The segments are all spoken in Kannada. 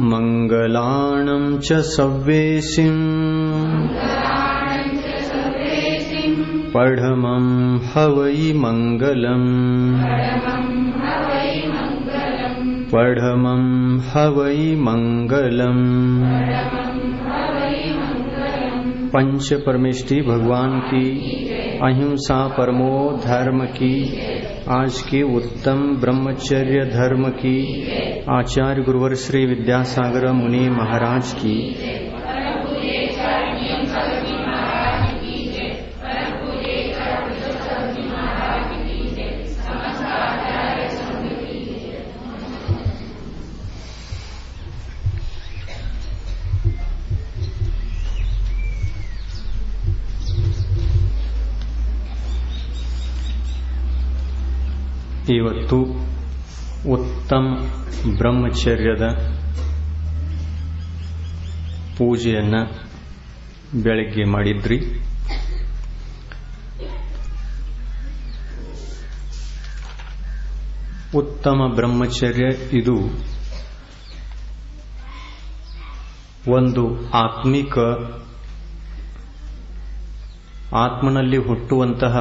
मङ्गलाणं च सव्वेशिम् पढमं हवै मङ्गलम् पढमं हवै मङ्गलम् पंच परमेष्टि भगवान की अहिंसा परमो धर्म की आज के उत्तम ब्रह्मचर्य धर्म की आचार्य गुरुवर श्री विद्यासागर मुनि महाराज की ಇವತ್ತು ಉತ್ತಮ ಬ್ರಹ್ಮಚರ್ಯದ ಪೂಜೆಯನ್ನ ಬೆಳಗ್ಗೆ ಮಾಡಿದ್ರಿ ಉತ್ತಮ ಬ್ರಹ್ಮಚರ್ಯ ಇದು ಒಂದು ಆತ್ಮಿಕ ಆತ್ಮನಲ್ಲಿ ಹುಟ್ಟುವಂತಹ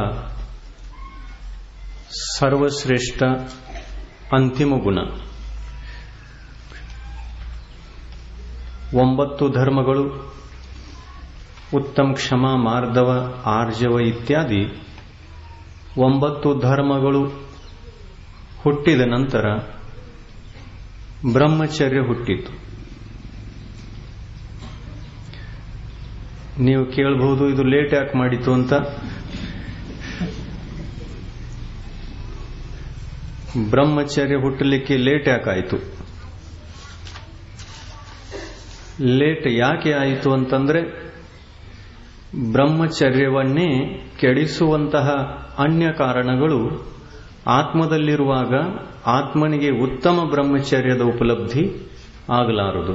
ಸರ್ವಶ್ರೇಷ್ಠ ಅಂತಿಮ ಗುಣ ಒಂಬತ್ತು ಧರ್ಮಗಳು ಉತ್ತಮ ಕ್ಷಮ ಮಾರ್ಧವ ಆರ್ಜವ ಇತ್ಯಾದಿ ಒಂಬತ್ತು ಧರ್ಮಗಳು ಹುಟ್ಟಿದ ನಂತರ ಬ್ರಹ್ಮಚರ್ಯ ಹುಟ್ಟಿತು ನೀವು ಕೇಳಬಹುದು ಇದು ಲೇಟ್ ಯಾಕೆ ಮಾಡಿತು ಅಂತ ಬ್ರಹ್ಮಚರ್ಯ ಹುಟ್ಟಲಿಕ್ಕೆ ಲೇಟ್ ಯಾಕಾಯಿತು ಲೇಟ್ ಯಾಕೆ ಆಯಿತು ಅಂತಂದ್ರೆ ಬ್ರಹ್ಮಚರ್ಯವನ್ನೇ ಕೆಡಿಸುವಂತಹ ಅನ್ಯ ಕಾರಣಗಳು ಆತ್ಮದಲ್ಲಿರುವಾಗ ಆತ್ಮನಿಗೆ ಉತ್ತಮ ಬ್ರಹ್ಮಚರ್ಯದ ಉಪಲಬ್ಧಿ ಆಗಲಾರದು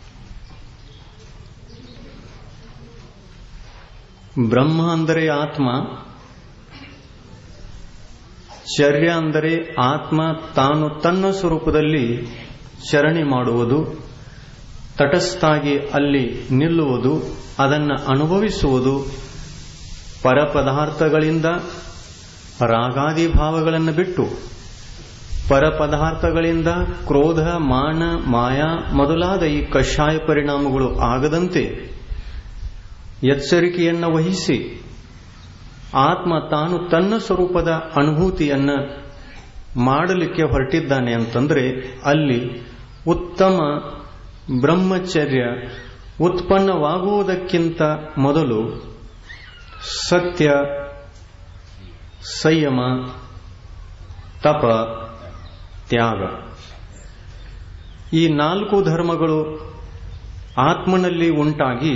ಬ್ರಹ್ಮ ಅಂದರೆ ಆತ್ಮ ಚರ್ಯ ಅಂದರೆ ಆತ್ಮ ತಾನು ತನ್ನ ಸ್ವರೂಪದಲ್ಲಿ ಚರಣೆ ಮಾಡುವುದು ತಟಸ್ಥಾಗಿ ಅಲ್ಲಿ ನಿಲ್ಲುವುದು ಅದನ್ನು ಅನುಭವಿಸುವುದು ಪರಪದಾರ್ಥಗಳಿಂದ ರಾಗಾದಿ ಭಾವಗಳನ್ನು ಬಿಟ್ಟು ಪರಪದಾರ್ಥಗಳಿಂದ ಕ್ರೋಧ ಮಾನ ಮಾಯಾ ಮೊದಲಾದ ಈ ಕಷಾಯ ಪರಿಣಾಮಗಳು ಆಗದಂತೆ ಎಚ್ಚರಿಕೆಯನ್ನು ವಹಿಸಿ ಆತ್ಮ ತಾನು ತನ್ನ ಸ್ವರೂಪದ ಅನುಭೂತಿಯನ್ನ ಮಾಡಲಿಕ್ಕೆ ಹೊರಟಿದ್ದಾನೆ ಅಂತಂದ್ರೆ ಅಲ್ಲಿ ಉತ್ತಮ ಬ್ರಹ್ಮಚರ್ಯ ಉತ್ಪನ್ನವಾಗುವುದಕ್ಕಿಂತ ಮೊದಲು ಸತ್ಯ ಸಂಯಮ ತಪ ತ್ಯಾಗ ಈ ನಾಲ್ಕು ಧರ್ಮಗಳು ಆತ್ಮನಲ್ಲಿ ಉಂಟಾಗಿ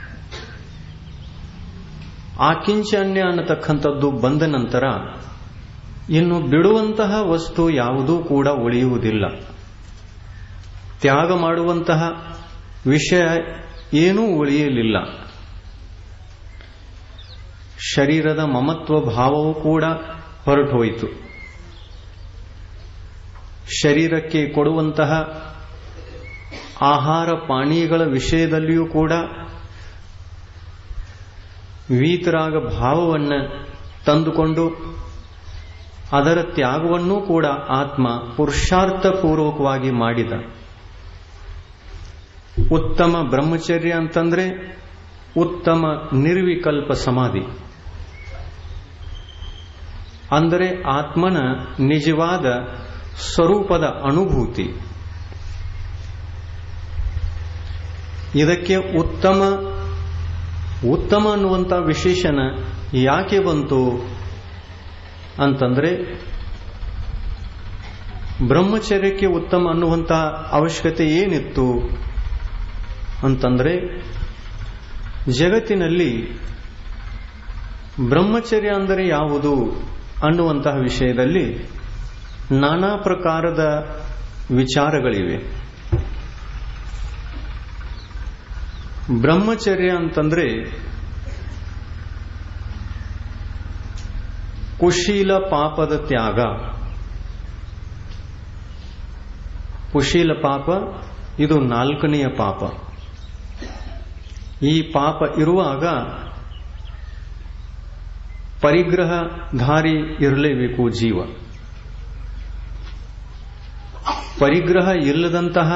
ಆಕಿಂಚನ್ಯ ಅನ್ನತಕ್ಕಂಥದ್ದು ಬಂದ ನಂತರ ಇನ್ನು ಬಿಡುವಂತಹ ವಸ್ತು ಯಾವುದೂ ಕೂಡ ಉಳಿಯುವುದಿಲ್ಲ ತ್ಯಾಗ ಮಾಡುವಂತಹ ವಿಷಯ ಏನೂ ಉಳಿಯಲಿಲ್ಲ ಶರೀರದ ಮಮತ್ವ ಭಾವವೂ ಕೂಡ ಹೊರಟೋಯಿತು ಶರೀರಕ್ಕೆ ಕೊಡುವಂತಹ ಆಹಾರ ಪಾನೀಯಗಳ ವಿಷಯದಲ್ಲಿಯೂ ಕೂಡ ವೀತರಾಗ ಭಾವವನ್ನು ತಂದುಕೊಂಡು ಅದರ ತ್ಯಾಗವನ್ನೂ ಕೂಡ ಆತ್ಮ ಪುರುಷಾರ್ಥಪೂರ್ವಕವಾಗಿ ಮಾಡಿದ ಉತ್ತಮ ಬ್ರಹ್ಮಚರ್ಯ ಅಂತಂದ್ರೆ ಉತ್ತಮ ನಿರ್ವಿಕಲ್ಪ ಸಮಾಧಿ ಅಂದರೆ ಆತ್ಮನ ನಿಜವಾದ ಸ್ವರೂಪದ ಅನುಭೂತಿ ಇದಕ್ಕೆ ಉತ್ತಮ ಉತ್ತಮ ಅನ್ನುವಂಥ ವಿಶೇಷಣ ಯಾಕೆ ಬಂತು ಅಂತಂದ್ರೆ ಬ್ರಹ್ಮಚರ್ಯಕ್ಕೆ ಉತ್ತಮ ಅನ್ನುವಂಥ ಅವಶ್ಯಕತೆ ಏನಿತ್ತು ಅಂತಂದ್ರೆ ಜಗತ್ತಿನಲ್ಲಿ ಬ್ರಹ್ಮಚರ್ಯ ಅಂದರೆ ಯಾವುದು ಅನ್ನುವಂತಹ ವಿಷಯದಲ್ಲಿ ನಾನಾ ಪ್ರಕಾರದ ವಿಚಾರಗಳಿವೆ ಬ್ರಹ್ಮಚರ್ಯ ಅಂತಂದ್ರೆ ಕುಶೀಲ ಪಾಪದ ತ್ಯಾಗ ಕುಶೀಲ ಪಾಪ ಇದು ನಾಲ್ಕನೆಯ ಪಾಪ ಈ ಪಾಪ ಇರುವಾಗ ಪರಿಗ್ರಹಧಾರಿ ಇರಲೇಬೇಕು ಜೀವ ಪರಿಗ್ರಹ ಇಲ್ಲದಂತಹ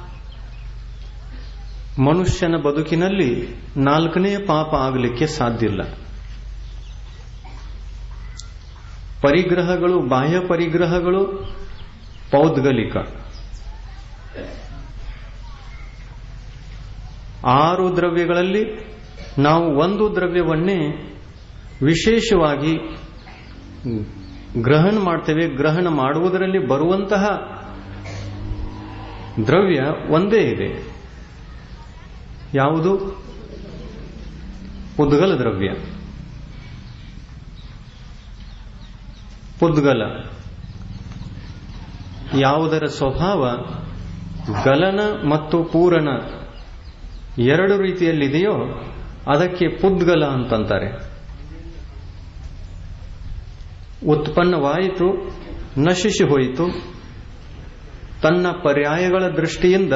ಮನುಷ್ಯನ ಬದುಕಿನಲ್ಲಿ ನಾಲ್ಕನೇ ಪಾಪ ಆಗಲಿಕ್ಕೆ ಸಾಧ್ಯ ಇಲ್ಲ ಪರಿಗ್ರಹಗಳು ಬಾಹ್ಯ ಪರಿಗ್ರಹಗಳು ಪೌದ್ಗಲಿಕ ಆರು ದ್ರವ್ಯಗಳಲ್ಲಿ ನಾವು ಒಂದು ದ್ರವ್ಯವನ್ನೇ ವಿಶೇಷವಾಗಿ ಗ್ರಹಣ ಮಾಡ್ತೇವೆ ಗ್ರಹಣ ಮಾಡುವುದರಲ್ಲಿ ಬರುವಂತಹ ದ್ರವ್ಯ ಒಂದೇ ಇದೆ ಯಾವುದು ಪುದ್ಗಲ ದ್ರವ್ಯ ಪುದ್ಗಲ ಯಾವುದರ ಸ್ವಭಾವ ಗಲನ ಮತ್ತು ಪೂರಣ ಎರಡು ರೀತಿಯಲ್ಲಿದೆಯೋ ಅದಕ್ಕೆ ಪುದ್ಗಲ ಅಂತಂತಾರೆ ಉತ್ಪನ್ನವಾಯಿತು ನಶಿಸಿ ಹೋಯಿತು ತನ್ನ ಪರ್ಯಾಯಗಳ ದೃಷ್ಟಿಯಿಂದ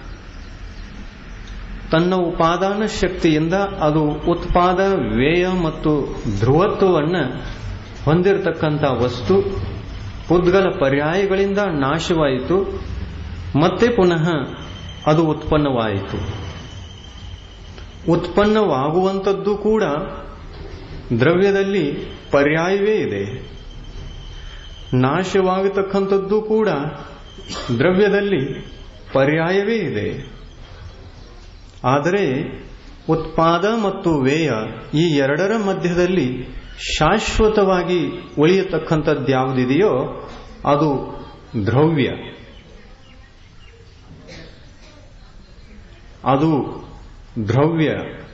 ತನ್ನ ಉಪಾದಾನ ಶಕ್ತಿಯಿಂದ ಅದು ಉತ್ಪಾದ ವ್ಯಯ ಮತ್ತು ಧ್ರುವತ್ವವನ್ನು ಹೊಂದಿರತಕ್ಕಂಥ ವಸ್ತು ಪುದ್ಗಲ ಪರ್ಯಾಯಗಳಿಂದ ನಾಶವಾಯಿತು ಮತ್ತೆ ಪುನಃ ಅದು ಉತ್ಪನ್ನವಾಯಿತು ಉತ್ಪನ್ನವಾಗುವಂಥದ್ದು ಕೂಡ ದ್ರವ್ಯದಲ್ಲಿ ಪರ್ಯಾಯವೇ ಇದೆ ನಾಶವಾಗತಕ್ಕಂಥದ್ದು ಕೂಡ ದ್ರವ್ಯದಲ್ಲಿ ಪರ್ಯಾಯವೇ ಇದೆ ಆದರೆ ಉತ್ಪಾದ ಮತ್ತು ವ್ಯಯ ಈ ಎರಡರ ಮಧ್ಯದಲ್ಲಿ ಶಾಶ್ವತವಾಗಿ ಉಳಿಯತಕ್ಕಂಥದ್ದು ಯಾವುದಿದೆಯೋ ಅದು ದ್ರವ್ಯ ಅದು ದ್ರವ್ಯ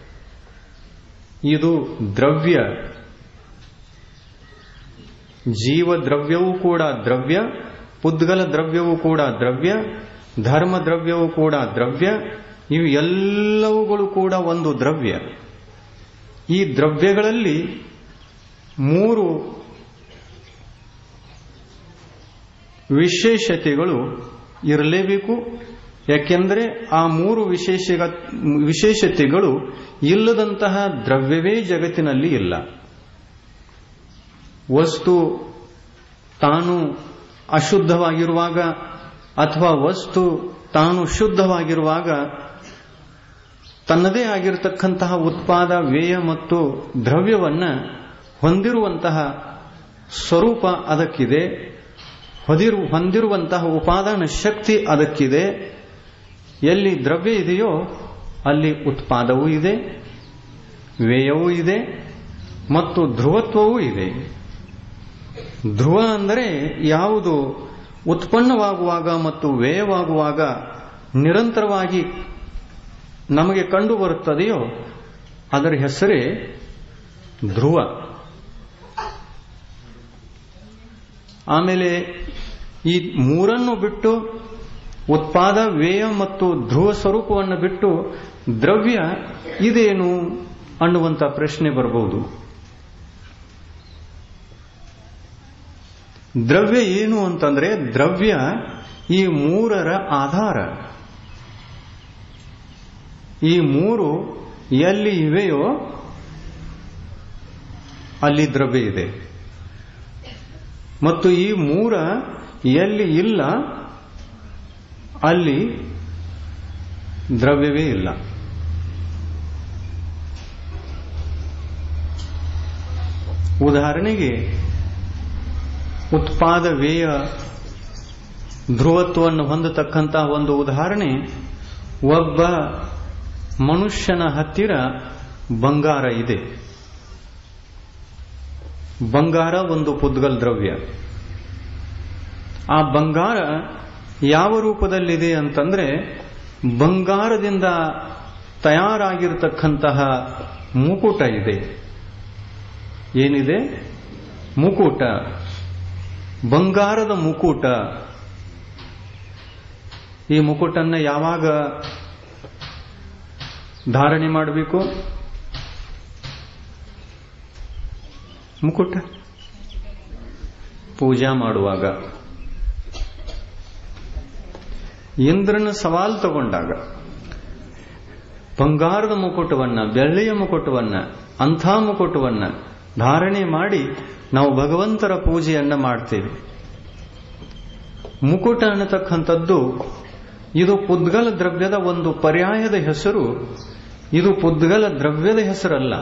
ಇದು ದ್ರವ್ಯ ಜೀವ ದ್ರವ್ಯವೂ ಕೂಡ ದ್ರವ್ಯ ಪುದ್ಗಲ ದ್ರವ್ಯವೂ ಕೂಡ ದ್ರವ್ಯ ಧರ್ಮ ದ್ರವ್ಯವೂ ಕೂಡ ದ್ರವ್ಯ ಇವು ಎಲ್ಲವುಗಳು ಕೂಡ ಒಂದು ದ್ರವ್ಯ ಈ ದ್ರವ್ಯಗಳಲ್ಲಿ ಮೂರು ವಿಶೇಷತೆಗಳು ಇರಲೇಬೇಕು ಯಾಕೆಂದರೆ ಆ ಮೂರು ವಿಶೇಷ ವಿಶೇಷತೆಗಳು ಇಲ್ಲದಂತಹ ದ್ರವ್ಯವೇ ಜಗತ್ತಿನಲ್ಲಿ ಇಲ್ಲ ವಸ್ತು ತಾನು ಅಶುದ್ಧವಾಗಿರುವಾಗ ಅಥವಾ ವಸ್ತು ತಾನು ಶುದ್ಧವಾಗಿರುವಾಗ ತನ್ನದೇ ಆಗಿರತಕ್ಕಂತಹ ಉತ್ಪಾದ ವ್ಯಯ ಮತ್ತು ದ್ರವ್ಯವನ್ನ ಹೊಂದಿರುವಂತಹ ಸ್ವರೂಪ ಅದಕ್ಕಿದೆ ಹೊದಿರು ಹೊಂದಿರುವಂತಹ ಉಪಾದಾನ ಶಕ್ತಿ ಅದಕ್ಕಿದೆ ಎಲ್ಲಿ ದ್ರವ್ಯ ಇದೆಯೋ ಅಲ್ಲಿ ಉತ್ಪಾದವೂ ಇದೆ ವ್ಯಯವೂ ಇದೆ ಮತ್ತು ಧ್ರುವತ್ವವೂ ಇದೆ ಧ್ರುವ ಅಂದರೆ ಯಾವುದು ಉತ್ಪನ್ನವಾಗುವಾಗ ಮತ್ತು ವ್ಯಯವಾಗುವಾಗ ನಿರಂತರವಾಗಿ ನಮಗೆ ಕಂಡು ಬರುತ್ತದೆಯೋ ಅದರ ಹೆಸರೇ ಧ್ರುವ ಆಮೇಲೆ ಈ ಮೂರನ್ನು ಬಿಟ್ಟು ಉತ್ಪಾದ ವ್ಯಯ ಮತ್ತು ಧ್ರುವ ಸ್ವರೂಪವನ್ನು ಬಿಟ್ಟು ದ್ರವ್ಯ ಇದೇನು ಅನ್ನುವಂಥ ಪ್ರಶ್ನೆ ಬರಬಹುದು ದ್ರವ್ಯ ಏನು ಅಂತಂದ್ರೆ ದ್ರವ್ಯ ಈ ಮೂರರ ಆಧಾರ ಈ ಮೂರು ಎಲ್ಲಿ ಇವೆಯೋ ಅಲ್ಲಿ ದ್ರವ್ಯ ಇದೆ ಮತ್ತು ಈ ಮೂರ ಎಲ್ಲಿ ಇಲ್ಲ ಅಲ್ಲಿ ದ್ರವ್ಯವೇ ಇಲ್ಲ ಉದಾಹರಣೆಗೆ ಉತ್ಪಾದ ವ್ಯಯ ಧ್ರುವತ್ವವನ್ನು ಹೊಂದತಕ್ಕಂತಹ ಒಂದು ಉದಾಹರಣೆ ಒಬ್ಬ ಮನುಷ್ಯನ ಹತ್ತಿರ ಬಂಗಾರ ಇದೆ ಬಂಗಾರ ಒಂದು ಪುದ್ಗಲ್ ದ್ರವ್ಯ ಆ ಬಂಗಾರ ಯಾವ ರೂಪದಲ್ಲಿದೆ ಅಂತಂದ್ರೆ ಬಂಗಾರದಿಂದ ತಯಾರಾಗಿರತಕ್ಕಂತಹ ಮುಕುಟ ಇದೆ ಏನಿದೆ ಮುಕುಟ ಬಂಗಾರದ ಮುಕುಟ ಈ ಮುಕುಟನ್ನ ಯಾವಾಗ ಧಾರಣೆ ಮಾಡಬೇಕು ಮುಕುಟ ಪೂಜಾ ಮಾಡುವಾಗ ಇಂದ್ರನ ಸವಾಲ್ ತಗೊಂಡಾಗ ಬಂಗಾರದ ಮುಕುಟವನ್ನ ಬೆಳ್ಳಿಯ ಮುಕುಟವನ್ನ ಅಂಥ ಮುಕುಟವನ್ನ ಧಾರಣೆ ಮಾಡಿ ನಾವು ಭಗವಂತರ ಪೂಜೆಯನ್ನ ಮಾಡ್ತೇವೆ ಮುಕುಟ ಅನ್ನತಕ್ಕಂಥದ್ದು ಇದು ಪುದ್ಗಲ ದ್ರವ್ಯದ ಒಂದು ಪರ್ಯಾಯದ ಹೆಸರು ಇದು ಪುದ್ಗಲ ದ್ರವ್ಯದ ಹೆಸರಲ್ಲ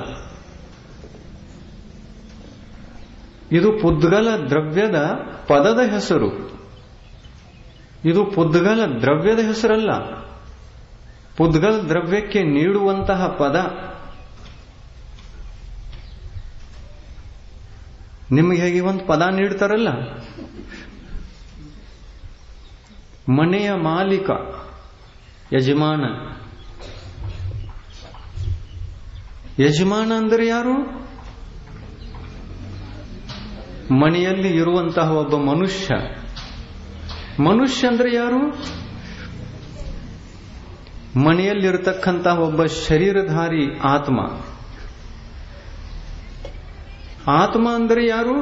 ಇದು ಪುದ್ಗಲ ದ್ರವ್ಯದ ಪದದ ಹೆಸರು ಇದು ಪುದ್ಗಲ ದ್ರವ್ಯದ ಹೆಸರಲ್ಲ ಪುದ್ಗಲ ದ್ರವ್ಯಕ್ಕೆ ನೀಡುವಂತಹ ಪದ ನಿಮಗೆ ಹೇಗೆ ಒಂದು ಪದ ನೀಡ್ತಾರಲ್ಲ ಮನೆಯ ಮಾಲೀಕ ಯಜಮಾನ ಯಜಮಾನ ಅಂದರೆ ಯಾರು ಮನೆಯಲ್ಲಿ ಇರುವಂತಹ ಒಬ್ಬ ಮನುಷ್ಯ ಮನುಷ್ಯ ಅಂದ್ರೆ ಯಾರು ಮನೆಯಲ್ಲಿರತಕ್ಕಂತಹ ಒಬ್ಬ ಶರೀರಧಾರಿ ಆತ್ಮ ಆತ್ಮ ಅಂದರೆ ಯಾರು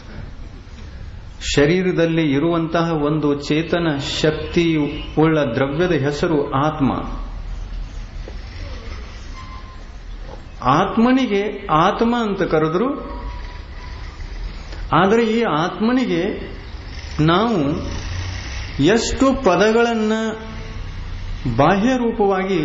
ಶರೀರದಲ್ಲಿ ಇರುವಂತಹ ಒಂದು ಚೇತನ ಶಕ್ತಿ ಉಳ್ಳ ದ್ರವ್ಯದ ಹೆಸರು ಆತ್ಮ ಆತ್ಮನಿಗೆ ಆತ್ಮ ಅಂತ ಕರೆದ್ರು ಆದರೆ ಈ ಆತ್ಮನಿಗೆ ನಾವು ಎಷ್ಟು ಪದಗಳನ್ನ ಬಾಹ್ಯ ರೂಪವಾಗಿ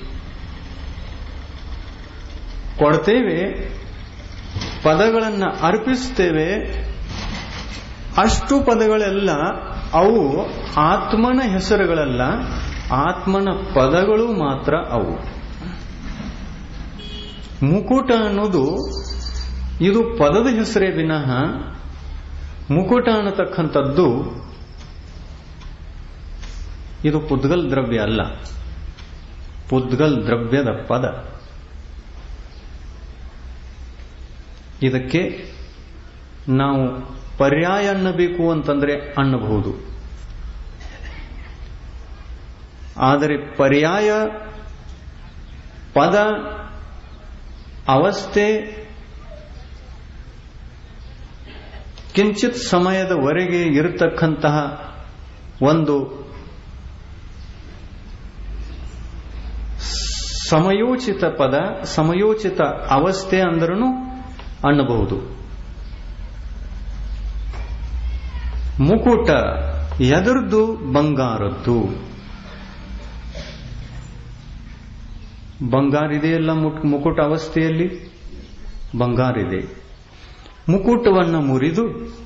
ಕೊಡ್ತೇವೆ ಪದಗಳನ್ನ ಅರ್ಪಿಸ್ತೇವೆ ಅಷ್ಟು ಪದಗಳೆಲ್ಲ ಅವು ಆತ್ಮನ ಹೆಸರುಗಳಲ್ಲ ಆತ್ಮನ ಪದಗಳು ಮಾತ್ರ ಅವು ಮುಕುಟ ಅನ್ನೋದು ಇದು ಪದದ ಹೆಸರೇ ವಿನಃ ಮುಕುಟ ಅನ್ನತಕ್ಕಂಥದ್ದು ಇದು ಪುದ್ಗಲ್ ದ್ರವ್ಯ ಅಲ್ಲ ಪುದ್ಗಲ್ ದ್ರವ್ಯದ ಪದ ಇದಕ್ಕೆ ನಾವು ಪರ್ಯಾಯ ಅನ್ನಬೇಕು ಅಂತಂದ್ರೆ ಅನ್ನಬಹುದು ಆದರೆ ಪರ್ಯಾಯ ಪದ ಅವಸ್ಥೆ ಕಿಂಚಿತ್ ಸಮಯದವರೆಗೆ ಇರತಕ್ಕಂತಹ ಒಂದು ಸಮಯೋಚಿತ ಪದ ಸಮಯೋಚಿತ ಅವಸ್ಥೆ ಅಂದ್ರೂ ಅನ್ನಬಹುದು ಮುಕುಟ ಎದರದ್ದು ಬಂಗಾರದ್ದು ಬಂಗಾರ ಇದೆಯಲ್ಲ ಮುಕುಟ ಅವಸ್ಥೆಯಲ್ಲಿ ಬಂಗಾರಿದೆ ಮುಕುಟವನ್ನು ಮುರಿದು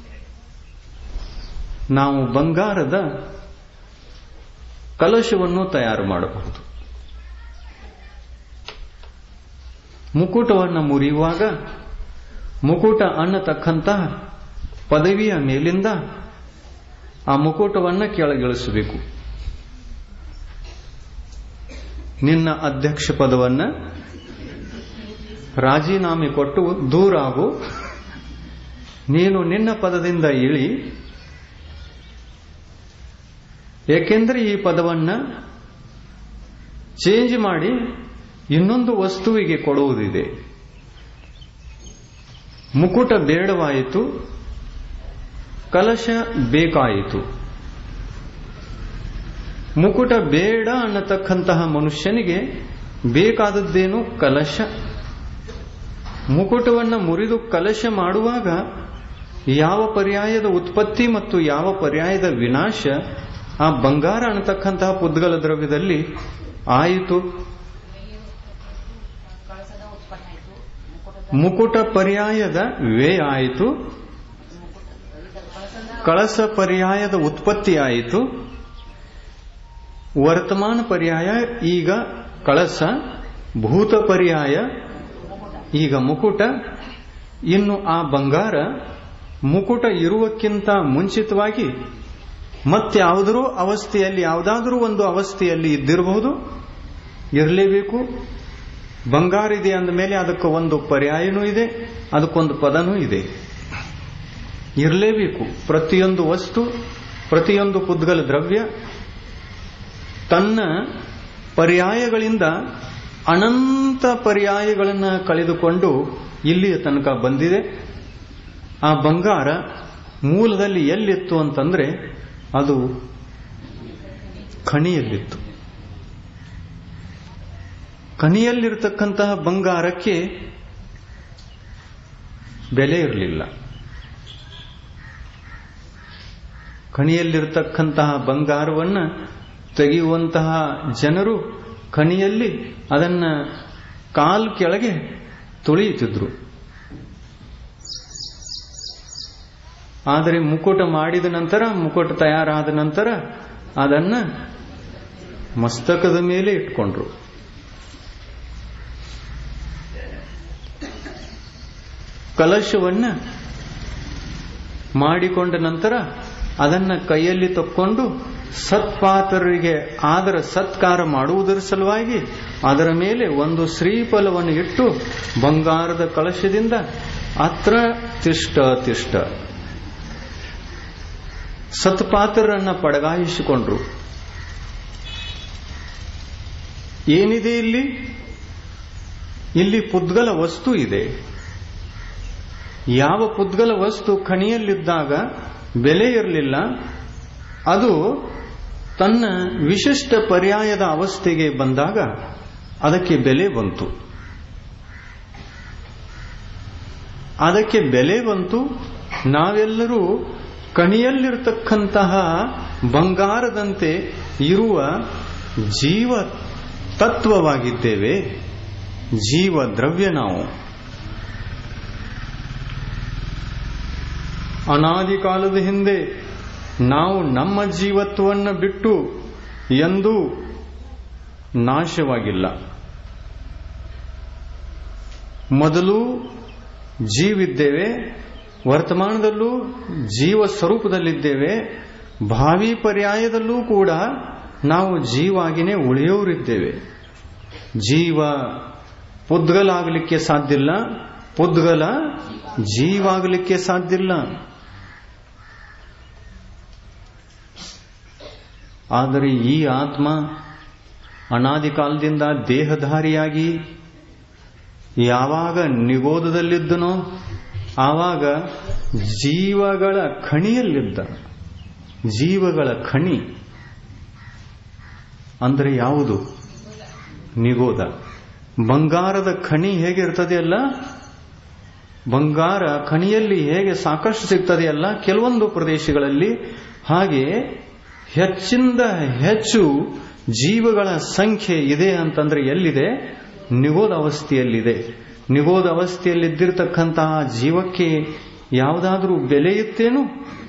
ನಾವು ಬಂಗಾರದ ಕಲಶವನ್ನು ತಯಾರು ಮಾಡಬಹುದು ಮುಕುಟವನ್ನು ಮುರಿಯುವಾಗ ಮುಕುಟ ಅನ್ನತಕ್ಕಂತಹ ಪದವಿಯ ಮೇಲಿಂದ ಆ ಮುಕುಟವನ್ನು ಕೆಳಗಿಳಿಸಬೇಕು ನಿನ್ನ ಅಧ್ಯಕ್ಷ ಪದವನ್ನು ರಾಜೀನಾಮೆ ಕೊಟ್ಟು ದೂರಾಗು ನೀನು ನಿನ್ನ ಪದದಿಂದ ಇಳಿ ಏಕೆಂದರೆ ಈ ಪದವನ್ನ ಚೇಂಜ್ ಮಾಡಿ ಇನ್ನೊಂದು ವಸ್ತುವಿಗೆ ಕೊಡುವುದಿದೆ ಮುಕುಟ ಬೇಡವಾಯಿತು ಕಲಶ ಬೇಕಾಯಿತು ಮುಕುಟ ಬೇಡ ಅನ್ನತಕ್ಕಂತಹ ಮನುಷ್ಯನಿಗೆ ಬೇಕಾದದ್ದೇನು ಕಲಶ ಮುಕುಟವನ್ನು ಮುರಿದು ಕಲಶ ಮಾಡುವಾಗ ಯಾವ ಪರ್ಯಾಯದ ಉತ್ಪತ್ತಿ ಮತ್ತು ಯಾವ ಪರ್ಯಾಯದ ವಿನಾಶ ಆ ಬಂಗಾರ ಅನ್ನತಕ್ಕಂತಹ ಪುದ್ಗಲ ದ್ರವ್ಯದಲ್ಲಿ ಆಯಿತು ಮುಕುಟ ಪರ್ಯಾಯದ ವೇ ಆಯಿತು ಕಳಸ ಪರ್ಯಾಯದ ಉತ್ಪತ್ತಿ ಆಯಿತು ವರ್ತಮಾನ ಪರ್ಯಾಯ ಈಗ ಕಳಸ ಭೂತ ಪರ್ಯಾಯ ಈಗ ಮುಕುಟ ಇನ್ನು ಆ ಬಂಗಾರ ಮುಕುಟ ಇರುವಕ್ಕಿಂತ ಮುಂಚಿತವಾಗಿ ಮತ್ಯಾವುದರೋ ಅವಸ್ಥೆಯಲ್ಲಿ ಯಾವುದಾದರೂ ಒಂದು ಅವಸ್ಥೆಯಲ್ಲಿ ಇದ್ದಿರಬಹುದು ಇರಲೇಬೇಕು ಬಂಗಾರ ಇದೆ ಅಂದ ಮೇಲೆ ಅದಕ್ಕೆ ಒಂದು ಪರ್ಯಾಯನೂ ಇದೆ ಅದಕ್ಕೊಂದು ಪದನೂ ಇದೆ ಇರಲೇಬೇಕು ಪ್ರತಿಯೊಂದು ವಸ್ತು ಪ್ರತಿಯೊಂದು ಪುದ್ಗಲ ದ್ರವ್ಯ ತನ್ನ ಪರ್ಯಾಯಗಳಿಂದ ಅನಂತ ಪರ್ಯಾಯಗಳನ್ನು ಕಳೆದುಕೊಂಡು ಇಲ್ಲಿಯ ತನಕ ಬಂದಿದೆ ಆ ಬಂಗಾರ ಮೂಲದಲ್ಲಿ ಎಲ್ಲಿತ್ತು ಅಂತಂದ್ರೆ ಅದು ಖಣಿಯಲ್ಲಿತ್ತು ಖಣಿಯಲ್ಲಿರ್ತಕ್ಕಂತಹ ಬಂಗಾರಕ್ಕೆ ಬೆಲೆ ಇರಲಿಲ್ಲ ಖಣಿಯಲ್ಲಿರ್ತಕ್ಕಂತಹ ಬಂಗಾರವನ್ನ ತೆಗೆಯುವಂತಹ ಜನರು ಖಣಿಯಲ್ಲಿ ಅದನ್ನ ಕಾಲ್ ಕೆಳಗೆ ತುಳಿಯುತ್ತಿದ್ರು ಆದರೆ ಮುಕುಟ ಮಾಡಿದ ನಂತರ ಮುಕುಟ ತಯಾರಾದ ನಂತರ ಅದನ್ನ ಮಸ್ತಕದ ಮೇಲೆ ಇಟ್ಕೊಂಡ್ರು ಕಲಶವನ್ನ ಮಾಡಿಕೊಂಡ ನಂತರ ಅದನ್ನ ಕೈಯಲ್ಲಿ ತಕ್ಕೊಂಡು ಸತ್ಪಾತ್ರರಿಗೆ ಆದರ ಸತ್ಕಾರ ಮಾಡುವುದರ ಸಲುವಾಗಿ ಅದರ ಮೇಲೆ ಒಂದು ಶ್ರೀಫಲವನ್ನು ಇಟ್ಟು ಬಂಗಾರದ ಕಳಶದಿಂದ ಅತ್ರ ತಿಷ್ಟ ತಿಷ್ಟ ಸತ್ಪಾತ್ರರನ್ನ ಪಡಗಾಯಿಸಿಕೊಂಡ್ರು ಏನಿದೆ ಇಲ್ಲಿ ಇಲ್ಲಿ ಪುದ್ಗಲ ವಸ್ತು ಇದೆ ಯಾವ ಪುದ್ಗಲ ವಸ್ತು ಖಣಿಯಲ್ಲಿದ್ದಾಗ ಬೆಲೆ ಇರಲಿಲ್ಲ ಅದು ತನ್ನ ವಿಶಿಷ್ಟ ಪರ್ಯಾಯದ ಅವಸ್ಥೆಗೆ ಬಂದಾಗ ಅದಕ್ಕೆ ಬೆಲೆ ಬಂತು ಅದಕ್ಕೆ ಬೆಲೆ ಬಂತು ನಾವೆಲ್ಲರೂ ಕಣಿಯಲ್ಲಿರ್ತಕ್ಕಂತಹ ಬಂಗಾರದಂತೆ ಇರುವ ಜೀವ ತತ್ವವಾಗಿದ್ದೇವೆ ಜೀವ ದ್ರವ್ಯ ನಾವು ಅನಾದಿ ಕಾಲದ ಹಿಂದೆ ನಾವು ನಮ್ಮ ಜೀವತ್ವವನ್ನು ಬಿಟ್ಟು ಎಂದೂ ನಾಶವಾಗಿಲ್ಲ ಮೊದಲು ಜೀವಿದ್ದೇವೆ ವರ್ತಮಾನದಲ್ಲೂ ಜೀವ ಸ್ವರೂಪದಲ್ಲಿದ್ದೇವೆ ಭಾವಿ ಪರ್ಯಾಯದಲ್ಲೂ ಕೂಡ ನಾವು ಜೀವಾಗಿನೇ ಉಳಿಯೋರಿದ್ದೇವೆ ಜೀವ ಪುದ್ಗಲಾಗಲಿಕ್ಕೆ ಸಾಧ್ಯವಿಲ್ಲ ಪುದ್ಗಲ ಜೀವಾಗಲಿಕ್ಕೆ ಸಾಧ್ಯವಿಲ್ಲ ಆದರೆ ಈ ಆತ್ಮ ಅನಾದಿ ಕಾಲದಿಂದ ದೇಹಧಾರಿಯಾಗಿ ಯಾವಾಗ ನಿಗೋದದಲ್ಲಿದ್ದನೋ ಆವಾಗ ಜೀವಗಳ ಖಣಿಯಲ್ಲಿದ್ದ ಜೀವಗಳ ಖಣಿ ಅಂದರೆ ಯಾವುದು ನಿಗೋದ ಬಂಗಾರದ ಖಣಿ ಹೇಗಿರ್ತದೆಯಲ್ಲ ಬಂಗಾರ ಖಣಿಯಲ್ಲಿ ಹೇಗೆ ಸಾಕಷ್ಟು ಸಿಗ್ತದೆಯಲ್ಲ ಕೆಲವೊಂದು ಪ್ರದೇಶಗಳಲ್ಲಿ ಹಾಗೆ ಹೆಚ್ಚಿಂದ ಹೆಚ್ಚು ಜೀವಗಳ ಸಂಖ್ಯೆ ಇದೆ ಅಂತಂದ್ರೆ ಎಲ್ಲಿದೆ ನಿಗೋದ ಅವಸ್ಥೆಯಲ್ಲಿದೆ ನಿಗೋದ ಅವಸ್ಥೆಯಲ್ಲಿದ್ದಿರತಕ್ಕಂತಹ ಜೀವಕ್ಕೆ ಯಾವುದಾದ್ರೂ ಬೆಲೆ ಇತ್ತೇನು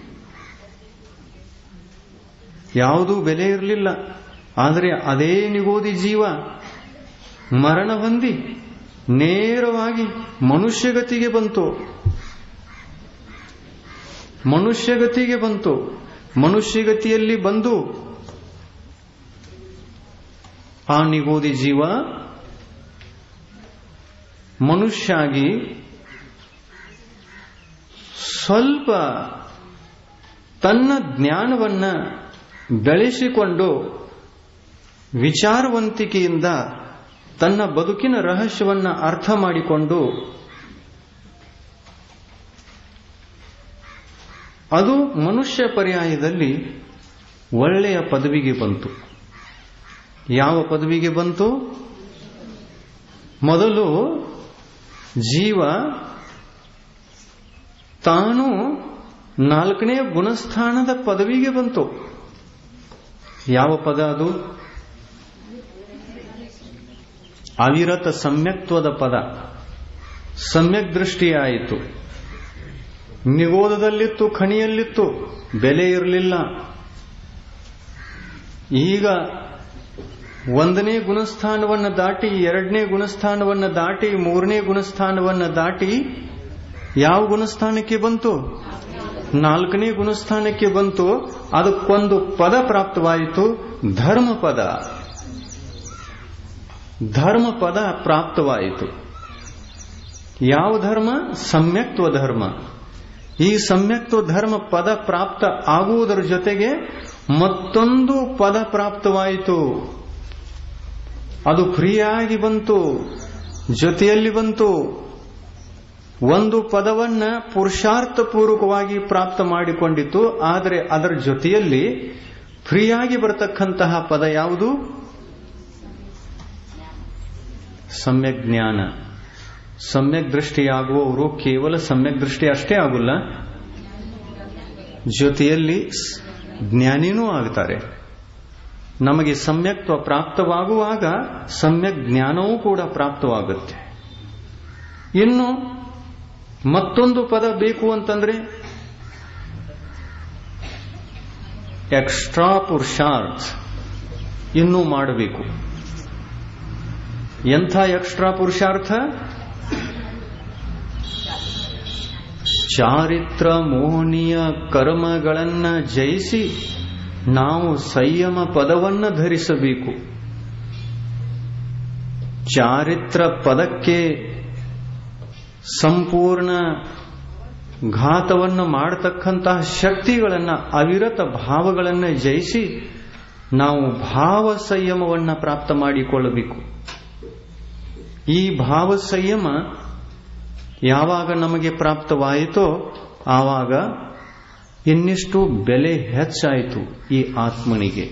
ಯಾವುದೂ ಬೆಲೆ ಇರಲಿಲ್ಲ ಆದರೆ ಅದೇ ನಿಗೋದಿ ಜೀವ ಮರಣ ಹೊಂದಿ ನೇರವಾಗಿ ಮನುಷ್ಯಗತಿಗೆ ಬಂತು ಮನುಷ್ಯಗತಿಗೆ ಬಂತು ಮನುಷ್ಯಗತಿಯಲ್ಲಿ ಬಂದು ಆ ನಿಗೋದಿ ಜೀವ ಮನುಷ್ಯಾಗಿ ಸ್ವಲ್ಪ ತನ್ನ ಜ್ಞಾನವನ್ನ ಬೆಳೆಸಿಕೊಂಡು ವಿಚಾರವಂತಿಕೆಯಿಂದ ತನ್ನ ಬದುಕಿನ ರಹಸ್ಯವನ್ನ ಅರ್ಥ ಮಾಡಿಕೊಂಡು ಅದು ಮನುಷ್ಯ ಪರ್ಯಾಯದಲ್ಲಿ ಒಳ್ಳೆಯ ಪದವಿಗೆ ಬಂತು ಯಾವ ಪದವಿಗೆ ಬಂತು ಮೊದಲು ಜೀವ ತಾನು ನಾಲ್ಕನೇ ಗುಣಸ್ಥಾನದ ಪದವಿಗೆ ಬಂತು ಯಾವ ಪದ ಅದು ಅವಿರತ ಸಮ್ಯಕ್ತ್ವದ ಪದ ಸಮ್ಯಕ್ ದೃಷ್ಟಿಯಾಯಿತು ನಿಗೋದದಲ್ಲಿತ್ತು ಖಣಿಯಲ್ಲಿತ್ತು ಬೆಲೆ ಇರಲಿಲ್ಲ ಈಗ ಒಂದನೇ ಗುಣಸ್ಥಾನವನ್ನು ದಾಟಿ ಎರಡನೇ ಗುಣಸ್ಥಾನವನ್ನು ದಾಟಿ ಮೂರನೇ ಗುಣಸ್ಥಾನವನ್ನು ದಾಟಿ ಯಾವ ಗುಣಸ್ಥಾನಕ್ಕೆ ಬಂತು ನಾಲ್ಕನೇ ಗುಣಸ್ಥಾನಕ್ಕೆ ಬಂತು ಅದಕ್ಕೊಂದು ಪದ ಪ್ರಾಪ್ತವಾಯಿತು ಧರ್ಮ ಪದ ಧರ್ಮ ಪದ ಪ್ರಾಪ್ತವಾಯಿತು ಯಾವ ಧರ್ಮ ಸಮ್ಯಕ್ತ್ವ ಧರ್ಮ ಈ ಸಮ್ಯಕ್ತ್ವ ಧರ್ಮ ಪದ ಪ್ರಾಪ್ತ ಆಗುವುದರ ಜೊತೆಗೆ ಮತ್ತೊಂದು ಪದ ಪ್ರಾಪ್ತವಾಯಿತು ಅದು ಫ್ರೀಯಾಗಿ ಬಂತು ಜೊತೆಯಲ್ಲಿ ಬಂತು ಒಂದು ಪದವನ್ನ ಪುರುಷಾರ್ಥಪೂರ್ವಕವಾಗಿ ಪ್ರಾಪ್ತ ಮಾಡಿಕೊಂಡಿತು ಆದರೆ ಅದರ ಜೊತೆಯಲ್ಲಿ ಫ್ರೀಯಾಗಿ ಬರತಕ್ಕಂತಹ ಪದ ಯಾವುದು ಸಮ್ಯಕ್ ಜ್ಞಾನ ಸಮ್ಯಕ್ ದೃಷ್ಟಿಯಾಗುವವರು ಕೇವಲ ಸಮ್ಯಕ್ ದೃಷ್ಟಿ ಅಷ್ಟೇ ಆಗುಲ್ಲ ಜೊತೆಯಲ್ಲಿ ಜ್ಞಾನಿನೂ ಆಗ್ತಾರೆ ನಮಗೆ ಸಮ್ಯಕ್ತ್ವ ಪ್ರಾಪ್ತವಾಗುವಾಗ ಸಮ್ಯಕ್ ಜ್ಞಾನವೂ ಕೂಡ ಪ್ರಾಪ್ತವಾಗುತ್ತೆ ಇನ್ನು ಮತ್ತೊಂದು ಪದ ಬೇಕು ಅಂತಂದ್ರೆ ಎಕ್ಸ್ಟ್ರಾ ಪುರುಷಾರ್ಥ ಇನ್ನೂ ಮಾಡಬೇಕು ಎಂಥ ಎಕ್ಸ್ಟ್ರಾ ಪುರುಷಾರ್ಥ ಚಾರಿತ್ರ ಮೋಹನೀಯ ಕರ್ಮಗಳನ್ನ ಜಯಿಸಿ ನಾವು ಸಂಯಮ ಪದವನ್ನ ಧರಿಸಬೇಕು ಚಾರಿತ್ರ ಪದಕ್ಕೆ ಸಂಪೂರ್ಣ ಘಾತವನ್ನು ಮಾಡತಕ್ಕಂತಹ ಶಕ್ತಿಗಳನ್ನ ಅವಿರತ ಭಾವಗಳನ್ನು ಜಯಿಸಿ ನಾವು ಭಾವ ಸಂಯಮವನ್ನು ಪ್ರಾಪ್ತ ಮಾಡಿಕೊಳ್ಳಬೇಕು ಈ ಭಾವ ಸಂಯಮ ಯಾವಾಗ ನಮಗೆ ಪ್ರಾಪ್ತವಾಯಿತೋ ಆವಾಗ ಇನ್ನಿಷ್ಟು ಬೆಲೆ ಹೆಚ್ಚಾಯಿತು ಈ ಆತ್ಮನಿಗೆ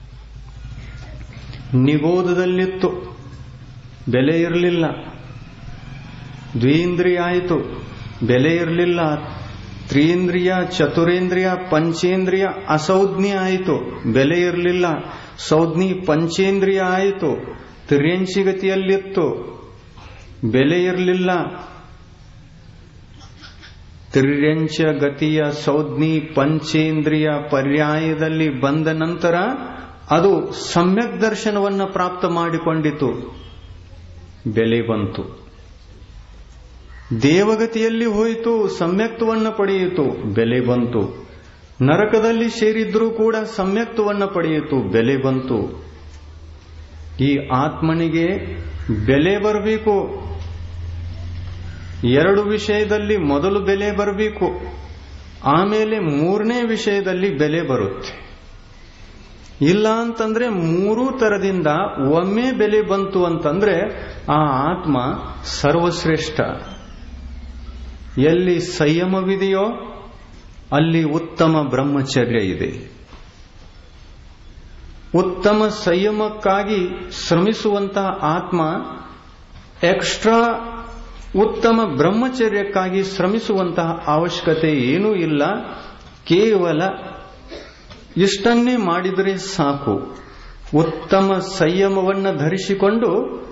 ನಿಗೋದದಲ್ಲಿತ್ತು ಬೆಲೆ ಇರಲಿಲ್ಲ ದ್ವೀಂದ್ರಿಯ ಆಯಿತು ಬೆಲೆ ಇರಲಿಲ್ಲ ತ್ರೀಂದ್ರಿಯ ಚತುರೇಂದ್ರಿಯ ಪಂಚೇಂದ್ರಿಯ ಅಸೌಜ್ಞಿ ಆಯಿತು ಬೆಲೆ ಇರಲಿಲ್ಲ ಸೌಜ್ಞಿ ಪಂಚೇಂದ್ರಿಯ ಆಯಿತು ತಿರ್ಯಂಚಿಗತಿಯಲ್ಲಿತ್ತು ಬೆಲೆ ಇರಲಿಲ್ಲ ತ್ರಿರ್ಯಂಚ ಗತಿಯ ಸೌಜ್ಞಿ ಪಂಚೇಂದ್ರಿಯ ಪರ್ಯಾಯದಲ್ಲಿ ಬಂದ ನಂತರ ಅದು ಸಮ್ಯಕ್ ದರ್ಶನವನ್ನು ಪ್ರಾಪ್ತ ಮಾಡಿಕೊಂಡಿತು ಬೆಲೆ ಬಂತು ದೇವಗತಿಯಲ್ಲಿ ಹೋಯಿತು ಸಮ್ಯಕ್ತವನ್ನು ಪಡೆಯಿತು ಬೆಲೆ ಬಂತು ನರಕದಲ್ಲಿ ಸೇರಿದ್ರೂ ಕೂಡ ಸಮ್ಯಕ್ತವನ್ನು ಪಡೆಯಿತು ಬೆಲೆ ಬಂತು ಈ ಆತ್ಮನಿಗೆ ಬೆಲೆ ಬರಬೇಕು ಎರಡು ವಿಷಯದಲ್ಲಿ ಮೊದಲು ಬೆಲೆ ಬರಬೇಕು ಆಮೇಲೆ ಮೂರನೇ ವಿಷಯದಲ್ಲಿ ಬೆಲೆ ಬರುತ್ತೆ ಇಲ್ಲ ಅಂತಂದ್ರೆ ಮೂರೂ ತರದಿಂದ ಒಮ್ಮೆ ಬೆಲೆ ಬಂತು ಅಂತಂದ್ರೆ ಆ ಆತ್ಮ ಸರ್ವಶ್ರೇಷ್ಠ ಎಲ್ಲಿ ಸಂಯಮವಿದೆಯೋ ಅಲ್ಲಿ ಉತ್ತಮ ಬ್ರಹ್ಮಚರ್ಯ ಇದೆ ಉತ್ತಮ ಸಂಯಮಕ್ಕಾಗಿ ಶ್ರಮಿಸುವಂತಹ ಆತ್ಮ ಎಕ್ಸ್ಟ್ರಾ ಉತ್ತಮ ಬ್ರಹ್ಮಚರ್ಯಕ್ಕಾಗಿ ಶ್ರಮಿಸುವಂತಹ ಅವಶ್ಯಕತೆ ಏನೂ ಇಲ್ಲ ಕೇವಲ ಇಷ್ಟನ್ನೇ ಮಾಡಿದರೆ ಸಾಕು ಉತ್ತಮ ಸಂಯಮವನ್ನು ಧರಿಸಿಕೊಂಡು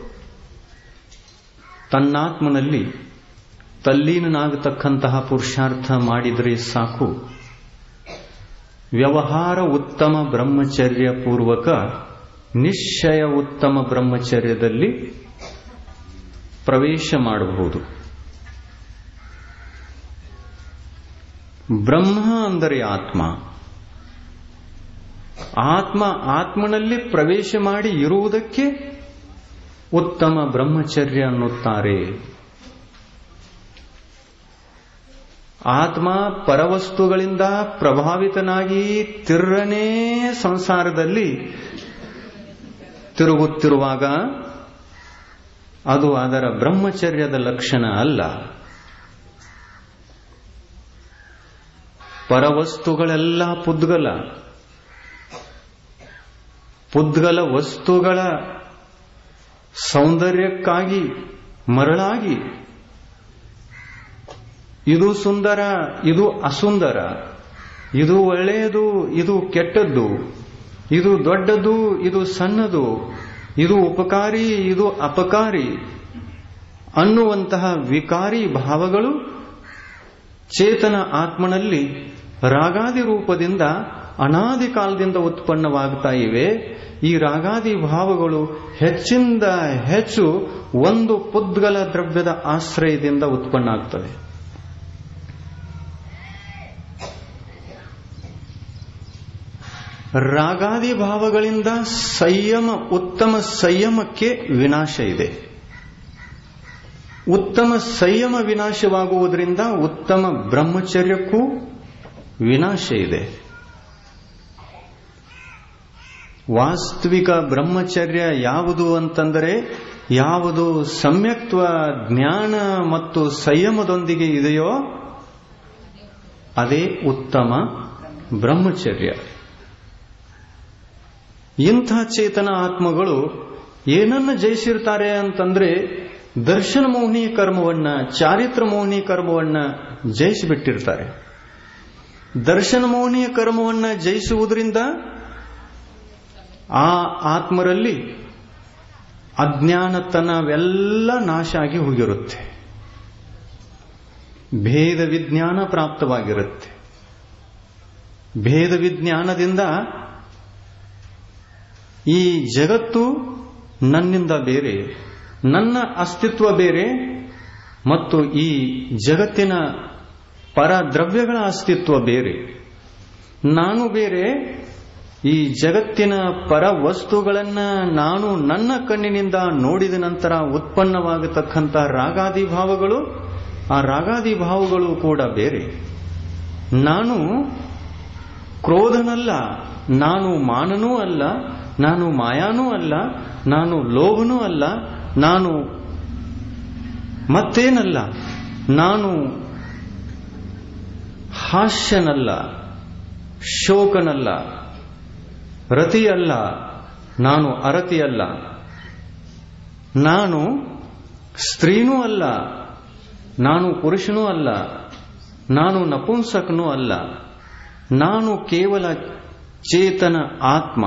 ತನ್ನಾತ್ಮನಲ್ಲಿ ತಲ್ಲೀನನಾಗತಕ್ಕಂತಹ ಪುರುಷಾರ್ಥ ಮಾಡಿದರೆ ಸಾಕು ವ್ಯವಹಾರ ಉತ್ತಮ ಬ್ರಹ್ಮಚರ್ಯ ಪೂರ್ವಕ ನಿಶ್ಚಯ ಉತ್ತಮ ಬ್ರಹ್ಮಚರ್ಯದಲ್ಲಿ ಪ್ರವೇಶ ಮಾಡಬಹುದು ಬ್ರಹ್ಮ ಅಂದರೆ ಆತ್ಮ ಆತ್ಮ ಆತ್ಮನಲ್ಲಿ ಪ್ರವೇಶ ಮಾಡಿ ಇರುವುದಕ್ಕೆ ಉತ್ತಮ ಬ್ರಹ್ಮಚರ್ಯ ಅನ್ನುತ್ತಾರೆ ಆತ್ಮ ಪರವಸ್ತುಗಳಿಂದ ಪ್ರಭಾವಿತನಾಗಿ ತಿರ್ರನೇ ಸಂಸಾರದಲ್ಲಿ ತಿರುಗುತ್ತಿರುವಾಗ ಅದು ಅದರ ಬ್ರಹ್ಮಚರ್ಯದ ಲಕ್ಷಣ ಅಲ್ಲ ಪರವಸ್ತುಗಳೆಲ್ಲ ಪುದ್ಗಲ ಪುದ್ಗಲ ವಸ್ತುಗಳ ಸೌಂದರ್ಯಕ್ಕಾಗಿ ಮರಳಾಗಿ ಇದು ಸುಂದರ ಇದು ಅಸುಂದರ ಇದು ಒಳ್ಳೆಯದು ಇದು ಕೆಟ್ಟದ್ದು ಇದು ದೊಡ್ಡದು ಇದು ಸಣ್ಣದು ಇದು ಉಪಕಾರಿ ಇದು ಅಪಕಾರಿ ಅನ್ನುವಂತಹ ವಿಕಾರಿ ಭಾವಗಳು ಚೇತನ ಆತ್ಮನಲ್ಲಿ ರಾಗಾದಿ ರೂಪದಿಂದ ಅನಾದಿ ಕಾಲದಿಂದ ಉತ್ಪನ್ನವಾಗ್ತಾ ಇವೆ ಈ ರಾಗಾದಿ ಭಾವಗಳು ಹೆಚ್ಚಿಂದ ಹೆಚ್ಚು ಒಂದು ಪುದ್ಗಲ ದ್ರವ್ಯದ ಆಶ್ರಯದಿಂದ ಉತ್ಪನ್ನ ಆಗ್ತವೆ ರಾಗಾದಿ ಭಾವಗಳಿಂದ ಸಂಯಮ ಉತ್ತಮ ಸಂಯಮಕ್ಕೆ ವಿನಾಶ ಇದೆ ಉತ್ತಮ ಸಂಯಮ ವಿನಾಶವಾಗುವುದರಿಂದ ಉತ್ತಮ ಬ್ರಹ್ಮಚರ್ಯಕ್ಕೂ ವಿನಾಶ ಇದೆ ವಾಸ್ತವಿಕ ಬ್ರಹ್ಮಚರ್ಯ ಯಾವುದು ಅಂತಂದರೆ ಯಾವುದು ಸಮ್ಯಕ್ತ್ವ ಜ್ಞಾನ ಮತ್ತು ಸಂಯಮದೊಂದಿಗೆ ಇದೆಯೋ ಅದೇ ಉತ್ತಮ ಬ್ರಹ್ಮಚರ್ಯ ಇಂಥ ಚೇತನ ಆತ್ಮಗಳು ಏನನ್ನ ಜಯಿಸಿರ್ತಾರೆ ಅಂತಂದ್ರೆ ದರ್ಶನ ಮೋಹಿನಿ ಕರ್ಮವನ್ನ ಚಾರಿತ್ರ ಮೋಹಿನಿ ಕರ್ಮವನ್ನ ಜಯಿಸಿಬಿಟ್ಟಿರ್ತಾರೆ ದರ್ಶನ ಮೋಹಿನಿಯ ಕರ್ಮವನ್ನ ಜಯಿಸುವುದರಿಂದ ಆ ಆತ್ಮರಲ್ಲಿ ಅಜ್ಞಾನತನವೆಲ್ಲ ನಾಶ ಆಗಿ ಹೋಗಿರುತ್ತೆ ಭೇದ ವಿಜ್ಞಾನ ಪ್ರಾಪ್ತವಾಗಿರುತ್ತೆ ಭೇದ ವಿಜ್ಞಾನದಿಂದ ಈ ಜಗತ್ತು ನನ್ನಿಂದ ಬೇರೆ ನನ್ನ ಅಸ್ತಿತ್ವ ಬೇರೆ ಮತ್ತು ಈ ಜಗತ್ತಿನ ಪರ ದ್ರವ್ಯಗಳ ಅಸ್ತಿತ್ವ ಬೇರೆ ನಾನು ಬೇರೆ ಈ ಜಗತ್ತಿನ ಪರ ವಸ್ತುಗಳನ್ನ ನಾನು ನನ್ನ ಕಣ್ಣಿನಿಂದ ನೋಡಿದ ನಂತರ ಉತ್ಪನ್ನವಾಗತಕ್ಕಂಥ ರಾಗಾದಿ ಭಾವಗಳು ಆ ರಾಗಾದಿ ಭಾವಗಳು ಕೂಡ ಬೇರೆ ನಾನು ಕ್ರೋಧನಲ್ಲ ನಾನು ಮಾನನೂ ಅಲ್ಲ ನಾನು ಮಾಯಾನೂ ಅಲ್ಲ ನಾನು ಲೋಭನೂ ಅಲ್ಲ ನಾನು ಮತ್ತೇನಲ್ಲ ನಾನು ಹಾಸ್ಯನಲ್ಲ ಶೋಕನಲ್ಲ ರತಿಯಲ್ಲ ನಾನು ಅರತಿಯಲ್ಲ ನಾನು ಸ್ತ್ರೀನೂ ಅಲ್ಲ ನಾನು ಪುರುಷನೂ ಅಲ್ಲ ನಾನು ನಪುಂಸಕನೂ ಅಲ್ಲ ನಾನು ಕೇವಲ ಚೇತನ ಆತ್ಮ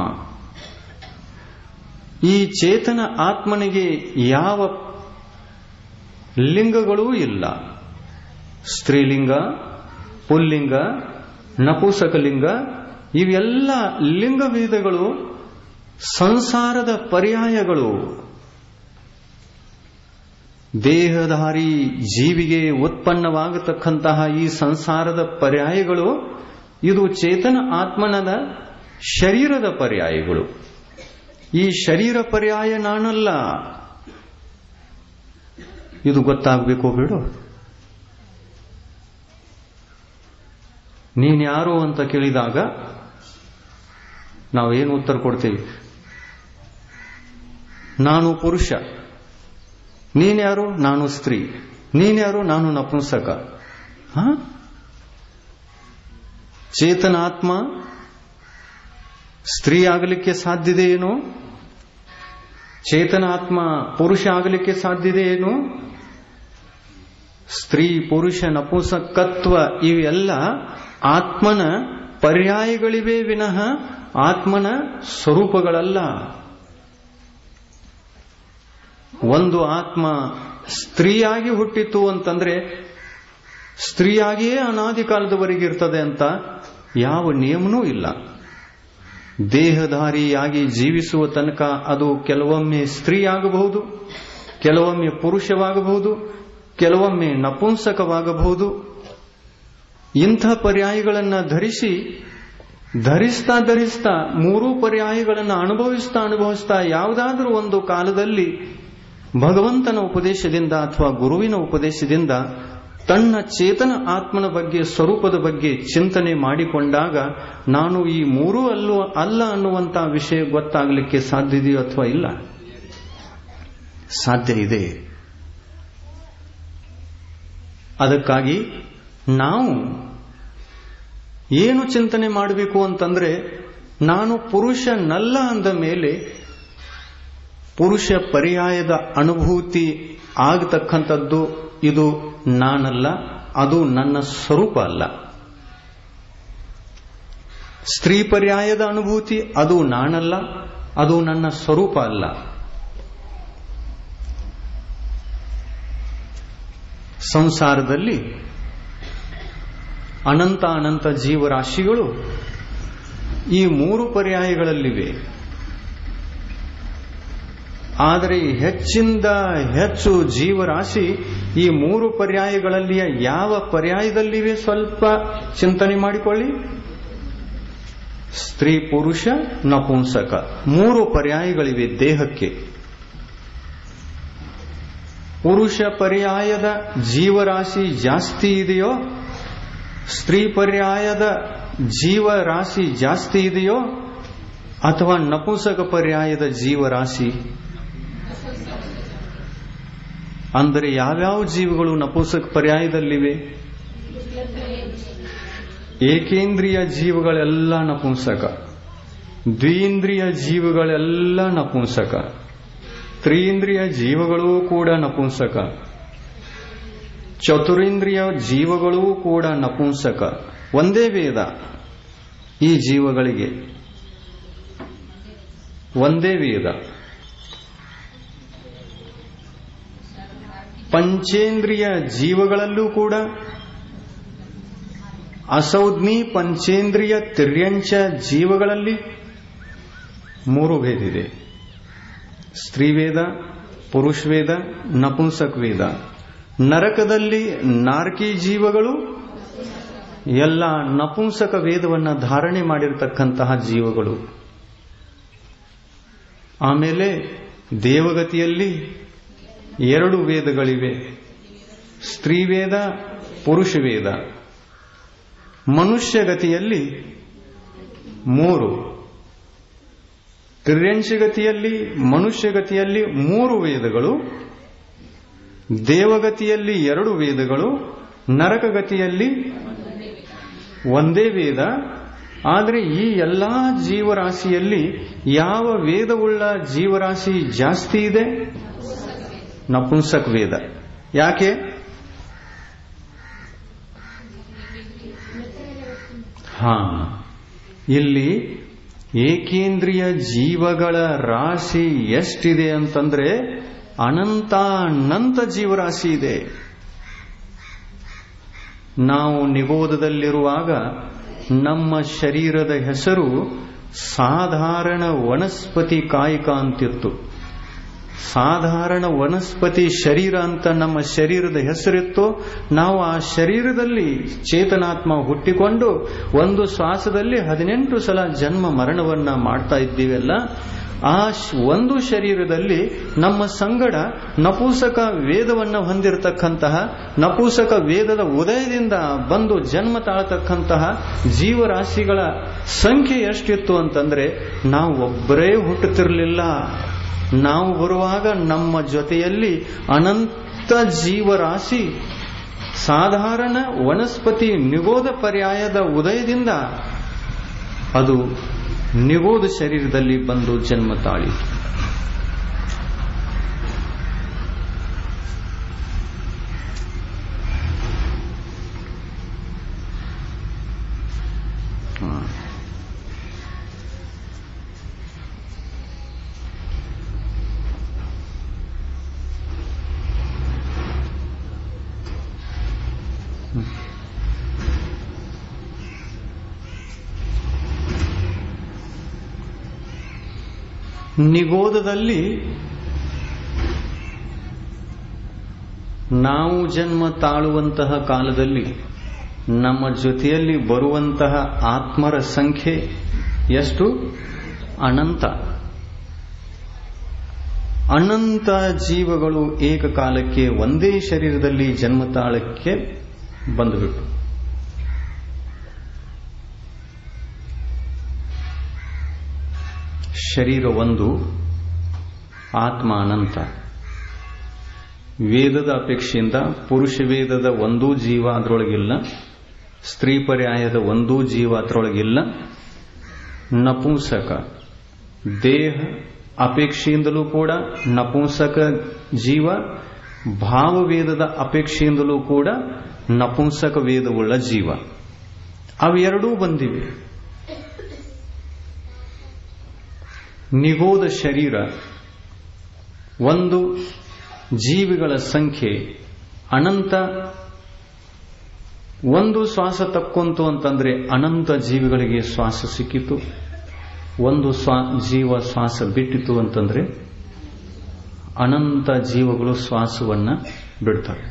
ಈ ಚೇತನ ಆತ್ಮನಿಗೆ ಯಾವ ಲಿಂಗಗಳೂ ಇಲ್ಲ ಸ್ತ್ರೀಲಿಂಗ ಪುಲ್ಲಿಂಗ ನಪುಸಕಲಿಂಗ ಇವೆಲ್ಲ ಲಿಂಗಭೇದಗಳು ಸಂಸಾರದ ಪರ್ಯಾಯಗಳು ದೇಹಧಾರಿ ಜೀವಿಗೆ ಉತ್ಪನ್ನವಾಗತಕ್ಕಂತಹ ಈ ಸಂಸಾರದ ಪರ್ಯಾಯಗಳು ಇದು ಚೇತನ ಆತ್ಮನದ ಶರೀರದ ಪರ್ಯಾಯಗಳು ಈ ಶರೀರ ಪರ್ಯಾಯ ನಾನಲ್ಲ ಇದು ಗೊತ್ತಾಗಬೇಕು ಬಿಡು ನೀನ್ಯಾರು ಅಂತ ಕೇಳಿದಾಗ ನಾವೇನು ಉತ್ತರ ಕೊಡ್ತೀವಿ ನಾನು ಪುರುಷ ನೀನ್ಯಾರು ನಾನು ಸ್ತ್ರೀ ನೀನ್ಯಾರು ನಾನು ನಪುಂಸಕ ಹ ಚೇತನಾತ್ಮ ಸ್ತ್ರೀ ಆಗಲಿಕ್ಕೆ ಸಾಧ್ಯತೆ ಏನು ಚೇತನಾತ್ಮ ಪುರುಷ ಆಗಲಿಕ್ಕೆ ಸಾಧ್ಯತೆ ಏನು ಸ್ತ್ರೀ ಪುರುಷ ನಪುಂಸಕತ್ವ ಇವೆಲ್ಲ ಆತ್ಮನ ಪರ್ಯಾಯಗಳಿವೆ ವಿನಃ ಆತ್ಮನ ಸ್ವರೂಪಗಳಲ್ಲ ಒಂದು ಆತ್ಮ ಸ್ತ್ರೀಯಾಗಿ ಹುಟ್ಟಿತು ಅಂತಂದ್ರೆ ಸ್ತ್ರೀಯಾಗಿಯೇ ಅನಾದಿ ಕಾಲದವರೆಗೆ ಇರ್ತದೆ ಅಂತ ಯಾವ ನಿಯಮನೂ ಇಲ್ಲ ದೇಹಧಾರಿಯಾಗಿ ಜೀವಿಸುವ ತನಕ ಅದು ಕೆಲವೊಮ್ಮೆ ಸ್ತ್ರೀ ಆಗಬಹುದು ಕೆಲವೊಮ್ಮೆ ಪುರುಷವಾಗಬಹುದು ಕೆಲವೊಮ್ಮೆ ನಪುಂಸಕವಾಗಬಹುದು ಇಂಥ ಪರ್ಯಾಯಗಳನ್ನು ಧರಿಸಿ ಧರಿಸ್ತಾ ಧರಿಸ್ತಾ ಮೂರೂ ಪರ್ಯಾಯಗಳನ್ನು ಅನುಭವಿಸ್ತಾ ಅನುಭವಿಸ್ತಾ ಯಾವುದಾದ್ರೂ ಒಂದು ಕಾಲದಲ್ಲಿ ಭಗವಂತನ ಉಪದೇಶದಿಂದ ಅಥವಾ ಗುರುವಿನ ಉಪದೇಶದಿಂದ ತನ್ನ ಚೇತನ ಆತ್ಮನ ಬಗ್ಗೆ ಸ್ವರೂಪದ ಬಗ್ಗೆ ಚಿಂತನೆ ಮಾಡಿಕೊಂಡಾಗ ನಾನು ಈ ಮೂರೂ ಅಲ್ಲೂ ಅಲ್ಲ ಅನ್ನುವಂತ ವಿಷಯ ಗೊತ್ತಾಗಲಿಕ್ಕೆ ಸಾಧ್ಯದೆಯೋ ಅಥವಾ ಇಲ್ಲ ಸಾಧ್ಯ ಇದೆ ಅದಕ್ಕಾಗಿ ನಾವು ಏನು ಚಿಂತನೆ ಮಾಡಬೇಕು ಅಂತಂದ್ರೆ ನಾನು ಪುರುಷನಲ್ಲ ಅಂದ ಮೇಲೆ ಪುರುಷ ಪರ್ಯಾಯದ ಅನುಭೂತಿ ಆಗತಕ್ಕಂಥದ್ದು ಇದು ನಾನಲ್ಲ ಅದು ನನ್ನ ಸ್ವರೂಪ ಅಲ್ಲ ಸ್ತ್ರೀ ಪರ್ಯಾಯದ ಅನುಭೂತಿ ಅದು ನಾನಲ್ಲ ಅದು ನನ್ನ ಸ್ವರೂಪ ಅಲ್ಲ ಸಂಸಾರದಲ್ಲಿ ಅನಂತ ಅನಂತ ಜೀವರಾಶಿಗಳು ಈ ಮೂರು ಪರ್ಯಾಯಗಳಲ್ಲಿವೆ ಆದರೆ ಹೆಚ್ಚಿಂದ ಹೆಚ್ಚು ಜೀವರಾಶಿ ಈ ಮೂರು ಪರ್ಯಾಯಗಳಲ್ಲಿಯ ಯಾವ ಪರ್ಯಾಯದಲ್ಲಿವೆ ಸ್ವಲ್ಪ ಚಿಂತನೆ ಮಾಡಿಕೊಳ್ಳಿ ಸ್ತ್ರೀ ಪುರುಷ ನಪುಂಸಕ ಮೂರು ಪರ್ಯಾಯಗಳಿವೆ ದೇಹಕ್ಕೆ ಪುರುಷ ಪರ್ಯಾಯದ ಜೀವರಾಶಿ ಜಾಸ್ತಿ ಇದೆಯೋ ಸ್ತ್ರೀ ಪರ್ಯಾಯದ ಜೀವರಾಶಿ ಜಾಸ್ತಿ ಇದೆಯೋ ಅಥವಾ ನಪುಂಸಕ ಪರ್ಯಾಯದ ಜೀವರಾಶಿ ಅಂದರೆ ಯಾವ್ಯಾವ ಜೀವಿಗಳು ನಪುಂಸಕ ಪರ್ಯಾಯದಲ್ಲಿವೆ ಏಕೇಂದ್ರಿಯ ಜೀವಗಳೆಲ್ಲ ನಪುಂಸಕ ದ್ವೀಂದ್ರಿಯ ಜೀವಗಳೆಲ್ಲ ನಪುಂಸಕ ತ್ರೀಂದ್ರಿಯ ಜೀವಗಳೂ ಕೂಡ ನಪುಂಸಕ ಚತುರಿಂದ್ರಿಯ ಜೀವಗಳೂ ಕೂಡ ನಪುಂಸಕ ಒಂದೇ ವೇದ ಈ ಜೀವಗಳಿಗೆ ಒಂದೇ ವೇದ ಪಂಚೇಂದ್ರಿಯ ಜೀವಗಳಲ್ಲೂ ಕೂಡ ಅಸೌಜ್ಞಿ ಪಂಚೇಂದ್ರಿಯ ತಿರ್ಯಂಚ ಜೀವಗಳಲ್ಲಿ ಮೂರು ಭೇದ ಇದೆ ಸ್ತ್ರೀವೇದ ಪುರುಷ ವೇದ ನಪುಂಸಕ್ ವೇದ ನರಕದಲ್ಲಿ ನಾರ್ಕಿ ಜೀವಗಳು ಎಲ್ಲ ನಪುಂಸಕ ವೇದವನ್ನು ಧಾರಣೆ ಮಾಡಿರತಕ್ಕಂತಹ ಜೀವಗಳು ಆಮೇಲೆ ದೇವಗತಿಯಲ್ಲಿ ಎರಡು ವೇದಗಳಿವೆ ಸ್ತ್ರೀವೇದ ಪುರುಷ ವೇದ ಮನುಷ್ಯಗತಿಯಲ್ಲಿ ಮೂರು ತಿರ್ಯಂಶಗತಿಯಲ್ಲಿ ಮನುಷ್ಯಗತಿಯಲ್ಲಿ ಮೂರು ವೇದಗಳು ದೇವಗತಿಯಲ್ಲಿ ಎರಡು ವೇದಗಳು ನರಕಗತಿಯಲ್ಲಿ ಒಂದೇ ವೇದ ಆದರೆ ಈ ಎಲ್ಲಾ ಜೀವರಾಶಿಯಲ್ಲಿ ಯಾವ ವೇದವುಳ್ಳ ಜೀವರಾಶಿ ಜಾಸ್ತಿ ಇದೆ ನಪುಂಸಕ್ ವೇದ ಯಾಕೆ ಹಾ ಇಲ್ಲಿ ಏಕೇಂದ್ರಿಯ ಜೀವಗಳ ರಾಶಿ ಎಷ್ಟಿದೆ ಅಂತಂದ್ರೆ ಅನಂತ ಅನಂತ ಜೀವರಾಶಿ ಇದೆ ನಾವು ನಿಗೋದದಲ್ಲಿರುವಾಗ ನಮ್ಮ ಶರೀರದ ಹೆಸರು ಸಾಧಾರಣ ವನಸ್ಪತಿ ಕಾಯಿಕ ಅಂತಿತ್ತು ಸಾಧಾರಣ ವನಸ್ಪತಿ ಶರೀರ ಅಂತ ನಮ್ಮ ಶರೀರದ ಹೆಸರಿತ್ತು ನಾವು ಆ ಶರೀರದಲ್ಲಿ ಚೇತನಾತ್ಮ ಹುಟ್ಟಿಕೊಂಡು ಒಂದು ಶ್ವಾಸದಲ್ಲಿ ಹದಿನೆಂಟು ಸಲ ಜನ್ಮ ಮರಣವನ್ನ ಮಾಡ್ತಾ ಇದ್ದೀವಲ್ಲ ಆ ಒಂದು ಶರೀರದಲ್ಲಿ ನಮ್ಮ ಸಂಗಡ ನಪೂಸಕ ವೇದವನ್ನ ಹೊಂದಿರತಕ್ಕಂತಹ ನಪೂಸಕ ವೇದದ ಉದಯದಿಂದ ಬಂದು ಜನ್ಮ ತಾಳತಕ್ಕಂತಹ ಜೀವರಾಶಿಗಳ ಸಂಖ್ಯೆ ಎಷ್ಟಿತ್ತು ಅಂತಂದ್ರೆ ನಾವು ಒಬ್ಬರೇ ಹುಟ್ಟುತ್ತಿರಲಿಲ್ಲ ನಾವು ಬರುವಾಗ ನಮ್ಮ ಜೊತೆಯಲ್ಲಿ ಅನಂತ ಜೀವರಾಶಿ ಸಾಧಾರಣ ವನಸ್ಪತಿ ನಿಗೋದ ಪರ್ಯಾಯದ ಉದಯದಿಂದ ಅದು ನಿಗೋದ ಶರೀರದಲ್ಲಿ ಬಂದು ಜನ್ಮ ತಾಳಿತು ನಿಗೋದದಲ್ಲಿ ನಾವು ಜನ್ಮ ತಾಳುವಂತಹ ಕಾಲದಲ್ಲಿ ನಮ್ಮ ಜೊತೆಯಲ್ಲಿ ಬರುವಂತಹ ಆತ್ಮರ ಸಂಖ್ಯೆ ಎಷ್ಟು ಅನಂತ ಅನಂತ ಜೀವಗಳು ಏಕಕಾಲಕ್ಕೆ ಒಂದೇ ಶರೀರದಲ್ಲಿ ಜನ್ಮ ತಾಳಕ್ಕೆ ಬಂದುಬಿಟ್ಟು ಶರೀರ ಒಂದು ಆತ್ಮ ಅನಂತ ವೇದದ ಅಪೇಕ್ಷೆಯಿಂದ ಪುರುಷ ವೇದದ ಒಂದೂ ಜೀವ ಅದರೊಳಗಿಲ್ಲ ಸ್ತ್ರೀ ಪರ್ಯಾಯದ ಒಂದೂ ಜೀವ ಅದರೊಳಗಿಲ್ಲ ನಪುಂಸಕ ದೇಹ ಅಪೇಕ್ಷೆಯಿಂದಲೂ ಕೂಡ ನಪುಂಸಕ ಜೀವ ಭಾವವೇದದ ಅಪೇಕ್ಷೆಯಿಂದಲೂ ಕೂಡ ನಪುಂಸಕ ವೇದವುಳ್ಳ ಜೀವ ಅವೆರಡೂ ಬಂದಿವೆ ನಿಗೋದ ಶರೀರ ಒಂದು ಜೀವಿಗಳ ಸಂಖ್ಯೆ ಅನಂತ ಒಂದು ಶ್ವಾಸ ತಕ್ಕೊಂತು ಅಂತಂದ್ರೆ ಅನಂತ ಜೀವಿಗಳಿಗೆ ಶ್ವಾಸ ಸಿಕ್ಕಿತು ಒಂದು ಸ್ವಾ ಜೀವ ಶ್ವಾಸ ಬಿಟ್ಟಿತು ಅಂತಂದ್ರೆ ಅನಂತ ಜೀವಗಳು ಶ್ವಾಸವನ್ನ ಬಿಡ್ತಾರೆ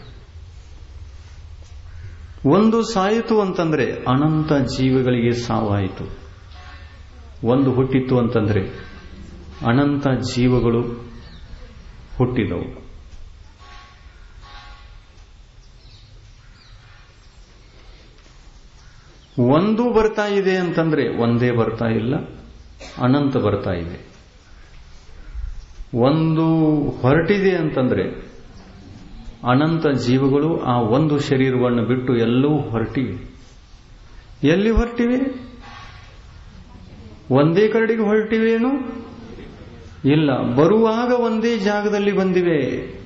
ಒಂದು ಸಾಯಿತು ಅಂತಂದ್ರೆ ಅನಂತ ಜೀವಿಗಳಿಗೆ ಸಾವಾಯಿತು ಒಂದು ಹುಟ್ಟಿತ್ತು ಅಂತಂದ್ರೆ ಅನಂತ ಜೀವಗಳು ಹುಟ್ಟಿದವು ಒಂದು ಬರ್ತಾ ಇದೆ ಅಂತಂದ್ರೆ ಒಂದೇ ಬರ್ತಾ ಇಲ್ಲ ಅನಂತ ಬರ್ತಾ ಇದೆ ಒಂದು ಹೊರಟಿದೆ ಅಂತಂದ್ರೆ ಅನಂತ ಜೀವಗಳು ಆ ಒಂದು ಶರೀರವನ್ನು ಬಿಟ್ಟು ಎಲ್ಲವೂ ಹೊರಟಿವೆ ಎಲ್ಲಿ ಹೊರಟಿವೆ ಒಂದೇ ಕರಡಿಗೆ ಹೊರಟಿವೇನು ಇಲ್ಲ ಬರುವಾಗ ಒಂದೇ ಜಾಗದಲ್ಲಿ ಬಂದಿವೆ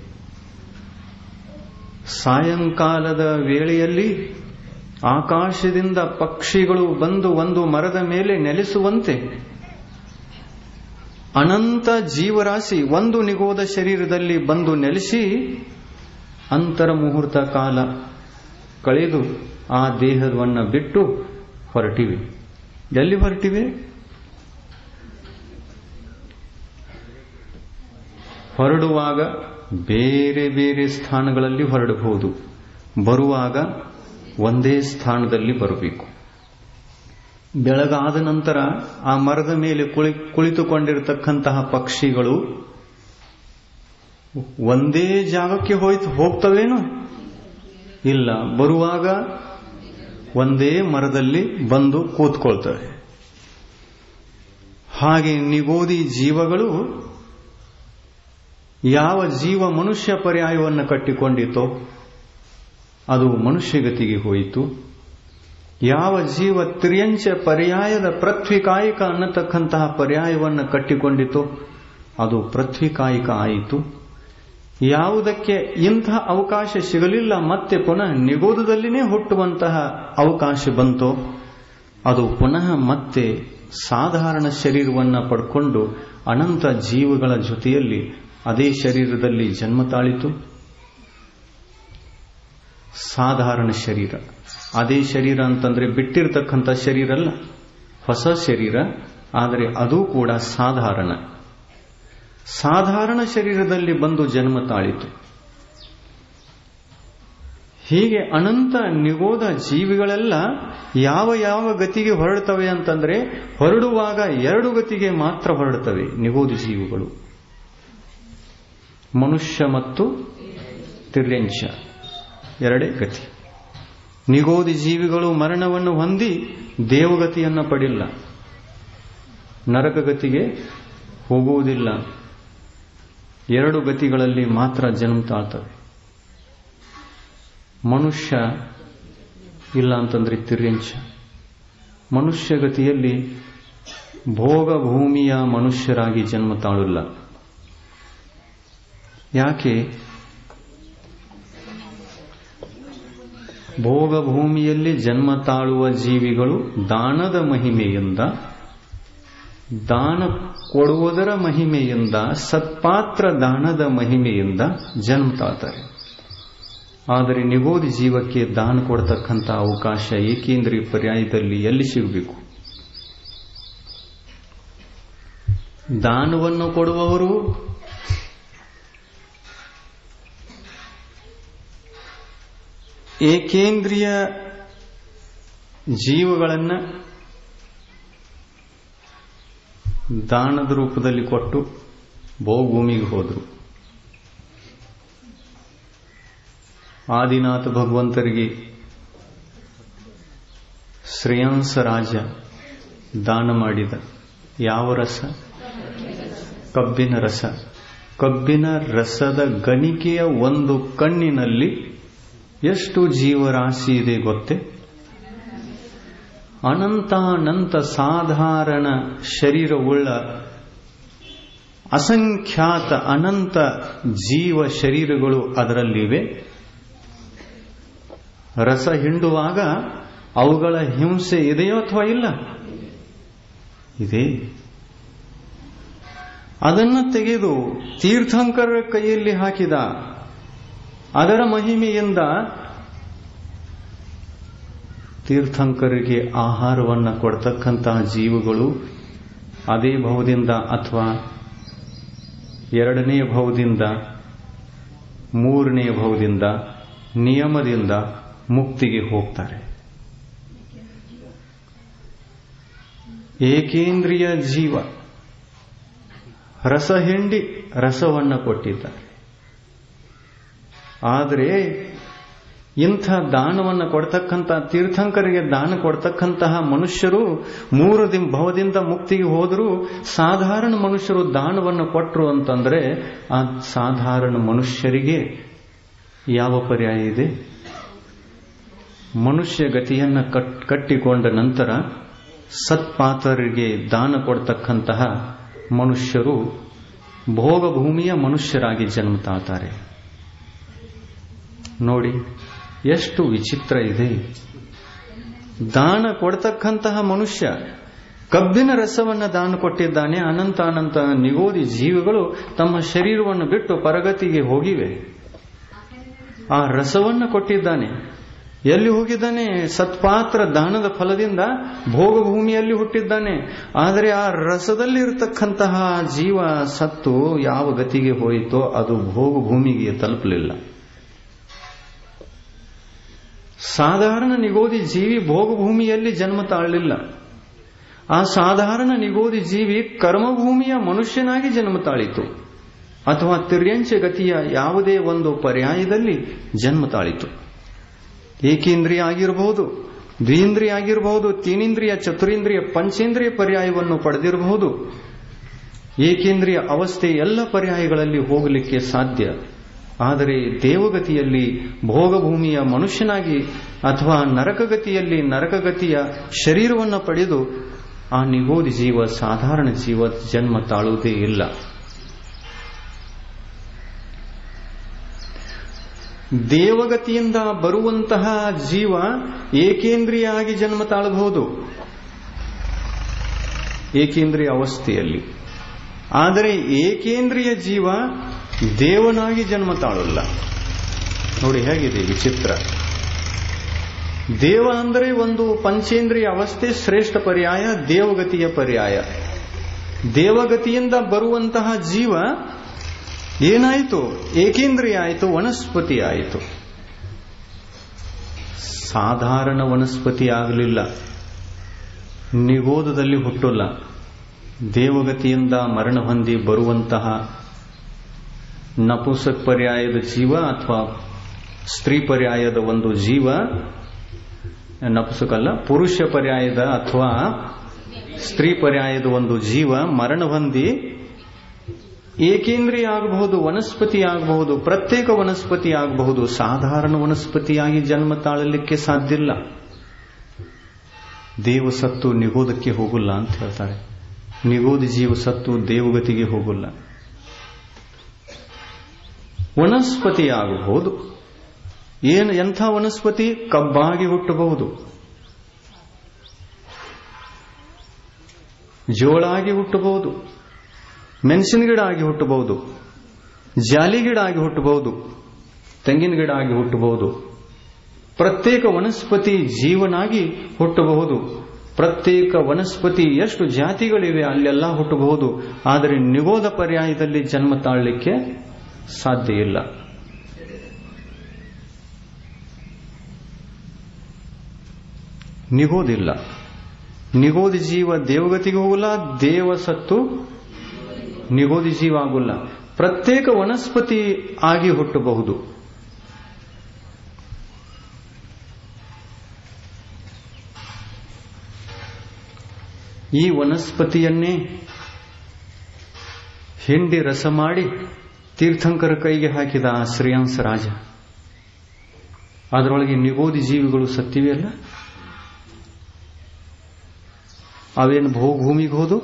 ಸಾಯಂಕಾಲದ ವೇಳೆಯಲ್ಲಿ ಆಕಾಶದಿಂದ ಪಕ್ಷಿಗಳು ಬಂದು ಒಂದು ಮರದ ಮೇಲೆ ನೆಲೆಸುವಂತೆ ಅನಂತ ಜೀವರಾಶಿ ಒಂದು ನಿಗೋದ ಶರೀರದಲ್ಲಿ ಬಂದು ನೆಲೆಸಿ ಅಂತರ ಮುಹೂರ್ತ ಕಾಲ ಕಳೆದು ಆ ದೇಹವನ್ನ ಬಿಟ್ಟು ಹೊರಟಿವೆ ಎಲ್ಲಿ ಹೊರಟಿವೆ ಹೊರಡುವಾಗ ಬೇರೆ ಬೇರೆ ಸ್ಥಾನಗಳಲ್ಲಿ ಹೊರಡಬಹುದು ಬರುವಾಗ ಒಂದೇ ಸ್ಥಾನದಲ್ಲಿ ಬರಬೇಕು ಬೆಳಗಾದ ನಂತರ ಆ ಮರದ ಮೇಲೆ ಕುಳಿ ಕುಳಿತುಕೊಂಡಿರತಕ್ಕಂತಹ ಪಕ್ಷಿಗಳು ಒಂದೇ ಜಾಗಕ್ಕೆ ಹೋಯ್ತು ಹೋಗ್ತವೇನು ಇಲ್ಲ ಬರುವಾಗ ಒಂದೇ ಮರದಲ್ಲಿ ಬಂದು ಕೂತ್ಕೊಳ್ತವೆ ಹಾಗೆ ನಿಗೋದಿ ಜೀವಗಳು ಯಾವ ಜೀವ ಮನುಷ್ಯ ಪರ್ಯಾಯವನ್ನು ಕಟ್ಟಿಕೊಂಡಿತೋ ಅದು ಮನುಷ್ಯಗತಿಗೆ ಹೋಯಿತು ಯಾವ ಜೀವ ತ್ರಿಯಂಚ ಪರ್ಯಾಯದ ಪೃಥ್ವಿಕಾಯಿಕ ಅನ್ನತಕ್ಕಂತಹ ಪರ್ಯಾಯವನ್ನು ಕಟ್ಟಿಕೊಂಡಿತೋ ಅದು ಪೃಥ್ವಿಕಾಯಿಕ ಆಯಿತು ಯಾವುದಕ್ಕೆ ಇಂತಹ ಅವಕಾಶ ಸಿಗಲಿಲ್ಲ ಮತ್ತೆ ಪುನಃ ನಿಗೋದದಲ್ಲಿನೇ ಹುಟ್ಟುವಂತಹ ಅವಕಾಶ ಬಂತೋ ಅದು ಪುನಃ ಮತ್ತೆ ಸಾಧಾರಣ ಶರೀರವನ್ನು ಪಡ್ಕೊಂಡು ಅನಂತ ಜೀವಗಳ ಜೊತೆಯಲ್ಲಿ ಅದೇ ಶರೀರದಲ್ಲಿ ಜನ್ಮ ತಾಳಿತು ಸಾಧಾರಣ ಶರೀರ ಅದೇ ಶರೀರ ಅಂತಂದ್ರೆ ಬಿಟ್ಟಿರ್ತಕ್ಕಂಥ ಶರೀರ ಅಲ್ಲ ಹೊಸ ಶರೀರ ಆದರೆ ಅದು ಕೂಡ ಸಾಧಾರಣ ಸಾಧಾರಣ ಶರೀರದಲ್ಲಿ ಬಂದು ಜನ್ಮ ತಾಳಿತು ಹೀಗೆ ಅನಂತ ನಿಗೋದ ಜೀವಿಗಳೆಲ್ಲ ಯಾವ ಯಾವ ಗತಿಗೆ ಹೊರಡ್ತವೆ ಅಂತಂದ್ರೆ ಹೊರಡುವಾಗ ಎರಡು ಗತಿಗೆ ಮಾತ್ರ ಹೊರಡ್ತವೆ ನಿಗೋದ ಜೀವಿಗಳು ಮನುಷ್ಯ ಮತ್ತು ತಿರ್ಯಂಶ ಎರಡೇ ಗತಿ ನಿಗೋದಿ ಜೀವಿಗಳು ಮರಣವನ್ನು ಹೊಂದಿ ದೇವಗತಿಯನ್ನು ಪಡಿಲ್ಲ ನರಕಗತಿಗೆ ಹೋಗುವುದಿಲ್ಲ ಎರಡು ಗತಿಗಳಲ್ಲಿ ಮಾತ್ರ ಜನ್ಮ ತಾಳ್ತವೆ ಮನುಷ್ಯ ಇಲ್ಲ ಅಂತಂದ್ರೆ ತಿರ್ಯಂಶ ಮನುಷ್ಯ ಗತಿಯಲ್ಲಿ ಭೋಗ ಭೂಮಿಯ ಮನುಷ್ಯರಾಗಿ ಜನ್ಮ ತಾಳಲ್ಲ ಯಾಕೆ ಭೋಗ ಭೂಮಿಯಲ್ಲಿ ಜನ್ಮ ತಾಳುವ ಜೀವಿಗಳು ದಾನದ ಮಹಿಮೆಯಿಂದ ದಾನ ಕೊಡುವುದರ ಮಹಿಮೆಯಿಂದ ಸತ್ಪಾತ್ರ ದಾನದ ಮಹಿಮೆಯಿಂದ ಜನ್ಮ ತಾಳ್ತಾರೆ ಆದರೆ ನಿಗೋದಿ ಜೀವಕ್ಕೆ ದಾನ ಕೊಡತಕ್ಕಂಥ ಅವಕಾಶ ಏಕೇಂದ್ರೀಯ ಪರ್ಯಾಯದಲ್ಲಿ ಎಲ್ಲಿ ಸಿಗಬೇಕು ದಾನವನ್ನು ಕೊಡುವವರು ಏಕೇಂದ್ರಿಯ ಜೀವಗಳನ್ನು ದಾನದ ರೂಪದಲ್ಲಿ ಕೊಟ್ಟು ಭೂಮಿಗೆ ಹೋದರು ಆದಿನಾಥ ಭಗವಂತರಿಗೆ ಶ್ರೇಯಾಂಸ ರಾಜ ದಾನ ಮಾಡಿದ ಯಾವ ರಸ ಕಬ್ಬಿನ ರಸ ಕಬ್ಬಿನ ರಸದ ಗಣಿಕೆಯ ಒಂದು ಕಣ್ಣಿನಲ್ಲಿ ಎಷ್ಟು ಜೀವರಾಶಿ ಇದೆ ಗೊತ್ತೇ ಅನಂತಾನಂತ ಸಾಧಾರಣ ಶರೀರವುಳ್ಳ ಅಸಂಖ್ಯಾತ ಅನಂತ ಜೀವ ಶರೀರಗಳು ಅದರಲ್ಲಿವೆ ರಸ ಹಿಂಡುವಾಗ ಅವುಗಳ ಹಿಂಸೆ ಇದೆಯೋ ಅಥವಾ ಇಲ್ಲ ಇದೆ ಅದನ್ನು ತೆಗೆದು ತೀರ್ಥಂಕರರ ಕೈಯಲ್ಲಿ ಹಾಕಿದ ಅದರ ಮಹಿಮೆಯಿಂದ ತೀರ್ಥಂಕರಿಗೆ ಆಹಾರವನ್ನು ಕೊಡ್ತಕ್ಕಂತಹ ಜೀವಗಳು ಅದೇ ಭವದಿಂದ ಅಥವಾ ಎರಡನೇ ಭವದಿಂದ ಮೂರನೇ ಭವದಿಂದ ನಿಯಮದಿಂದ ಮುಕ್ತಿಗೆ ಹೋಗ್ತಾರೆ ಏಕೇಂದ್ರಿಯ ಜೀವ ರಸ ಹಿಂಡಿ ರಸವನ್ನು ಕೊಟ್ಟಿದ್ದಾರೆ ಆದರೆ ಇಂಥ ದಾನವನ್ನು ಕೊಡ್ತಕ್ಕಂಥ ತೀರ್ಥಂಕರಿಗೆ ದಾನ ಕೊಡ್ತಕ್ಕಂತಹ ಮನುಷ್ಯರು ಮೂರು ದಿನ ಭವದಿಂದ ಮುಕ್ತಿಗೆ ಹೋದರೂ ಸಾಧಾರಣ ಮನುಷ್ಯರು ದಾನವನ್ನು ಕೊಟ್ಟರು ಅಂತಂದ್ರೆ ಆ ಸಾಧಾರಣ ಮನುಷ್ಯರಿಗೆ ಯಾವ ಪರ್ಯಾಯ ಇದೆ ಮನುಷ್ಯ ಗತಿಯನ್ನ ಕಟ್ಟಿಕೊಂಡ ನಂತರ ಸತ್ಪಾತರಿಗೆ ದಾನ ಕೊಡ್ತಕ್ಕಂತಹ ಮನುಷ್ಯರು ಭೋಗಭೂಮಿಯ ಮನುಷ್ಯರಾಗಿ ಜನ್ಮ ತಾಳ್ತಾರೆ ನೋಡಿ ಎಷ್ಟು ವಿಚಿತ್ರ ಇದೆ ದಾನ ಕೊಡ್ತಕ್ಕಂತಹ ಮನುಷ್ಯ ಕಬ್ಬಿನ ರಸವನ್ನ ದಾನ ಕೊಟ್ಟಿದ್ದಾನೆ ಅನಂತ ಅನಂತ ನಿಗೋದಿ ಜೀವಿಗಳು ತಮ್ಮ ಶರೀರವನ್ನು ಬಿಟ್ಟು ಪರಗತಿಗೆ ಹೋಗಿವೆ ಆ ರಸವನ್ನ ಕೊಟ್ಟಿದ್ದಾನೆ ಎಲ್ಲಿ ಹೋಗಿದ್ದಾನೆ ಸತ್ಪಾತ್ರ ದಾನದ ಫಲದಿಂದ ಭೋಗಭೂಮಿಯಲ್ಲಿ ಹುಟ್ಟಿದ್ದಾನೆ ಆದರೆ ಆ ರಸದಲ್ಲಿ ಇರತಕ್ಕಂತಹ ಜೀವ ಸತ್ತು ಯಾವ ಗತಿಗೆ ಹೋಯಿತೋ ಅದು ಭೋಗಭೂಮಿಗೆ ತಲುಪಲಿಲ್ಲ ಸಾಧಾರಣ ನಿಗೋದಿ ಜೀವಿ ಭೋಗಭೂಮಿಯಲ್ಲಿ ಜನ್ಮ ತಾಳಲಿಲ್ಲ ಆ ಸಾಧಾರಣ ನಿಗೋದಿ ಜೀವಿ ಕರ್ಮಭೂಮಿಯ ಮನುಷ್ಯನಾಗಿ ಜನ್ಮ ತಾಳಿತು ಅಥವಾ ತಿರ್ಯಂಚ ಗತಿಯ ಯಾವುದೇ ಒಂದು ಪರ್ಯಾಯದಲ್ಲಿ ಜನ್ಮ ತಾಳಿತು ಏಕೇಂದ್ರಿಯ ಆಗಿರಬಹುದು ದ್ವೀಂದ್ರಿಯ ಆಗಿರಬಹುದು ತೀನೇಂದ್ರಿಯ ಚತುರೇಂದ್ರಿಯ ಪಂಚೇಂದ್ರಿಯ ಪರ್ಯಾಯವನ್ನು ಪಡೆದಿರಬಹುದು ಏಕೇಂದ್ರಿಯ ಅವಸ್ಥೆ ಎಲ್ಲ ಪರ್ಯಾಯಗಳಲ್ಲಿ ಹೋಗಲಿಕ್ಕೆ ಸಾಧ್ಯ ಆದರೆ ದೇವಗತಿಯಲ್ಲಿ ಭೋಗಭೂಮಿಯ ಮನುಷ್ಯನಾಗಿ ಅಥವಾ ನರಕಗತಿಯಲ್ಲಿ ನರಕಗತಿಯ ಶರೀರವನ್ನು ಪಡೆದು ಆ ನಿಗೋದಿ ಜೀವ ಸಾಧಾರಣ ಜೀವ ಜನ್ಮ ತಾಳುವುದೇ ಇಲ್ಲ ದೇವಗತಿಯಿಂದ ಬರುವಂತಹ ಜೀವ ಏಕೇಂದ್ರಿಯ ಆಗಿ ಜನ್ಮ ತಾಳಬಹುದು ಏಕೇಂದ್ರಿಯ ಅವಸ್ಥೆಯಲ್ಲಿ ಆದರೆ ಏಕೇಂದ್ರಿಯ ಜೀವ ದೇವನಾಗಿ ಜನ್ಮ ತಾಳಲ್ಲ ನೋಡಿ ಹೇಗಿದೆ ವಿಚಿತ್ರ ದೇವ ಅಂದರೆ ಒಂದು ಪಂಚೇಂದ್ರಿಯ ಅವಸ್ಥೆ ಶ್ರೇಷ್ಠ ಪರ್ಯಾಯ ದೇವಗತಿಯ ಪರ್ಯಾಯ ದೇವಗತಿಯಿಂದ ಬರುವಂತಹ ಜೀವ ಏನಾಯಿತು ಏಕೇಂದ್ರಿಯ ಆಯಿತು ವನಸ್ಪತಿ ಆಯಿತು ಸಾಧಾರಣ ವನಸ್ಪತಿ ಆಗಲಿಲ್ಲ ನಿಗೋದದಲ್ಲಿ ಹುಟ್ಟಲ್ಲ ದೇವಗತಿಯಿಂದ ಮರಣ ಹೊಂದಿ ಬರುವಂತಹ ನಪುಂಸಕ್ ಪರ್ಯಾಯದ ಜೀವ ಅಥವಾ ಸ್ತ್ರೀ ಪರ್ಯಾಯದ ಒಂದು ಜೀವ ನಪುಸಕಲ್ಲ ಪುರುಷ ಪರ್ಯಾಯದ ಅಥವಾ ಸ್ತ್ರೀ ಪರ್ಯಾಯದ ಒಂದು ಜೀವ ಮರಣ ಹೊಂದಿ ಏಕೇಂದ್ರಿಯ ಆಗಬಹುದು ವನಸ್ಪತಿ ಆಗಬಹುದು ಪ್ರತ್ಯೇಕ ವನಸ್ಪತಿ ಆಗಬಹುದು ಸಾಧಾರಣ ವನಸ್ಪತಿಯಾಗಿ ಜನ್ಮ ತಾಳಲಿಕ್ಕೆ ಸಾಧ್ಯ ಇಲ್ಲ ದೇವ ಸತ್ತು ನಿಗೋದಕ್ಕೆ ಹೋಗಲ್ಲ ಅಂತ ಹೇಳ್ತಾರೆ ನಿಗೋದಿ ಜೀವ ಸತ್ತು ದೇವಗತಿಗೆ ಹೋಗಲ್ಲ ವನಸ್ಪತಿ ಆಗಬಹುದು ಏನು ಎಂಥ ವನಸ್ಪತಿ ಕಬ್ಬಾಗಿ ಹುಟ್ಟಬಹುದು ಜೋಳಾಗಿ ಹುಟ್ಟಬಹುದು ಮೆಣಸಿನ ಗಿಡ ಆಗಿ ಹುಟ್ಟಬಹುದು ಜಾಲಿ ಗಿಡ ಆಗಿ ಹುಟ್ಟಬಹುದು ತೆಂಗಿನ ಗಿಡ ಆಗಿ ಹುಟ್ಟಬಹುದು ಪ್ರತ್ಯೇಕ ವನಸ್ಪತಿ ಜೀವನಾಗಿ ಹುಟ್ಟಬಹುದು ಪ್ರತ್ಯೇಕ ವನಸ್ಪತಿ ಎಷ್ಟು ಜಾತಿಗಳಿವೆ ಅಲ್ಲೆಲ್ಲ ಹುಟ್ಟಬಹುದು ಆದರೆ ನಿಗೋದ ಪರ್ಯಾಯದಲ್ಲಿ ಜನ್ಮ ತಾಳಲಿಕ್ಕೆ ಸಾಧ್ಯ ಇಲ್ಲ ನಿಗೋದಿಲ್ಲ ನಿಗೋದಿ ಜೀವ ದೇವಗತಿಗೆ ಹೋಗಲ್ಲ ದೇವ ಸತ್ತು ನಿಗೋದಿ ಜೀವ ಆಗುಲ್ಲ ಪ್ರತ್ಯೇಕ ವನಸ್ಪತಿ ಆಗಿ ಹುಟ್ಟಬಹುದು ಈ ವನಸ್ಪತಿಯನ್ನೇ ಹಿಂಡಿ ರಸ ಮಾಡಿ ತೀರ್ಥಂಕರ ಕೈಗೆ ಹಾಕಿದ ಆ ಶ್ರೇಯಾಂಸ ರಾಜ ಅದರೊಳಗೆ ನಿಗೋದಿ ಜೀವಿಗಳು ಸತ್ತಿವೆಯಲ್ಲ ಅವೇನು ಭೂಮಿಗೆ ಹೋದು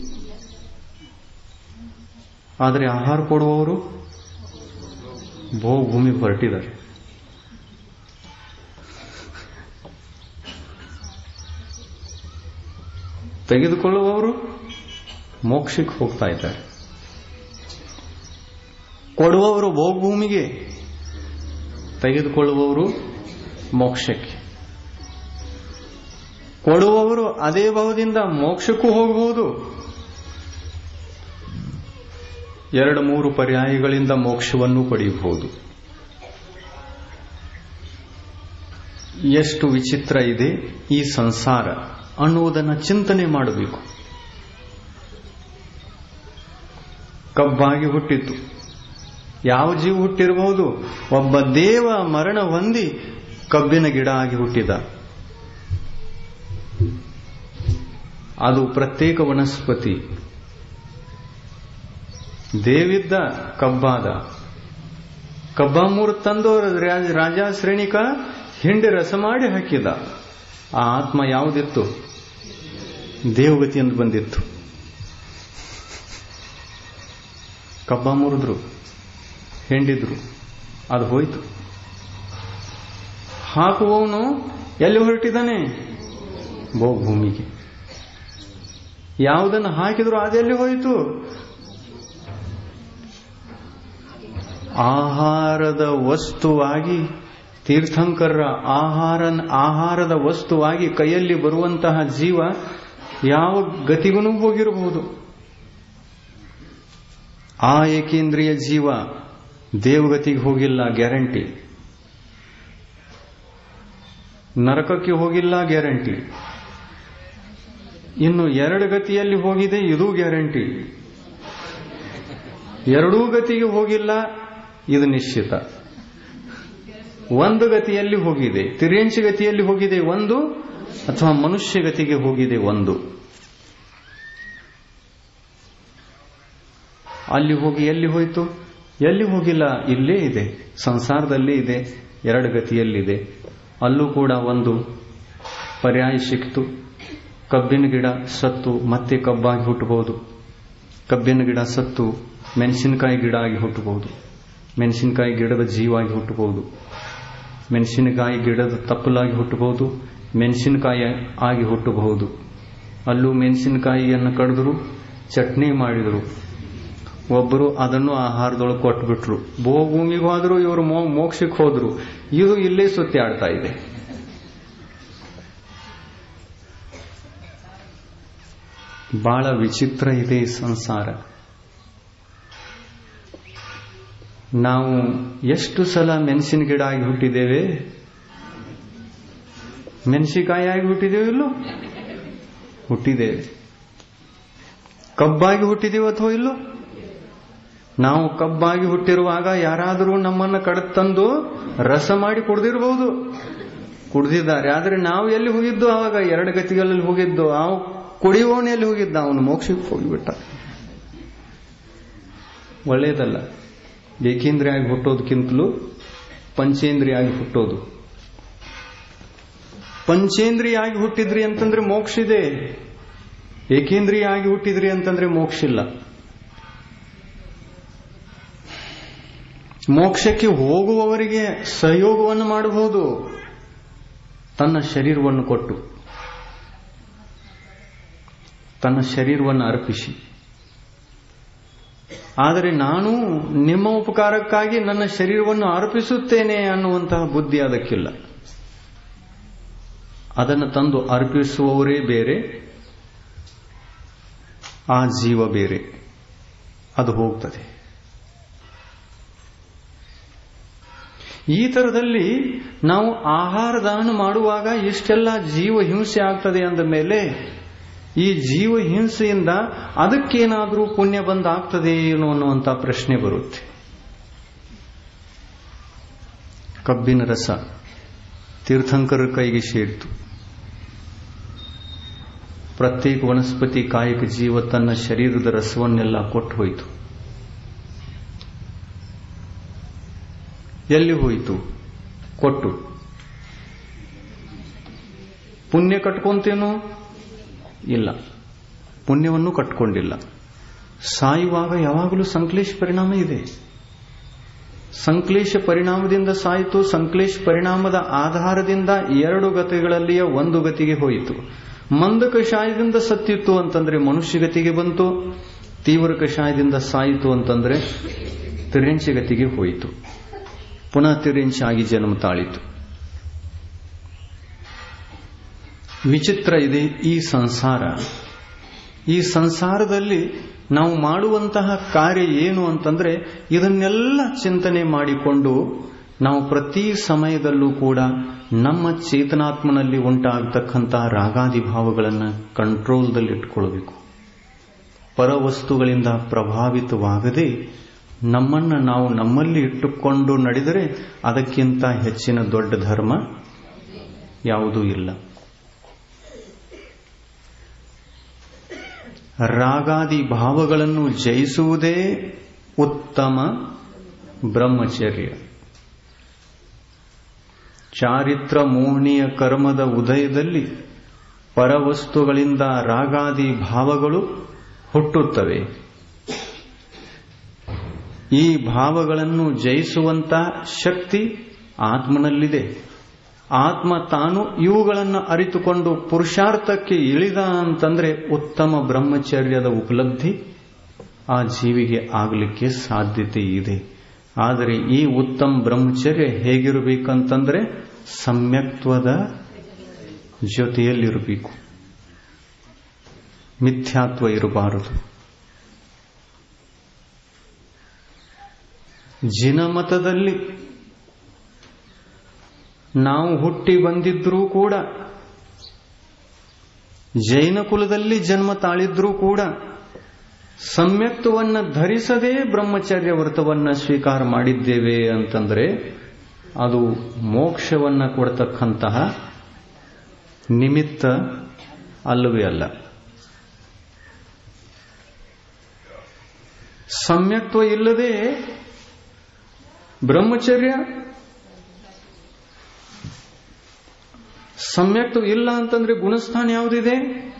ಆದರೆ ಆಹಾರ ಕೊಡುವವರು ಭೂಮಿಗೆ ಹೊರಟಿದ್ದಾರೆ ತೆಗೆದುಕೊಳ್ಳುವವರು ಮೋಕ್ಷಕ್ಕೆ ಹೋಗ್ತಾ ಇದ್ದಾರೆ ಕೊಡುವವರು ಭೂಮಿಗೆ ತೆಗೆದುಕೊಳ್ಳುವವರು ಮೋಕ್ಷಕ್ಕೆ ಕೊಡುವವರು ಅದೇ ಭಾವದಿಂದ ಮೋಕ್ಷಕ್ಕೂ ಹೋಗಬಹುದು ಎರಡು ಮೂರು ಪರ್ಯಾಯಗಳಿಂದ ಮೋಕ್ಷವನ್ನು ಪಡೆಯಬಹುದು ಎಷ್ಟು ವಿಚಿತ್ರ ಇದೆ ಈ ಸಂಸಾರ ಅನ್ನುವುದನ್ನು ಚಿಂತನೆ ಮಾಡಬೇಕು ಕಬ್ಬಾಗಿ ಹುಟ್ಟಿತು ಯಾವ ಜೀವ ಹುಟ್ಟಿರಬಹುದು ಒಬ್ಬ ದೇವ ಮರಣ ಹೊಂದಿ ಕಬ್ಬಿನ ಗಿಡ ಆಗಿ ಹುಟ್ಟಿದ ಅದು ಪ್ರತ್ಯೇಕ ವನಸ್ಪತಿ ದೇವಿದ್ದ ಕಬ್ಬಾದ ಕಬ್ಬ ಮೂರು ತಂದು ರಾಜ ಶ್ರೇಣಿಕ ಹಿಂಡಿ ರಸ ಮಾಡಿ ಹಾಕಿದ ಆ ಆತ್ಮ ಯಾವುದಿತ್ತು ದೇವಗತಿ ಅಂತ ಬಂದಿತ್ತು ಕಬ್ಬ ಮುರಿದ್ರು ಹೆಂಡಿದ್ರು ಅದು ಹೋಯ್ತು ಹಾಕುವವನು ಎಲ್ಲಿ ಹೊರಟಿದ್ದಾನೆ ಭೋಗ್ ಭೂಮಿಗೆ ಯಾವುದನ್ನು ಹಾಕಿದ್ರು ಅದೆಲ್ಲಿ ಹೋಯಿತು ಆಹಾರದ ವಸ್ತುವಾಗಿ ತೀರ್ಥಂಕರರ ಆಹಾರ ಆಹಾರದ ವಸ್ತುವಾಗಿ ಕೈಯಲ್ಲಿ ಬರುವಂತಹ ಜೀವ ಯಾವ ಗತಿಗೂ ಹೋಗಿರಬಹುದು ಆ ಏಕೇಂದ್ರಿಯ ಜೀವ ದೇವಗತಿಗೆ ಹೋಗಿಲ್ಲ ಗ್ಯಾರಂಟಿ ನರಕಕ್ಕೆ ಹೋಗಿಲ್ಲ ಗ್ಯಾರಂಟಿ ಇನ್ನು ಎರಡು ಗತಿಯಲ್ಲಿ ಹೋಗಿದೆ ಇದು ಗ್ಯಾರಂಟಿ ಎರಡೂ ಗತಿಗೆ ಹೋಗಿಲ್ಲ ಇದು ನಿಶ್ಚಿತ ಒಂದು ಗತಿಯಲ್ಲಿ ಹೋಗಿದೆ ತಿರ್ಯಂಚಿ ಗತಿಯಲ್ಲಿ ಹೋಗಿದೆ ಒಂದು ಅಥವಾ ಮನುಷ್ಯ ಗತಿಗೆ ಹೋಗಿದೆ ಒಂದು ಅಲ್ಲಿ ಹೋಗಿ ಎಲ್ಲಿ ಹೋಯಿತು ಎಲ್ಲಿ ಹೋಗಿಲ್ಲ ಇಲ್ಲೇ ಇದೆ ಸಂಸಾರದಲ್ಲೇ ಇದೆ ಎರಡು ಗತಿಯಲ್ಲಿದೆ ಅಲ್ಲೂ ಕೂಡ ಒಂದು ಪರ್ಯಾಯ ಸಿಕ್ತು ಕಬ್ಬಿನ ಗಿಡ ಸತ್ತು ಮತ್ತೆ ಕಬ್ಬಾಗಿ ಹುಟ್ಟಬಹುದು ಕಬ್ಬಿನ ಗಿಡ ಸತ್ತು ಮೆಣಸಿನಕಾಯಿ ಗಿಡ ಆಗಿ ಹುಟ್ಟಬಹುದು ಮೆಣಸಿನಕಾಯಿ ಗಿಡದ ಜೀವಾಗಿ ಹುಟ್ಟಬಹುದು ಮೆಣಸಿನಕಾಯಿ ಗಿಡದ ತಪ್ಪಲಾಗಿ ಹುಟ್ಟಬಹುದು ಮೆಣಸಿನಕಾಯಿ ಆಗಿ ಹುಟ್ಟಬಹುದು ಅಲ್ಲೂ ಮೆಣಸಿನಕಾಯಿಯನ್ನು ಕಡಿದ್ರು ಚಟ್ನಿ ಮಾಡಿದರು ಒಬ್ಬರು ಅದನ್ನು ಆಹಾರದೊಳಗೆ ಕೊಟ್ಬಿಟ್ರು ಭೂಮಿಗೆ ಹೋದ್ರು ಇವರು ಮೋಕ್ಷಕ್ಕೆ ಹೋದ್ರು ಇದು ಇಲ್ಲೇ ಸುತ್ತಿ ಆಡ್ತಾ ಇದೆ ಬಹಳ ವಿಚಿತ್ರ ಇದೆ ಈ ಸಂಸಾರ ನಾವು ಎಷ್ಟು ಸಲ ಮೆಣಸಿನ ಗಿಡ ಆಗಿ ಹುಟ್ಟಿದ್ದೇವೆ ಮೆಣಸಿಕಾಯಿ ಆಗಿ ಹುಟ್ಟಿದ್ದೇವೆ ಇಲ್ಲೋ ಹುಟ್ಟಿದ್ದೇವೆ ಕಬ್ಬಾಗಿ ಹುಟ್ಟಿದೀವಿ ಅಥವಾ ಇಲ್ಲೋ ನಾವು ಕಬ್ಬಾಗಿ ಹುಟ್ಟಿರುವಾಗ ಯಾರಾದರೂ ನಮ್ಮನ್ನ ಕಡತಂದು ರಸ ಮಾಡಿ ಕುಡ್ದಿರಬಹುದು ಕುಡ್ದಿದ್ದಾರೆ ಆದ್ರೆ ನಾವು ಎಲ್ಲಿ ಹೋಗಿದ್ದು ಆವಾಗ ಎರಡು ಗತಿಗಳಲ್ಲಿ ಹೋಗಿದ್ದು ಆ ಕುಡಿಯೋಣ ಎಲ್ಲಿ ಹೋಗಿದ್ದ ಅವನು ಮೋಕ್ಷಕ್ಕೆ ಹೋಗಿಬಿಟ್ಟ ಒಳ್ಳೆಯದಲ್ಲ ಏಕೇಂದ್ರಿಯಾಗಿ ಹುಟ್ಟೋದಕ್ಕಿಂತಲೂ ಪಂಚೇಂದ್ರಿಯಾಗಿ ಹುಟ್ಟೋದು ಪಂಚೇಂದ್ರಿಯಾಗಿ ಹುಟ್ಟಿದ್ರಿ ಅಂತಂದ್ರೆ ಮೋಕ್ಷ ಇದೆ ಏಕೇಂದ್ರಿಯಾಗಿ ಹುಟ್ಟಿದ್ರಿ ಅಂತಂದ್ರೆ ಮೋಕ್ಷ ಇಲ್ಲ ಮೋಕ್ಷಕ್ಕೆ ಹೋಗುವವರಿಗೆ ಸಹಯೋಗವನ್ನು ಮಾಡಬಹುದು ತನ್ನ ಶರೀರವನ್ನು ಕೊಟ್ಟು ತನ್ನ ಶರೀರವನ್ನು ಅರ್ಪಿಸಿ ಆದರೆ ನಾನು ನಿಮ್ಮ ಉಪಕಾರಕ್ಕಾಗಿ ನನ್ನ ಶರೀರವನ್ನು ಅರ್ಪಿಸುತ್ತೇನೆ ಅನ್ನುವಂತಹ ಬುದ್ಧಿ ಅದಕ್ಕಿಲ್ಲ ಅದನ್ನು ತಂದು ಅರ್ಪಿಸುವವರೇ ಬೇರೆ ಆ ಜೀವ ಬೇರೆ ಅದು ಹೋಗ್ತದೆ ಈ ತರದಲ್ಲಿ ನಾವು ಆಹಾರ ದಾನ ಮಾಡುವಾಗ ಇಷ್ಟೆಲ್ಲ ಜೀವ ಹಿಂಸೆ ಆಗ್ತದೆ ಅಂದ ಮೇಲೆ ಈ ಜೀವ ಹಿಂಸೆಯಿಂದ ಅದಕ್ಕೇನಾದರೂ ಪುಣ್ಯ ಬಂದಾಗ್ತದೆ ಏನು ಅನ್ನುವಂಥ ಪ್ರಶ್ನೆ ಬರುತ್ತೆ ಕಬ್ಬಿನ ರಸ ತೀರ್ಥಂಕರ ಕೈಗೆ ಸೇರಿತು ಪ್ರತ್ಯೇಕ ವನಸ್ಪತಿ ಕಾಯಕ ಜೀವ ತನ್ನ ಶರೀರದ ರಸವನ್ನೆಲ್ಲ ಕೊಟ್ಟು ಹೋಯಿತು ಎಲ್ಲಿ ಹೋಯಿತು ಕೊಟ್ಟು ಪುಣ್ಯ ಕಟ್ಕೊಂತೇನೋ ಇಲ್ಲ ಪುಣ್ಯವನ್ನು ಕಟ್ಕೊಂಡಿಲ್ಲ ಸಾಯುವಾಗ ಯಾವಾಗಲೂ ಸಂಕ್ಲೇಶ ಪರಿಣಾಮ ಇದೆ ಸಂಕ್ಲೇಶ ಪರಿಣಾಮದಿಂದ ಸಾಯಿತು ಸಂಕ್ಲೇಶ ಪರಿಣಾಮದ ಆಧಾರದಿಂದ ಎರಡು ಗತಿಗಳಲ್ಲಿಯ ಒಂದು ಗತಿಗೆ ಹೋಯಿತು ಮಂದ ಕಷಾಯದಿಂದ ಸತ್ತಿತ್ತು ಅಂತಂದ್ರೆ ಮನುಷ್ಯ ಗತಿಗೆ ಬಂತು ತೀವ್ರ ಕಷಾಯದಿಂದ ಸಾಯಿತು ಅಂತಂದ್ರೆ ತಿರೆಂಚಿ ಗತಿಗೆ ಹೋಯಿತು ಪುನಃ ತಿರೆಂಚಾಗಿ ಜನ್ಮ ತಾಳಿತು ವಿಚಿತ್ರ ಇದೆ ಈ ಸಂಸಾರ ಈ ಸಂಸಾರದಲ್ಲಿ ನಾವು ಮಾಡುವಂತಹ ಕಾರ್ಯ ಏನು ಅಂತಂದ್ರೆ ಇದನ್ನೆಲ್ಲ ಚಿಂತನೆ ಮಾಡಿಕೊಂಡು ನಾವು ಪ್ರತಿ ಸಮಯದಲ್ಲೂ ಕೂಡ ನಮ್ಮ ಚೇತನಾತ್ಮನಲ್ಲಿ ಉಂಟಾಗತಕ್ಕಂತಹ ರಾಗಾದಿ ಭಾವಗಳನ್ನು ಕಂಟ್ರೋಲ್ದಲ್ಲಿಟ್ಕೊಳ್ಬೇಕು ಪರವಸ್ತುಗಳಿಂದ ಪ್ರಭಾವಿತವಾಗದೆ ನಮ್ಮನ್ನು ನಾವು ನಮ್ಮಲ್ಲಿ ಇಟ್ಟುಕೊಂಡು ನಡೆದರೆ ಅದಕ್ಕಿಂತ ಹೆಚ್ಚಿನ ದೊಡ್ಡ ಧರ್ಮ ಯಾವುದೂ ಇಲ್ಲ ರಾಗಾದಿ ಭಾವಗಳನ್ನು ಜಯಿಸುವುದೇ ಉತ್ತಮ ಬ್ರಹ್ಮಚರ್ಯ ಚಾರಿತ್ರ ಮೋಹನೀಯ ಕರ್ಮದ ಉದಯದಲ್ಲಿ ಪರವಸ್ತುಗಳಿಂದ ರಾಗಾದಿ ಭಾವಗಳು ಹುಟ್ಟುತ್ತವೆ ಈ ಭಾವಗಳನ್ನು ಜಯಿಸುವಂತ ಶಕ್ತಿ ಆತ್ಮನಲ್ಲಿದೆ ಆತ್ಮ ತಾನು ಇವುಗಳನ್ನು ಅರಿತುಕೊಂಡು ಪುರುಷಾರ್ಥಕ್ಕೆ ಇಳಿದ ಅಂತಂದ್ರೆ ಉತ್ತಮ ಬ್ರಹ್ಮಚರ್ಯದ ಉಪಲಬ್ಧಿ ಆ ಜೀವಿಗೆ ಆಗಲಿಕ್ಕೆ ಸಾಧ್ಯತೆ ಇದೆ ಆದರೆ ಈ ಉತ್ತಮ ಬ್ರಹ್ಮಚರ್ಯ ಹೇಗಿರಬೇಕಂತಂದ್ರೆ ಸಮ್ಯಕ್ತ್ವದ ಜೊತೆಯಲ್ಲಿರಬೇಕು ಮಿಥ್ಯಾತ್ವ ಇರಬಾರದು ಜಿನಮತದಲ್ಲಿ ನಾವು ಹುಟ್ಟಿ ಬಂದಿದ್ರೂ ಕೂಡ ಜೈನ ಕುಲದಲ್ಲಿ ಜನ್ಮ ತಾಳಿದ್ರೂ ಕೂಡ ಸಮ್ಯಕ್ತವನ್ನ ಧರಿಸದೇ ಬ್ರಹ್ಮಚರ್ಯ ವ್ರತವನ್ನ ಸ್ವೀಕಾರ ಮಾಡಿದ್ದೇವೆ ಅಂತಂದ್ರೆ ಅದು ಮೋಕ್ಷವನ್ನ ಕೊಡತಕ್ಕಂತಹ ನಿಮಿತ್ತ ಅಲ್ಲವೇ ಅಲ್ಲ ಸಮ್ಯಕ್ತ್ವ ಇಲ್ಲದೆ ಬ್ರಹ್ಮಚರ್ಯ ಸಮ್ಯಕ್ತ್ವ ಇಲ್ಲ ಅಂತಂದ್ರೆ ಗುಣಸ್ಥಾನ ಯಾವುದಿದೆ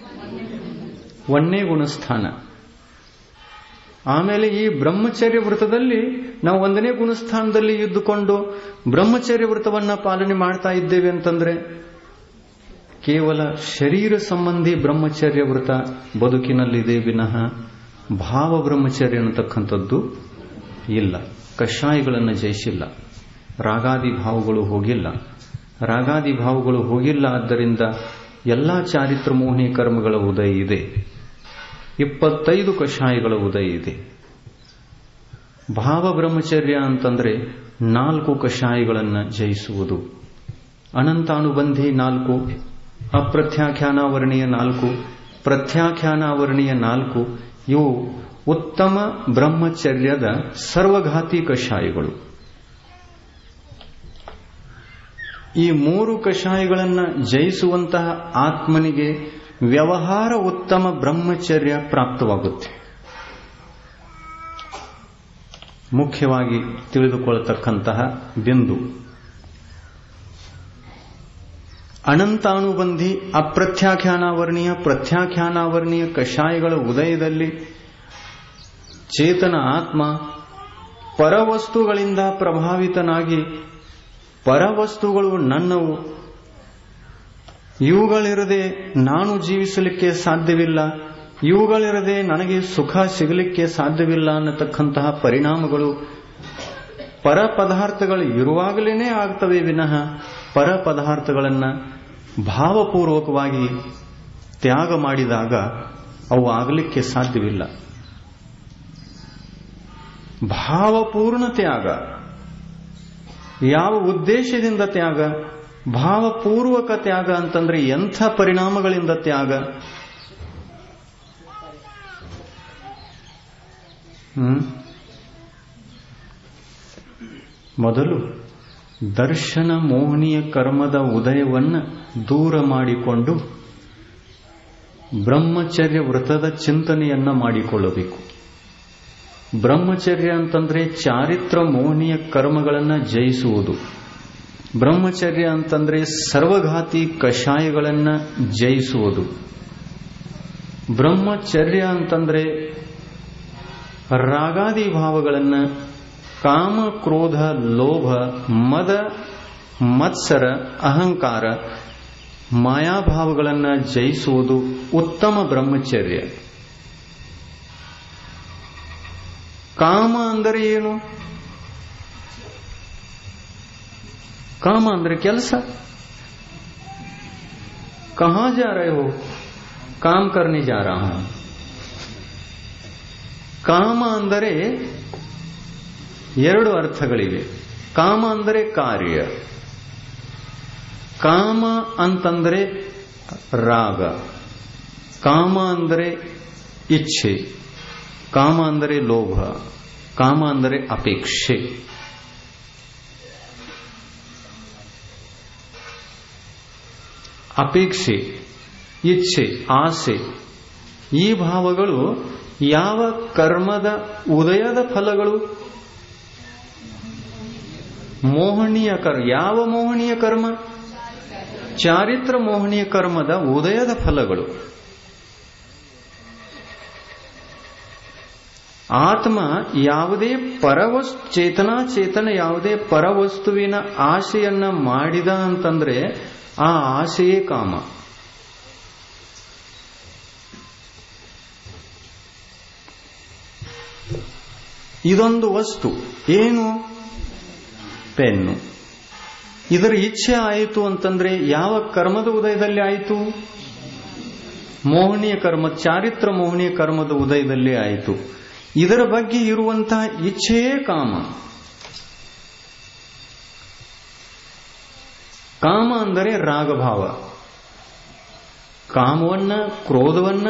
ಒಂದೇ ಗುಣಸ್ಥಾನ ಆಮೇಲೆ ಈ ಬ್ರಹ್ಮಚರ್ಯ ವೃತದಲ್ಲಿ ನಾವು ಒಂದನೇ ಗುಣಸ್ಥಾನದಲ್ಲಿ ಇದ್ದುಕೊಂಡು ಬ್ರಹ್ಮಚರ್ಯ ವೃತವನ್ನ ಪಾಲನೆ ಮಾಡ್ತಾ ಇದ್ದೇವೆ ಅಂತಂದ್ರೆ ಕೇವಲ ಶರೀರ ಸಂಬಂಧಿ ಬ್ರಹ್ಮಚರ್ಯ ವೃತ ಬದುಕಿನಲ್ಲಿದೆ ವಿನಃ ಭಾವ ಬ್ರಹ್ಮಚರ್ಯ ಅನ್ನತಕ್ಕಂಥದ್ದು ಇಲ್ಲ ಕಷಾಯಗಳನ್ನು ಜಯಿಸಿಲ್ಲ ರಾಗಾದಿ ಭಾವಗಳು ಹೋಗಿಲ್ಲ ರಾಗಾದಿ ಭಾವಗಳು ಹೋಗಿಲ್ಲ ಆದ್ದರಿಂದ ಎಲ್ಲಾ ಚಾರಿತ್ರ ಮೋಹಿನಿ ಕರ್ಮಗಳ ಉದಯ ಇದೆ ಇಪ್ಪತ್ತೈದು ಕಷಾಯಗಳ ಉದಯ ಇದೆ ಭಾವ ಬ್ರಹ್ಮಚರ್ಯ ಅಂತಂದ್ರೆ ನಾಲ್ಕು ಕಷಾಯಗಳನ್ನು ಜಯಿಸುವುದು ಅನಂತಾನುಬಂಧಿ ನಾಲ್ಕು ಅಪ್ರತ್ಯಾಖ್ಯಾನಾವರಣೀಯ ನಾಲ್ಕು ಪ್ರತ್ಯಾಖ್ಯಾನಾವರಣೀಯ ನಾಲ್ಕು ಇವು ಉತ್ತಮ ಬ್ರಹ್ಮಚರ್ಯದ ಸರ್ವಘಾತಿ ಕಷಾಯಗಳು ಈ ಮೂರು ಕಷಾಯಗಳನ್ನು ಜಯಿಸುವಂತಹ ಆತ್ಮನಿಗೆ ವ್ಯವಹಾರ ಉತ್ತಮ ಬ್ರಹ್ಮಚರ್ಯ ಪ್ರಾಪ್ತವಾಗುತ್ತೆ ಮುಖ್ಯವಾಗಿ ತಿಳಿದುಕೊಳ್ಳತಕ್ಕಂತಹ ಬಿಂದು ಅನಂತಾನುಬಂಧಿ ಅಪ್ರತ್ಯಾಖ್ಯಾನಾವರ್ಣೀಯ ಪ್ರತ್ಯಾಖ್ಯಾನಾವರ್ಣೀಯ ಕಷಾಯಗಳ ಉದಯದಲ್ಲಿ ಚೇತನ ಆತ್ಮ ಪರವಸ್ತುಗಳಿಂದ ಪ್ರಭಾವಿತನಾಗಿ ಪರವಸ್ತುಗಳು ನನ್ನವು ಇವುಗಳಿರದೆ ನಾನು ಜೀವಿಸಲಿಕ್ಕೆ ಸಾಧ್ಯವಿಲ್ಲ ಇವುಗಳಿರದೆ ನನಗೆ ಸುಖ ಸಿಗಲಿಕ್ಕೆ ಸಾಧ್ಯವಿಲ್ಲ ಅನ್ನತಕ್ಕಂತಹ ಪರಿಣಾಮಗಳು ಪರ ಪದಾರ್ಥಗಳು ಇರುವಾಗಲೇ ಆಗ್ತವೆ ವಿನಃ ಪರ ಪದಾರ್ಥಗಳನ್ನು ಭಾವಪೂರ್ವಕವಾಗಿ ತ್ಯಾಗ ಮಾಡಿದಾಗ ಅವು ಆಗಲಿಕ್ಕೆ ಸಾಧ್ಯವಿಲ್ಲ ಭಾವಪೂರ್ಣ ತ್ಯಾಗ ಯಾವ ಉದ್ದೇಶದಿಂದ ತ್ಯಾಗ ಭಾವಪೂರ್ವಕ ತ್ಯಾಗ ಅಂತಂದ್ರೆ ಎಂಥ ಪರಿಣಾಮಗಳಿಂದ ತ್ಯಾಗ ಹ್ಮ್ ಮೊದಲು ದರ್ಶನ ಮೋಹನೀಯ ಕರ್ಮದ ಉದಯವನ್ನ ದೂರ ಮಾಡಿಕೊಂಡು ಬ್ರಹ್ಮಚರ್ಯ ವ್ರತದ ಚಿಂತನೆಯನ್ನ ಮಾಡಿಕೊಳ್ಳಬೇಕು ಬ್ರಹ್ಮಚರ್ಯ ಅಂತಂದ್ರೆ ಚಾರಿತ್ರ ಮೋಹನೀಯ ಕರ್ಮಗಳನ್ನು ಜಯಿಸುವುದು ಬ್ರಹ್ಮಚರ್ಯ ಅಂತಂದ್ರೆ ಸರ್ವಘಾತಿ ಕಷಾಯಗಳನ್ನ ಜಯಿಸುವುದು ಬ್ರಹ್ಮಚರ್ಯ ಅಂತಂದ್ರೆ ರಾಗಾದಿ ಭಾವಗಳನ್ನ ಕಾಮ ಕ್ರೋಧ ಲೋಭ ಮದ ಮತ್ಸರ ಅಹಂಕಾರ ಮಾಯಾಭಾವಗಳನ್ನು ಜಯಿಸುವುದು ಉತ್ತಮ ಬ್ರಹ್ಮಚರ್ಯ ಕಾಮ ಅಂದರೆ ಏನು ಕಾಮ ಅಂದ್ರೆ ಕೆಲಸ ಕಹಾ ಜಾ ರहे हो काम करने जा रहा हूं ಕಾಮ ಅಂದರೆ ಎರಡು ಅರ್ಥಗಳಿವೆ ಕಾಮ ಅಂದರೆ ಕಾರ್ಯ ಕಾಮ ಅಂತಂದ್ರೆ ರಾಗ ಕಾಮ ಅಂದರೆ ಇಚ್ಛೆ ಕಾಮ ಅಂದರೆ ಲೋಭ ಕಾಮ ಅಂದರೆ ಅಪೇಕ್ಷೆ ಅಪೇಕ್ಷೆ ಇಚ್ಛೆ ಆಸೆ ಈ ಭಾವಗಳು ಯಾವ ಕರ್ಮದ ಉದಯದ ಫಲಗಳು ಮೋಹನೀಯ ಕರ್ಮ ಯಾವ ಮೋಹನೀಯ ಕರ್ಮ ಚಾರಿತ್ರ ಮೋಹನೀಯ ಕರ್ಮದ ಉದಯದ ಫಲಗಳು ಆತ್ಮ ಯಾವುದೇ ಪರವಸ್ ಚೇತನಾ ಚೇತನ ಯಾವುದೇ ಪರವಸ್ತುವಿನ ಆಶೆಯನ್ನ ಮಾಡಿದ ಅಂತಂದ್ರೆ ಆ ಆಶೆಯೇ ಕಾಮ ಇದೊಂದು ವಸ್ತು ಏನು ಪೆನ್ನು ಇದರ ಇಚ್ಛೆ ಆಯಿತು ಅಂತಂದ್ರೆ ಯಾವ ಕರ್ಮದ ಉದಯದಲ್ಲಿ ಆಯಿತು ಮೋಹನೀಯ ಕರ್ಮ ಚಾರಿತ್ರ ಮೋಹನೀಯ ಕರ್ಮದ ಉದಯದಲ್ಲಿ ಆಯಿತು ಇದರ ಬಗ್ಗೆ ಇರುವಂತಹ ಇಚ್ಛೆಯೇ ಕಾಮ ಕಾಮ ಅಂದರೆ ರಾಗಭಾವ ಕಾಮವನ್ನ ಕ್ರೋಧವನ್ನ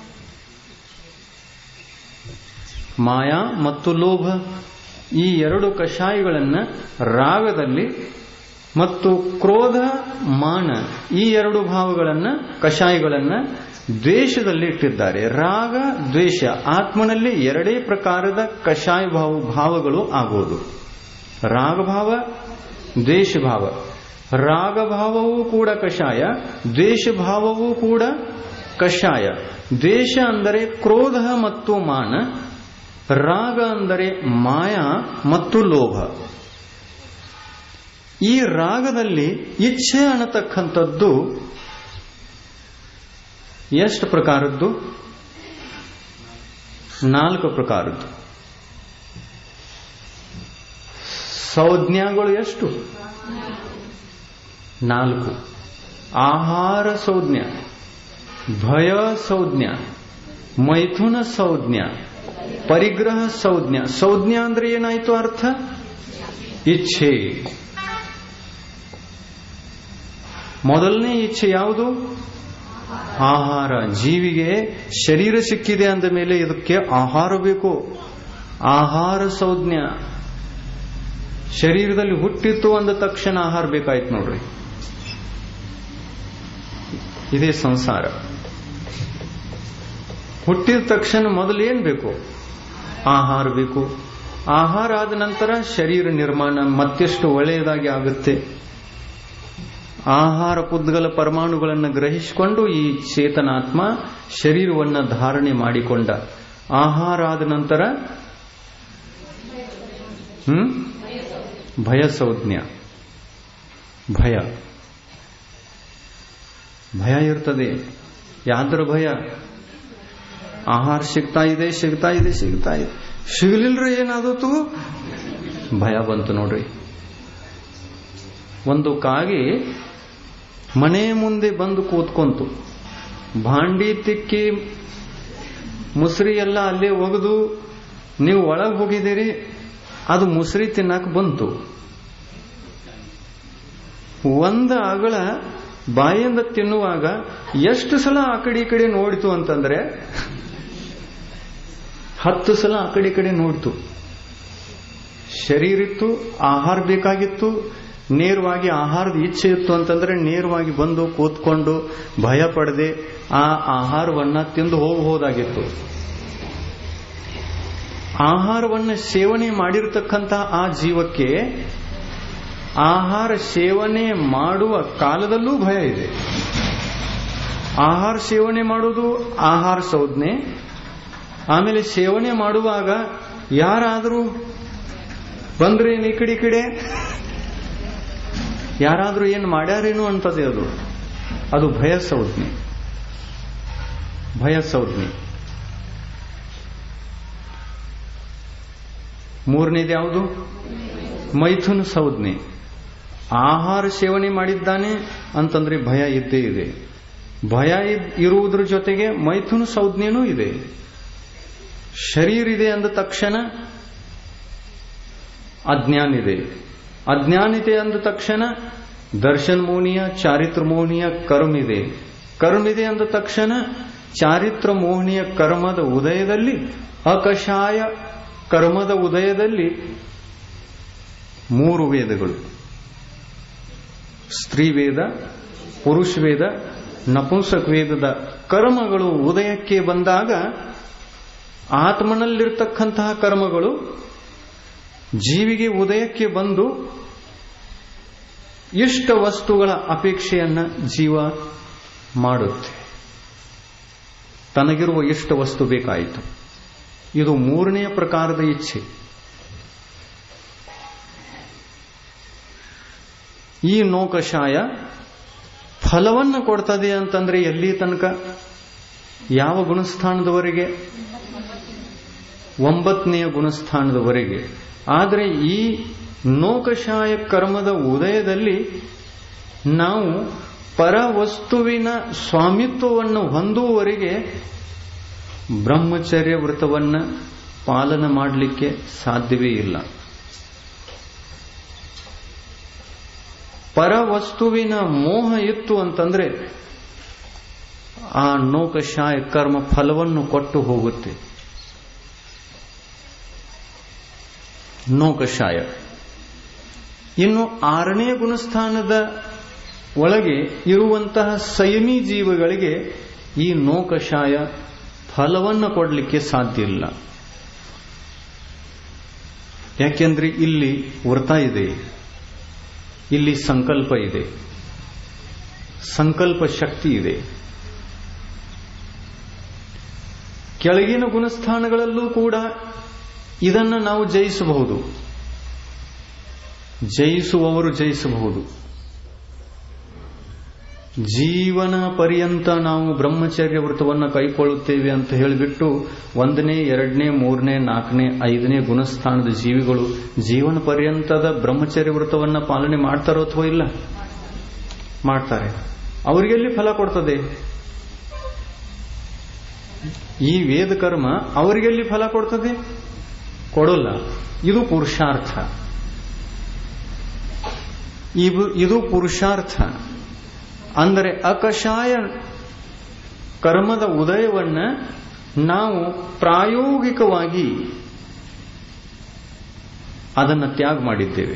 ಮಾಯಾ ಮತ್ತು ಲೋಭ ಈ ಎರಡು ಕಷಾಯಗಳನ್ನ ರಾಗದಲ್ಲಿ ಮತ್ತು ಕ್ರೋಧ ಮಾನ ಈ ಎರಡು ಭಾವಗಳನ್ನ ಕಷಾಯಗಳನ್ನ ದ್ವೇಷದಲ್ಲಿ ಇಟ್ಟಿದ್ದಾರೆ ರಾಗ ದ್ವೇಷ ಆತ್ಮನಲ್ಲಿ ಎರಡೇ ಪ್ರಕಾರದ ಕಷಾಯ ಭಾವ ಭಾವಗಳು ಆಗುವುದು ರಾಗಭಾವ ದ್ವೇಷಭಾವ ರಾಗಭಾವವೂ ಕೂಡ ಕಷಾಯ ದ್ವೇಷಭಾವವೂ ಕೂಡ ಕಷಾಯ ದ್ವೇಷ ಅಂದರೆ ಕ್ರೋಧ ಮತ್ತು ಮಾನ ರಾಗ ಅಂದರೆ ಮಾಯಾ ಮತ್ತು ಲೋಭ ಈ ರಾಗದಲ್ಲಿ ಇಚ್ಛೆ ಅನ್ನತಕ್ಕಂಥದ್ದು ಎಷ್ಟು ಪ್ರಕಾರದ್ದು ನಾಲ್ಕು ಪ್ರಕಾರದ್ದು ಸಂಜ್ಞಾಗಳು ಎಷ್ಟು ನಾಲ್ಕು ಆಹಾರ ಸಂಜ್ಞ ಭಯ ಸಂಜ್ಞ ಮೈಥುನ ಸಂಜ್ಞ ಪರಿಗ್ರಹ ಸಂಜ್ಞ ಸಂಜ್ಞ ಅಂದ್ರೆ ಏನಾಯ್ತು ಅರ್ಥ ಇಚ್ಛೆ ಮೊದಲನೇ ಇಚ್ಛೆ ಯಾವುದು ಆಹಾರ ಜೀವಿಗೆ ಶರೀರ ಸಿಕ್ಕಿದೆ ಅಂದ ಮೇಲೆ ಇದಕ್ಕೆ ಆಹಾರ ಬೇಕು ಆಹಾರ ಸಂಜ್ಞ ಶರೀರದಲ್ಲಿ ಹುಟ್ಟಿತ್ತು ಅಂದ ತಕ್ಷಣ ಆಹಾರ ಬೇಕಾಯ್ತು ನೋಡ್ರಿ ಇದೇ ಸಂಸಾರ ಹುಟ್ಟಿದ ತಕ್ಷಣ ಮೊದಲು ಏನ್ ಬೇಕು ಆಹಾರ ಬೇಕು ಆಹಾರ ಆದ ನಂತರ ಶರೀರ ನಿರ್ಮಾಣ ಮತ್ತೆಷ್ಟು ಒಳ್ಳೆಯದಾಗಿ ಆಗುತ್ತೆ ಆಹಾರ ಕುದ್ಗಲ ಪರಮಾಣುಗಳನ್ನು ಗ್ರಹಿಸಿಕೊಂಡು ಈ ಚೇತನಾತ್ಮ ಶರೀರವನ್ನ ಧಾರಣೆ ಮಾಡಿಕೊಂಡ ಆಹಾರ ಆದ ನಂತರ ಹ್ಮ್ ಭಯ ಸಂಜ್ಞ ಭಯ ಭಯ ಇರ್ತದೆ ಯಾದ್ರ ಭಯ ಆಹಾರ ಸಿಗ್ತಾ ಇದೆ ಸಿಗ್ತಾ ಇದೆ ಸಿಗ್ತಾ ಇದೆ ಸಿಗಲಿಲ್ರಿ ಏನಾದತ್ತು ಭಯ ಬಂತು ನೋಡ್ರಿ ಒಂದು ಕಾಗಿ ಮನೆ ಮುಂದೆ ಬಂದು ಕೂತ್ಕೊಂತು ಭಾಂಡಿ ತಿಕ್ಕಿ ಮುಸ್ರಿ ಎಲ್ಲ ಅಲ್ಲೇ ಒಗೆದು ನೀವು ಒಳಗೆ ಹೋಗಿದ್ದೀರಿ ಅದು ಮುಸ್ರಿ ತಿನ್ನಕ್ ಬಂತು ಒಂದು ಅಗಳ ಬಾಯಿಂದ ತಿನ್ನುವಾಗ ಎಷ್ಟು ಸಲ ಆ ಕಡೆ ಈ ಕಡೆ ನೋಡಿತು ಅಂತಂದ್ರೆ ಹತ್ತು ಸಲ ಆ ಕಡೆ ಈ ಕಡೆ ನೋಡ್ತು ಶರೀರ ಇತ್ತು ಆಹಾರ ಬೇಕಾಗಿತ್ತು ನೇರವಾಗಿ ಆಹಾರದ ಇಚ್ಛೆ ಇತ್ತು ಅಂತಂದ್ರೆ ನೇರವಾಗಿ ಬಂದು ಕೂತ್ಕೊಂಡು ಭಯ ಪಡದೆ ಆ ಆಹಾರವನ್ನ ತಿಂದು ಹೋಗಬಹುದಾಗಿತ್ತು ಆಹಾರವನ್ನ ಸೇವನೆ ಮಾಡಿರತಕ್ಕಂಥ ಆ ಜೀವಕ್ಕೆ ಆಹಾರ ಸೇವನೆ ಮಾಡುವ ಕಾಲದಲ್ಲೂ ಭಯ ಇದೆ ಆಹಾರ ಸೇವನೆ ಮಾಡುವುದು ಆಹಾರ ಸಂಜ್ಞೆ ಆಮೇಲೆ ಸೇವನೆ ಮಾಡುವಾಗ ಯಾರಾದರೂ ಬಂದ್ರೆ ಈ ಕಡೆ ಈ ಕಡೆ ಯಾರಾದ್ರೂ ಏನು ಮಾಡ್ಯಾರೇನು ಅಂತದೆ ಅದು ಅದು ಭಯ ಸಂಜ್ಞೆ ಭಯ ಸಂಜ್ಞೆ ಮೂರನೇದು ಯಾವುದು ಮೈಥುನ ಸಂಜ್ಞೆ ಆಹಾರ ಸೇವನೆ ಮಾಡಿದ್ದಾನೆ ಅಂತಂದ್ರೆ ಭಯ ಇದ್ದೇ ಇದೆ ಭಯ ಇರುವುದ್ರ ಜೊತೆಗೆ ಮೈಥುನ ಸಂಜ್ಞೆನೂ ಇದೆ ಶರೀರ ಇದೆ ಅಂದ ತಕ್ಷಣ ಅಜ್ಞಾನ ಇದೆ ಅಜ್ಞಾನಿತೆ ಅಂದ ತಕ್ಷಣ ದರ್ಶನ್ ಮೋಹನೀಯ ಚಾರಿತ್ರ ಮೋಹನೀಯ ಕರ್ಮ ಇದೆ ಕರ್ಮ ಇದೆ ಅಂದ ತಕ್ಷಣ ಚಾರಿತ್ರ ಮೋಹನೀಯ ಕರ್ಮದ ಉದಯದಲ್ಲಿ ಅಕಷಾಯ ಕರ್ಮದ ಉದಯದಲ್ಲಿ ಮೂರು ವೇದಗಳು ಸ್ತ್ರೀ ವೇದ ಪುರುಷ ವೇದ ನಪುಂಸಕ ವೇದದ ಕರ್ಮಗಳು ಉದಯಕ್ಕೆ ಬಂದಾಗ ಆತ್ಮನಲ್ಲಿರ್ತಕ್ಕಂತಹ ಕರ್ಮಗಳು ಜೀವಿಗೆ ಉದಯಕ್ಕೆ ಬಂದು ಇಷ್ಟ ವಸ್ತುಗಳ ಅಪೇಕ್ಷೆಯನ್ನ ಜೀವ ಮಾಡುತ್ತೆ ತನಗಿರುವ ಇಷ್ಟ ವಸ್ತು ಬೇಕಾಯಿತು ಇದು ಮೂರನೆಯ ಪ್ರಕಾರದ ಇಚ್ಛೆ ಈ ನೌಕಷಾಯ ಫಲವನ್ನು ಕೊಡ್ತದೆ ಅಂತಂದ್ರೆ ಎಲ್ಲಿ ತನಕ ಯಾವ ಗುಣಸ್ಥಾನದವರೆಗೆ ಒಂಬತ್ತನೆಯ ಗುಣಸ್ಥಾನದವರೆಗೆ ಆದರೆ ಈ ನೌಕಷಾಯ ಕರ್ಮದ ಉದಯದಲ್ಲಿ ನಾವು ಪರವಸ್ತುವಿನ ಸ್ವಾಮಿತ್ವವನ್ನು ಹೊಂದುವವರೆಗೆ ಬ್ರಹ್ಮಚರ್ಯ ವ್ರತವನ್ನು ಪಾಲನೆ ಮಾಡಲಿಕ್ಕೆ ಸಾಧ್ಯವೇ ಇಲ್ಲ ಪರವಸ್ತುವಿನ ಮೋಹ ಇತ್ತು ಅಂತಂದ್ರೆ ಆ ನೌಕಷಾಯ ಕರ್ಮ ಫಲವನ್ನು ಕೊಟ್ಟು ಹೋಗುತ್ತೆ ನೌಕಷಾಯ ಇನ್ನು ಆರನೇ ಗುಣಸ್ಥಾನದ ಒಳಗೆ ಇರುವಂತಹ ಸಂಯಮಿ ಜೀವಗಳಿಗೆ ಈ ನೌಕಷಾಯ ಫಲವನ್ನು ಕೊಡಲಿಕ್ಕೆ ಸಾಧ್ಯ ಇಲ್ಲ ಯಾಕೆಂದ್ರೆ ಇಲ್ಲಿ ವ್ರತ ಇದೆ ಇಲ್ಲಿ ಸಂಕಲ್ಪ ಇದೆ ಸಂಕಲ್ಪ ಶಕ್ತಿ ಇದೆ ಕೆಳಗಿನ ಗುಣಸ್ಥಾನಗಳಲ್ಲೂ ಕೂಡ ಇದನ್ನು ನಾವು ಜಯಿಸಬಹುದು ಜಯಿಸುವವರು ಜಯಿಸಬಹುದು ಜೀವನ ಪರ್ಯಂತ ನಾವು ಬ್ರಹ್ಮಚರ್ಯ ವ್ರತವನ್ನು ಕೈಕೊಳ್ಳುತ್ತೇವೆ ಅಂತ ಹೇಳಿಬಿಟ್ಟು ಒಂದನೇ ಎರಡನೇ ಮೂರನೇ ನಾಲ್ಕನೇ ಐದನೇ ಗುಣಸ್ಥಾನದ ಜೀವಿಗಳು ಜೀವನ ಪರ್ಯಂತದ ಬ್ರಹ್ಮಚರ್ಯ ವ್ರತವನ್ನು ಪಾಲನೆ ಮಾಡ್ತಾರೋ ಅಥವಾ ಇಲ್ಲ ಮಾಡ್ತಾರೆ ಅವರಿಗೆಲ್ಲಿ ಫಲ ಕೊಡ್ತದೆ ಈ ವೇದ ಕರ್ಮ ಅವರಿಗೆಲ್ಲಿ ಫಲ ಕೊಡ್ತದೆ ಕೊಡೋಲ್ಲ ಇದು ಪುರುಷಾರ್ಥ ಇದು ಪುರುಷಾರ್ಥ ಅಂದರೆ ಅಕಷಾಯ ಕರ್ಮದ ಉದಯವನ್ನ ನಾವು ಪ್ರಾಯೋಗಿಕವಾಗಿ ಅದನ್ನು ತ್ಯಾಗ ಮಾಡಿದ್ದೇವೆ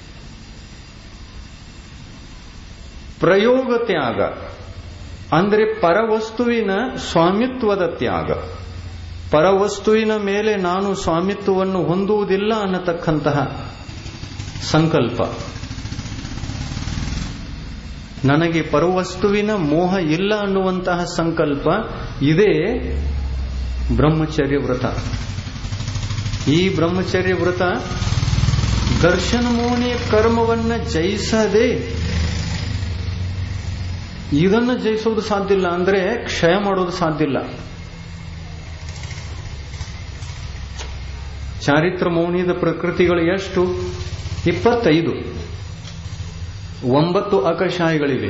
ಪ್ರಯೋಗ ತ್ಯಾಗ ಅಂದರೆ ಪರವಸ್ತುವಿನ ಸ್ವಾಮಿತ್ವದ ತ್ಯಾಗ ಪರವಸ್ತುವಿನ ಮೇಲೆ ನಾನು ಸ್ವಾಮಿತ್ವವನ್ನು ಹೊಂದುವುದಿಲ್ಲ ಅನ್ನತಕ್ಕಂತಹ ಸಂಕಲ್ಪ ನನಗೆ ಪರವಸ್ತುವಿನ ಮೋಹ ಇಲ್ಲ ಅನ್ನುವಂತಹ ಸಂಕಲ್ಪ ಇದೇ ಬ್ರಹ್ಮಚರ್ಯ ವ್ರತ ಈ ಬ್ರಹ್ಮಚರ್ಯ ವ್ರತ ದರ್ಶನ ಮೋಹನೆಯ ಕರ್ಮವನ್ನ ಜಯಿಸದೆ ಇದನ್ನು ಜಯಿಸೋದು ಸಾಧ್ಯ ಇಲ್ಲ ಅಂದ್ರೆ ಕ್ಷಯ ಮಾಡೋದು ಸಾಧ್ಯ ಇಲ್ಲ ಚಾರಿತ್ರ ಮೌನಿದ ಪ್ರಕೃತಿಗಳು ಎಷ್ಟು ಇಪ್ಪತ್ತೈದು ಒಂಬತ್ತು ಅಕಶಾಯಿಗಳಿವೆ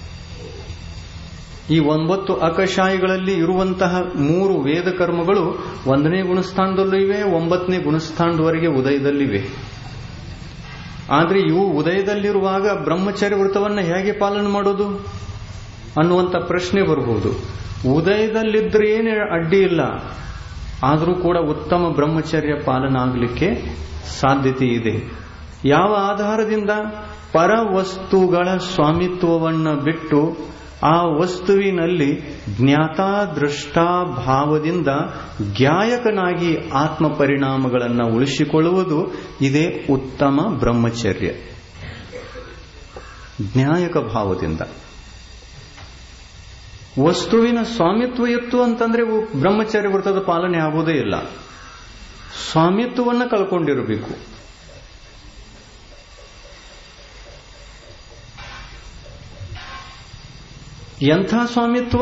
ಈ ಒಂಬತ್ತು ಅಕಶಾಯಿಗಳಲ್ಲಿ ಇರುವಂತಹ ಮೂರು ವೇದ ಕರ್ಮಗಳು ಒಂದನೇ ಗುಣಸ್ಥಾನದಲ್ಲೂ ಇವೆ ಒಂಬತ್ತನೇ ಗುಣಸ್ಥಾನದವರೆಗೆ ಉದಯದಲ್ಲಿವೆ ಆದರೆ ಇವು ಉದಯದಲ್ಲಿರುವಾಗ ಬ್ರಹ್ಮಚರ್ಯ ವ್ರತವನ್ನು ಹೇಗೆ ಪಾಲನೆ ಮಾಡೋದು ಅನ್ನುವಂಥ ಪ್ರಶ್ನೆ ಬರಬಹುದು ಉದಯದಲ್ಲಿದ್ರೆ ಏನು ಅಡ್ಡಿ ಇಲ್ಲ ಆದರೂ ಕೂಡ ಉತ್ತಮ ಬ್ರಹ್ಮಚರ್ಯ ಪಾಲನ ಆಗಲಿಕ್ಕೆ ಸಾಧ್ಯತೆ ಇದೆ ಯಾವ ಆಧಾರದಿಂದ ಪರ ವಸ್ತುಗಳ ಸ್ವಾಮಿತ್ವವನ್ನು ಬಿಟ್ಟು ಆ ವಸ್ತುವಿನಲ್ಲಿ ಜ್ಞಾತಾ ದೃಷ್ಟಾ ಭಾವದಿಂದ ಜ್ಞಾಯಕನಾಗಿ ಆತ್ಮ ಪರಿಣಾಮಗಳನ್ನು ಉಳಿಸಿಕೊಳ್ಳುವುದು ಇದೇ ಉತ್ತಮ ಬ್ರಹ್ಮಚರ್ಯ ಜ್ಞಾಯಕ ಭಾವದಿಂದ ವಸ್ತುವಿನ ಸ್ವಾಮಿತ್ವ ಇತ್ತು ಅಂತಂದ್ರೆ ಬ್ರಹ್ಮಚರ್ಯ ವ್ರತದ ಪಾಲನೆ ಆಗುವುದೇ ಇಲ್ಲ ಸ್ವಾಮಿತ್ವವನ್ನು ಕಳ್ಕೊಂಡಿರಬೇಕು ಎಂಥ ಸ್ವಾಮಿತ್ವ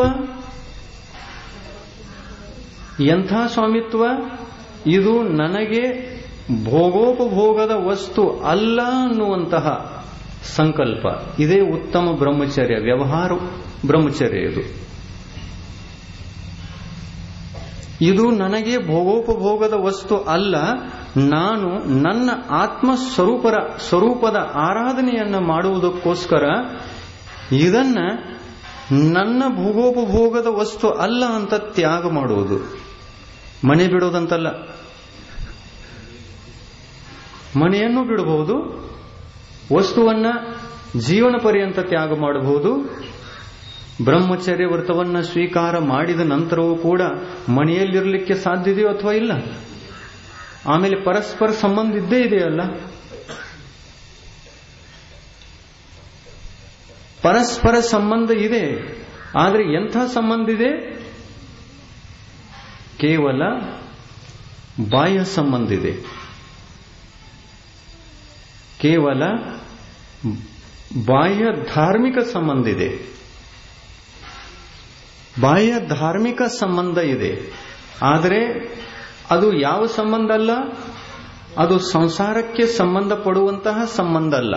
ಎಂಥ ಸ್ವಾಮಿತ್ವ ಇದು ನನಗೆ ಭೋಗೋಪಭೋಗದ ವಸ್ತು ಅಲ್ಲ ಅನ್ನುವಂತಹ ಸಂಕಲ್ಪ ಇದೇ ಉತ್ತಮ ಬ್ರಹ್ಮಚರ್ಯ ವ್ಯವಹಾರ ಬ್ರಹ್ಮಚರ್ಯ ಇದು ಇದು ನನಗೆ ಭೋಗೋಪಭೋಗದ ವಸ್ತು ಅಲ್ಲ ನಾನು ನನ್ನ ಆತ್ಮ ಸ್ವರೂಪರ ಸ್ವರೂಪದ ಆರಾಧನೆಯನ್ನ ಮಾಡುವುದಕ್ಕೋಸ್ಕರ ಇದನ್ನ ನನ್ನ ಭೋಗೋಪಭೋಗದ ವಸ್ತು ಅಲ್ಲ ಅಂತ ತ್ಯಾಗ ಮಾಡುವುದು ಮನೆ ಬಿಡೋದಂತಲ್ಲ ಮನೆಯನ್ನು ಬಿಡಬಹುದು ವಸ್ತುವನ್ನ ಜೀವನ ಪರ್ಯಂತ ತ್ಯಾಗ ಮಾಡಬಹುದು ಬ್ರಹ್ಮಚರ್ಯ ವ್ರತವನ್ನ ಸ್ವೀಕಾರ ಮಾಡಿದ ನಂತರವೂ ಕೂಡ ಮನೆಯಲ್ಲಿರಲಿಕ್ಕೆ ಸಾಧ್ಯದೆಯೋ ಅಥವಾ ಇಲ್ಲ ಆಮೇಲೆ ಪರಸ್ಪರ ಸಂಬಂಧ ಇದ್ದೇ ಇದೆಯಲ್ಲ ಪರಸ್ಪರ ಸಂಬಂಧ ಇದೆ ಆದರೆ ಎಂಥ ಸಂಬಂಧ ಇದೆ ಕೇವಲ ಬಾಹ್ಯ ಸಂಬಂಧ ಇದೆ ಕೇವಲ ಬಾಹ್ಯ ಧಾರ್ಮಿಕ ಸಂಬಂಧ ಇದೆ ಬಾಹ್ಯ ಧಾರ್ಮಿಕ ಸಂಬಂಧ ಇದೆ ಆದರೆ ಅದು ಯಾವ ಸಂಬಂಧ ಅಲ್ಲ ಅದು ಸಂಸಾರಕ್ಕೆ ಸಂಬಂಧಪಡುವಂತಹ ಸಂಬಂಧ ಅಲ್ಲ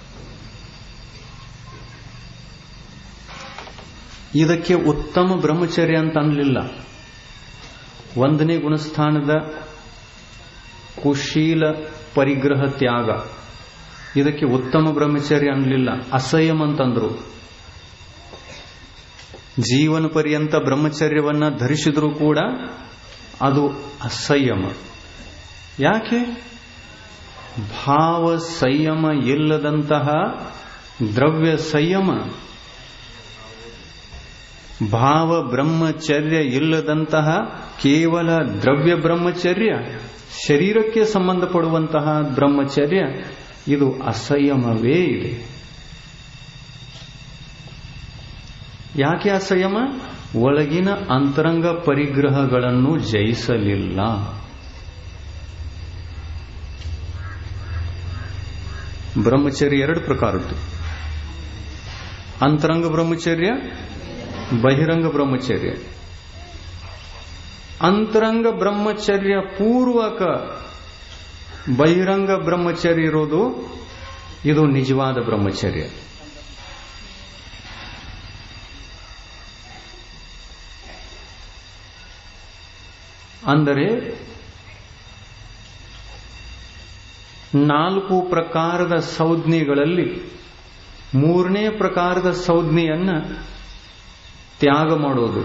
ಇದಕ್ಕೆ ಉತ್ತಮ ಬ್ರಹ್ಮಚರ್ಯ ಅಂತ ಅನ್ಲಿಲ್ಲ ಒಂದನೇ ಗುಣಸ್ಥಾನದ ಕುಶೀಲ ಪರಿಗ್ರಹ ತ್ಯಾಗ ಇದಕ್ಕೆ ಉತ್ತಮ ಬ್ರಹ್ಮಚರ್ಯ ಅನ್ಲಿಲ್ಲ ಅಸಂಯಮ ಅಂತಂದ್ರು ಜೀವನ ಪರ್ಯಂತ ಬ್ರಹ್ಮಚರ್ಯವನ್ನ ಧರಿಸಿದ್ರೂ ಕೂಡ ಅದು ಅಸಂಯಮ ಯಾಕೆ ಭಾವ ಸಂಯಮ ಇಲ್ಲದಂತಹ ದ್ರವ್ಯ ಸಂಯಮ ಭಾವ ಬ್ರಹ್ಮಚರ್ಯ ಇಲ್ಲದಂತಹ ಕೇವಲ ದ್ರವ್ಯ ಬ್ರಹ್ಮಚರ್ಯ ಶರೀರಕ್ಕೆ ಸಂಬಂಧಪಡುವಂತಹ ಬ್ರಹ್ಮಚರ್ಯ ಇದು ಅಸಂಯಮವೇ ಇದೆ ಯಾಕೆ ಅಸಂಯಮ ಒಳಗಿನ ಅಂತರಂಗ ಪರಿಗ್ರಹಗಳನ್ನು ಜಯಿಸಲಿಲ್ಲ ಬ್ರಹ್ಮಚರ್ಯ ಎರಡು ಪ್ರಕಾರದ್ದು ಅಂತರಂಗ ಬ್ರಹ್ಮಚರ್ಯ ಬಹಿರಂಗ ಬ್ರಹ್ಮಚರ್ಯ ಅಂತರಂಗ ಬ್ರಹ್ಮಚರ್ಯ ಪೂರ್ವಕ ಬಹಿರಂಗ ಬ್ರಹ್ಮಚರ್ಯ ಇರೋದು ಇದು ನಿಜವಾದ ಬ್ರಹ್ಮಚರ್ಯ ಅಂದರೆ ನಾಲ್ಕು ಪ್ರಕಾರದ ಸಂಜ್ಞೆಗಳಲ್ಲಿ ಮೂರನೇ ಪ್ರಕಾರದ ಸಂಜ್ಞೆಯನ್ನ ತ್ಯಾಗ ಮಾಡೋದು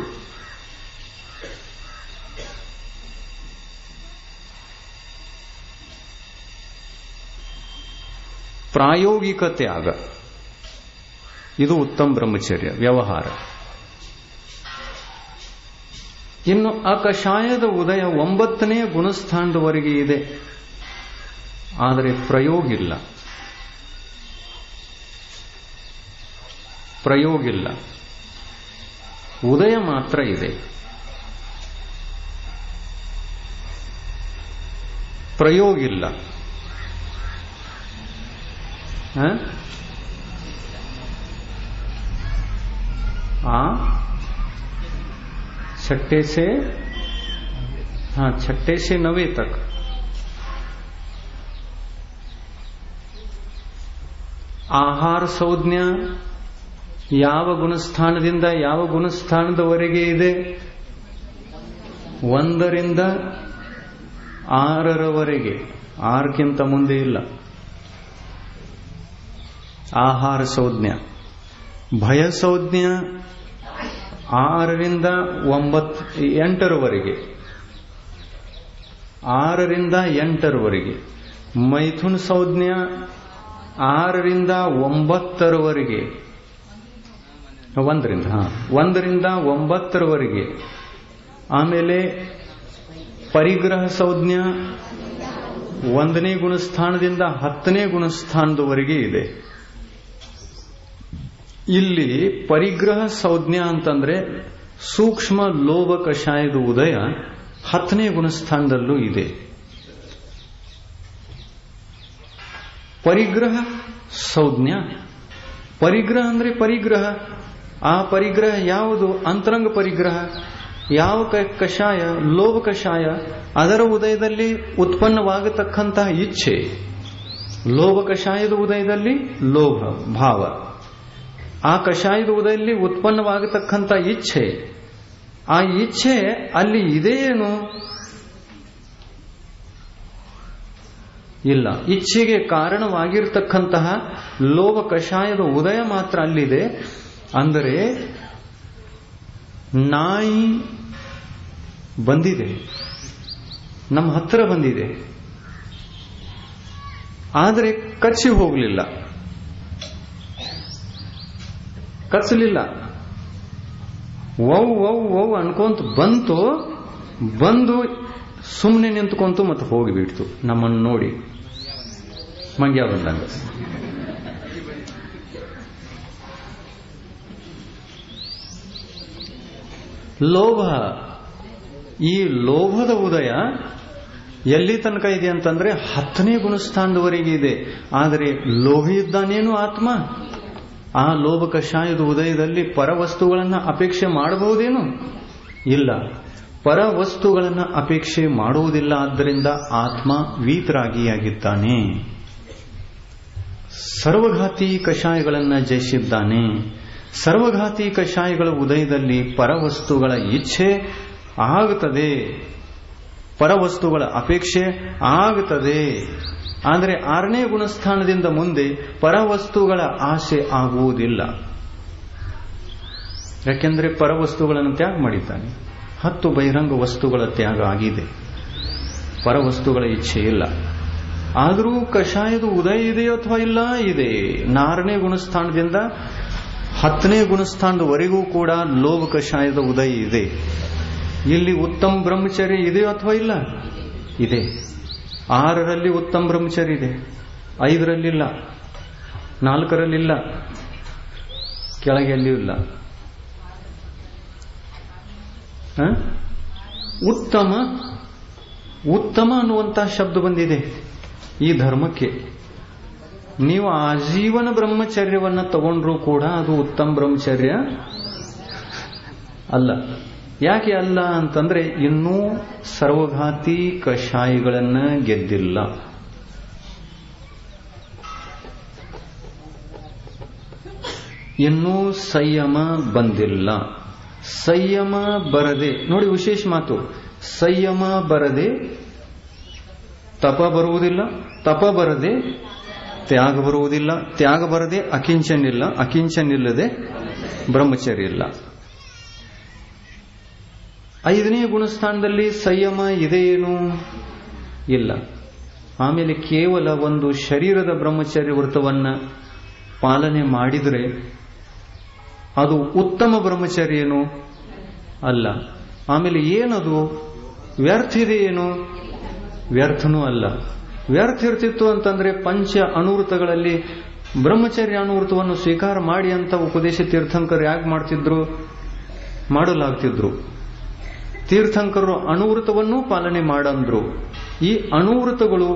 ಪ್ರಾಯೋಗಿಕ ತ್ಯಾಗ ಇದು ಉತ್ತಮ ಬ್ರಹ್ಮಚರ್ಯ ವ್ಯವಹಾರ ಇನ್ನು ಆ ಕಷಾಯದ ಉದಯ ಒಂಬತ್ತನೇ ಗುಣಸ್ಥಾನದವರೆಗೆ ಇದೆ ಆದರೆ ಪ್ರಯೋಗ ಇಲ್ಲ ಪ್ರಯೋಗ ಇಲ್ಲ ಉದಯ ಮಾತ್ರ ಇದೆ ಪ್ರಯೋಗ ಇಲ್ಲ ಆ छठे से हाँ छठे से नवे तक ಆಹಾರ ಸಂಜ್ಞ ಯಾವ ಗುಣಸ್ಥಾನದಿಂದ ಯಾವ ಗುಣಸ್ಥಾನದವರೆಗೆ ಇದೆ ಒಂದರಿಂದ ಆರರವರೆಗೆ ಆರಕ್ಕಿಂತ ಮುಂದೆ ಇಲ್ಲ ಆಹಾರ ಸಂಜ್ಞ ಭಯ ಸಂಜ್ಞ ಆರರಿಂದ ಒಂಬತ್ತು ಎಂಟರವರೆಗೆ ಆರರಿಂದ ಎಂಟರವರೆಗೆ ಮೈಥುನ್ ಸಂಜ್ಞ ಆರರಿಂದ ಒಂಬತ್ತರವರೆಗೆ ಒಂದರಿಂದ ಹಾ ಒಂದರಿಂದ ಒಂಬತ್ತರವರೆಗೆ ಆಮೇಲೆ ಪರಿಗ್ರಹ ಸಂಜ್ಞ ಒಂದನೇ ಗುಣಸ್ಥಾನದಿಂದ ಹತ್ತನೇ ಗುಣಸ್ಥಾನದವರೆಗೆ ಇದೆ ಇಲ್ಲಿ ಪರಿಗ್ರಹ ಸಂಜ್ಞಾ ಅಂತಂದ್ರೆ ಸೂಕ್ಷ್ಮ ಲೋಭ ಕಷಾಯದ ಉದಯ ಹತ್ತನೇ ಗುಣಸ್ಥಾನದಲ್ಲೂ ಇದೆ ಪರಿಗ್ರಹ ಸಂಜ್ಞಾ ಪರಿಗ್ರಹ ಅಂದ್ರೆ ಪರಿಗ್ರಹ ಆ ಪರಿಗ್ರಹ ಯಾವುದು ಅಂತರಂಗ ಪರಿಗ್ರಹ ಯಾವ ಕಷಾಯ ಲೋಭ ಕಷಾಯ ಅದರ ಉದಯದಲ್ಲಿ ಉತ್ಪನ್ನವಾಗತಕ್ಕಂತಹ ಇಚ್ಛೆ ಲೋಭ ಕಷಾಯದ ಉದಯದಲ್ಲಿ ಲೋಭ ಭಾವ ಆ ಕಷಾಯದ ಉದಯಲ್ಲಿ ಉತ್ಪನ್ನವಾಗತಕ್ಕಂಥ ಇಚ್ಛೆ ಆ ಇಚ್ಛೆ ಅಲ್ಲಿ ಇದೇನು ಇಲ್ಲ ಇಚ್ಛೆಗೆ ಕಾರಣವಾಗಿರ್ತಕ್ಕಂತಹ ಲೋಭ ಕಷಾಯದ ಉದಯ ಮಾತ್ರ ಅಲ್ಲಿದೆ ಅಂದರೆ ನಾಯಿ ಬಂದಿದೆ ನಮ್ಮ ಹತ್ತಿರ ಬಂದಿದೆ ಆದರೆ ಕಚ್ಚಿ ಹೋಗಲಿಲ್ಲ ಕಚ್ಚಲಿಲ್ಲ ವೌ ವೌ ವೌ ಅನ್ಕೊಂತ ಬಂತು ಬಂದು ಸುಮ್ಮನೆ ನಿಂತ್ಕೊಂತು ಮತ್ತೆ ಹೋಗಿಬಿಡ್ತು ನಮ್ಮನ್ನು ನೋಡಿ ಮಂಗ್ಯ ಬಂದಂಗ ಲೋಭ ಈ ಲೋಭದ ಉದಯ ಎಲ್ಲಿ ತನಕ ಇದೆ ಅಂತಂದ್ರೆ ಹತ್ತನೇ ಗುಣಸ್ಥಾನದವರೆಗೆ ಇದೆ ಆದರೆ ಲೋಭಿ ಇದ್ದಾನೇನು ಆತ್ಮ ಆ ಲೋಭ ಕಷಾಯದ ಉದಯದಲ್ಲಿ ಪರವಸ್ತುಗಳನ್ನು ಅಪೇಕ್ಷೆ ಮಾಡಬಹುದೇನು ಇಲ್ಲ ಪರ ವಸ್ತುಗಳನ್ನು ಅಪೇಕ್ಷೆ ಮಾಡುವುದಿಲ್ಲ ಆದ್ದರಿಂದ ಆತ್ಮ ವೀತರಾಗಿಯಾಗಿದ್ದಾನೆ ಸರ್ವಘಾತಿ ಕಷಾಯಗಳನ್ನು ಜಯಿಸಿದ್ದಾನೆ ಸರ್ವಘಾತಿ ಕಷಾಯಗಳ ಉದಯದಲ್ಲಿ ಪರವಸ್ತುಗಳ ಇಚ್ಛೆ ಆಗುತ್ತದೆ ಪರವಸ್ತುಗಳ ಅಪೇಕ್ಷೆ ಆಗುತ್ತದೆ ಆದರೆ ಆರನೇ ಗುಣಸ್ಥಾನದಿಂದ ಮುಂದೆ ಪರವಸ್ತುಗಳ ಆಸೆ ಆಗುವುದಿಲ್ಲ ಯಾಕೆಂದ್ರೆ ಪರವಸ್ತುಗಳನ್ನು ತ್ಯಾಗ ಮಾಡಿದ್ದಾನೆ ಹತ್ತು ಬಹಿರಂಗ ವಸ್ತುಗಳ ತ್ಯಾಗ ಆಗಿದೆ ಪರವಸ್ತುಗಳ ಇಚ್ಛೆ ಇಲ್ಲ ಆದರೂ ಕಷಾಯದ ಉದಯ ಇದೆಯೋ ಅಥವಾ ಇಲ್ಲ ಇದೆ ನಾರನೇ ಗುಣಸ್ಥಾನದಿಂದ ಹತ್ತನೇ ಗುಣಸ್ಥಾನದವರೆಗೂ ಕೂಡ ಲೋಭ ಕಷಾಯದ ಉದಯ ಇದೆ ಇಲ್ಲಿ ಉತ್ತಮ ಬ್ರಹ್ಮಚರ್ಯ ಇದೆಯೋ ಅಥವಾ ಇಲ್ಲ ಇದೆ ಆರರಲ್ಲಿ ಉತ್ತಮ ಬ್ರಹ್ಮಚರ್ಯ ಇದೆ ಐದರಲ್ಲಿಲ್ಲ ನಾಲ್ಕರಲ್ಲಿಲ್ಲ ಕೆಳಗೆ ಎಲ್ಲಿಯೂ ಇಲ್ಲ ಉತ್ತಮ ಉತ್ತಮ ಅನ್ನುವಂತಹ ಶಬ್ದ ಬಂದಿದೆ ಈ ಧರ್ಮಕ್ಕೆ ನೀವು ಆಜೀವನ ಬ್ರಹ್ಮಚರ್ಯವನ್ನ ತಗೊಂಡ್ರೂ ಕೂಡ ಅದು ಉತ್ತಮ ಬ್ರಹ್ಮಚರ್ಯ ಅಲ್ಲ ಯಾಕೆ ಅಲ್ಲ ಅಂತಂದ್ರೆ ಇನ್ನೂ ಸರ್ವಘಾತಿ ಕಷಾಯಿಗಳನ್ನ ಗೆದ್ದಿಲ್ಲ ಇನ್ನೂ ಸಂಯಮ ಬಂದಿಲ್ಲ ಸಂಯಮ ಬರದೆ ನೋಡಿ ವಿಶೇಷ ಮಾತು ಸಂಯಮ ಬರದೆ ತಪ ಬರುವುದಿಲ್ಲ ತಪ ಬರದೆ ತ್ಯಾಗ ಬರುವುದಿಲ್ಲ ತ್ಯಾಗ ಬರದೆ ಅಕಿಂಚನಿಲ್ಲ ಅಕಿಂಚನಿಲ್ಲದೆ ಬ್ರಹ್ಮಚರ್ಯ ಇಲ್ಲ ಐದನೇ ಗುಣಸ್ಥಾನದಲ್ಲಿ ಸಂಯಮ ಇದೆಯೇನು ಇಲ್ಲ ಆಮೇಲೆ ಕೇವಲ ಒಂದು ಶರೀರದ ಬ್ರಹ್ಮಚರ್ಯ ವೃತ್ತವನ್ನ ಪಾಲನೆ ಮಾಡಿದರೆ ಅದು ಉತ್ತಮ ಬ್ರಹ್ಮಚರ್ಯ ಏನು ಅಲ್ಲ ಆಮೇಲೆ ಏನದು ವ್ಯರ್ಥ ಇದೆಯೇನು ವ್ಯರ್ಥನೂ ಅಲ್ಲ ವ್ಯರ್ಥ ಇರ್ತಿತ್ತು ಅಂತಂದ್ರೆ ಪಂಚ ಅನುವೃತಗಳಲ್ಲಿ ಬ್ರಹ್ಮಚರ್ಯ ಅನುವೃತವನ್ನು ಸ್ವೀಕಾರ ಮಾಡಿ ಅಂತ ಉಪದೇಶ ತೀರ್ಥಂಕರು ಯಾಕೆ ಮಾಡ್ತಿದ್ರು ಮಾಡಲಾಗ್ತಿದ್ರು ತೀರ್ಥಂಕರು ಅನುವೃತವನ್ನೂ ಪಾಲನೆ ಮಾಡಂದ್ರು ಈ ಅನುವೃತಗಳು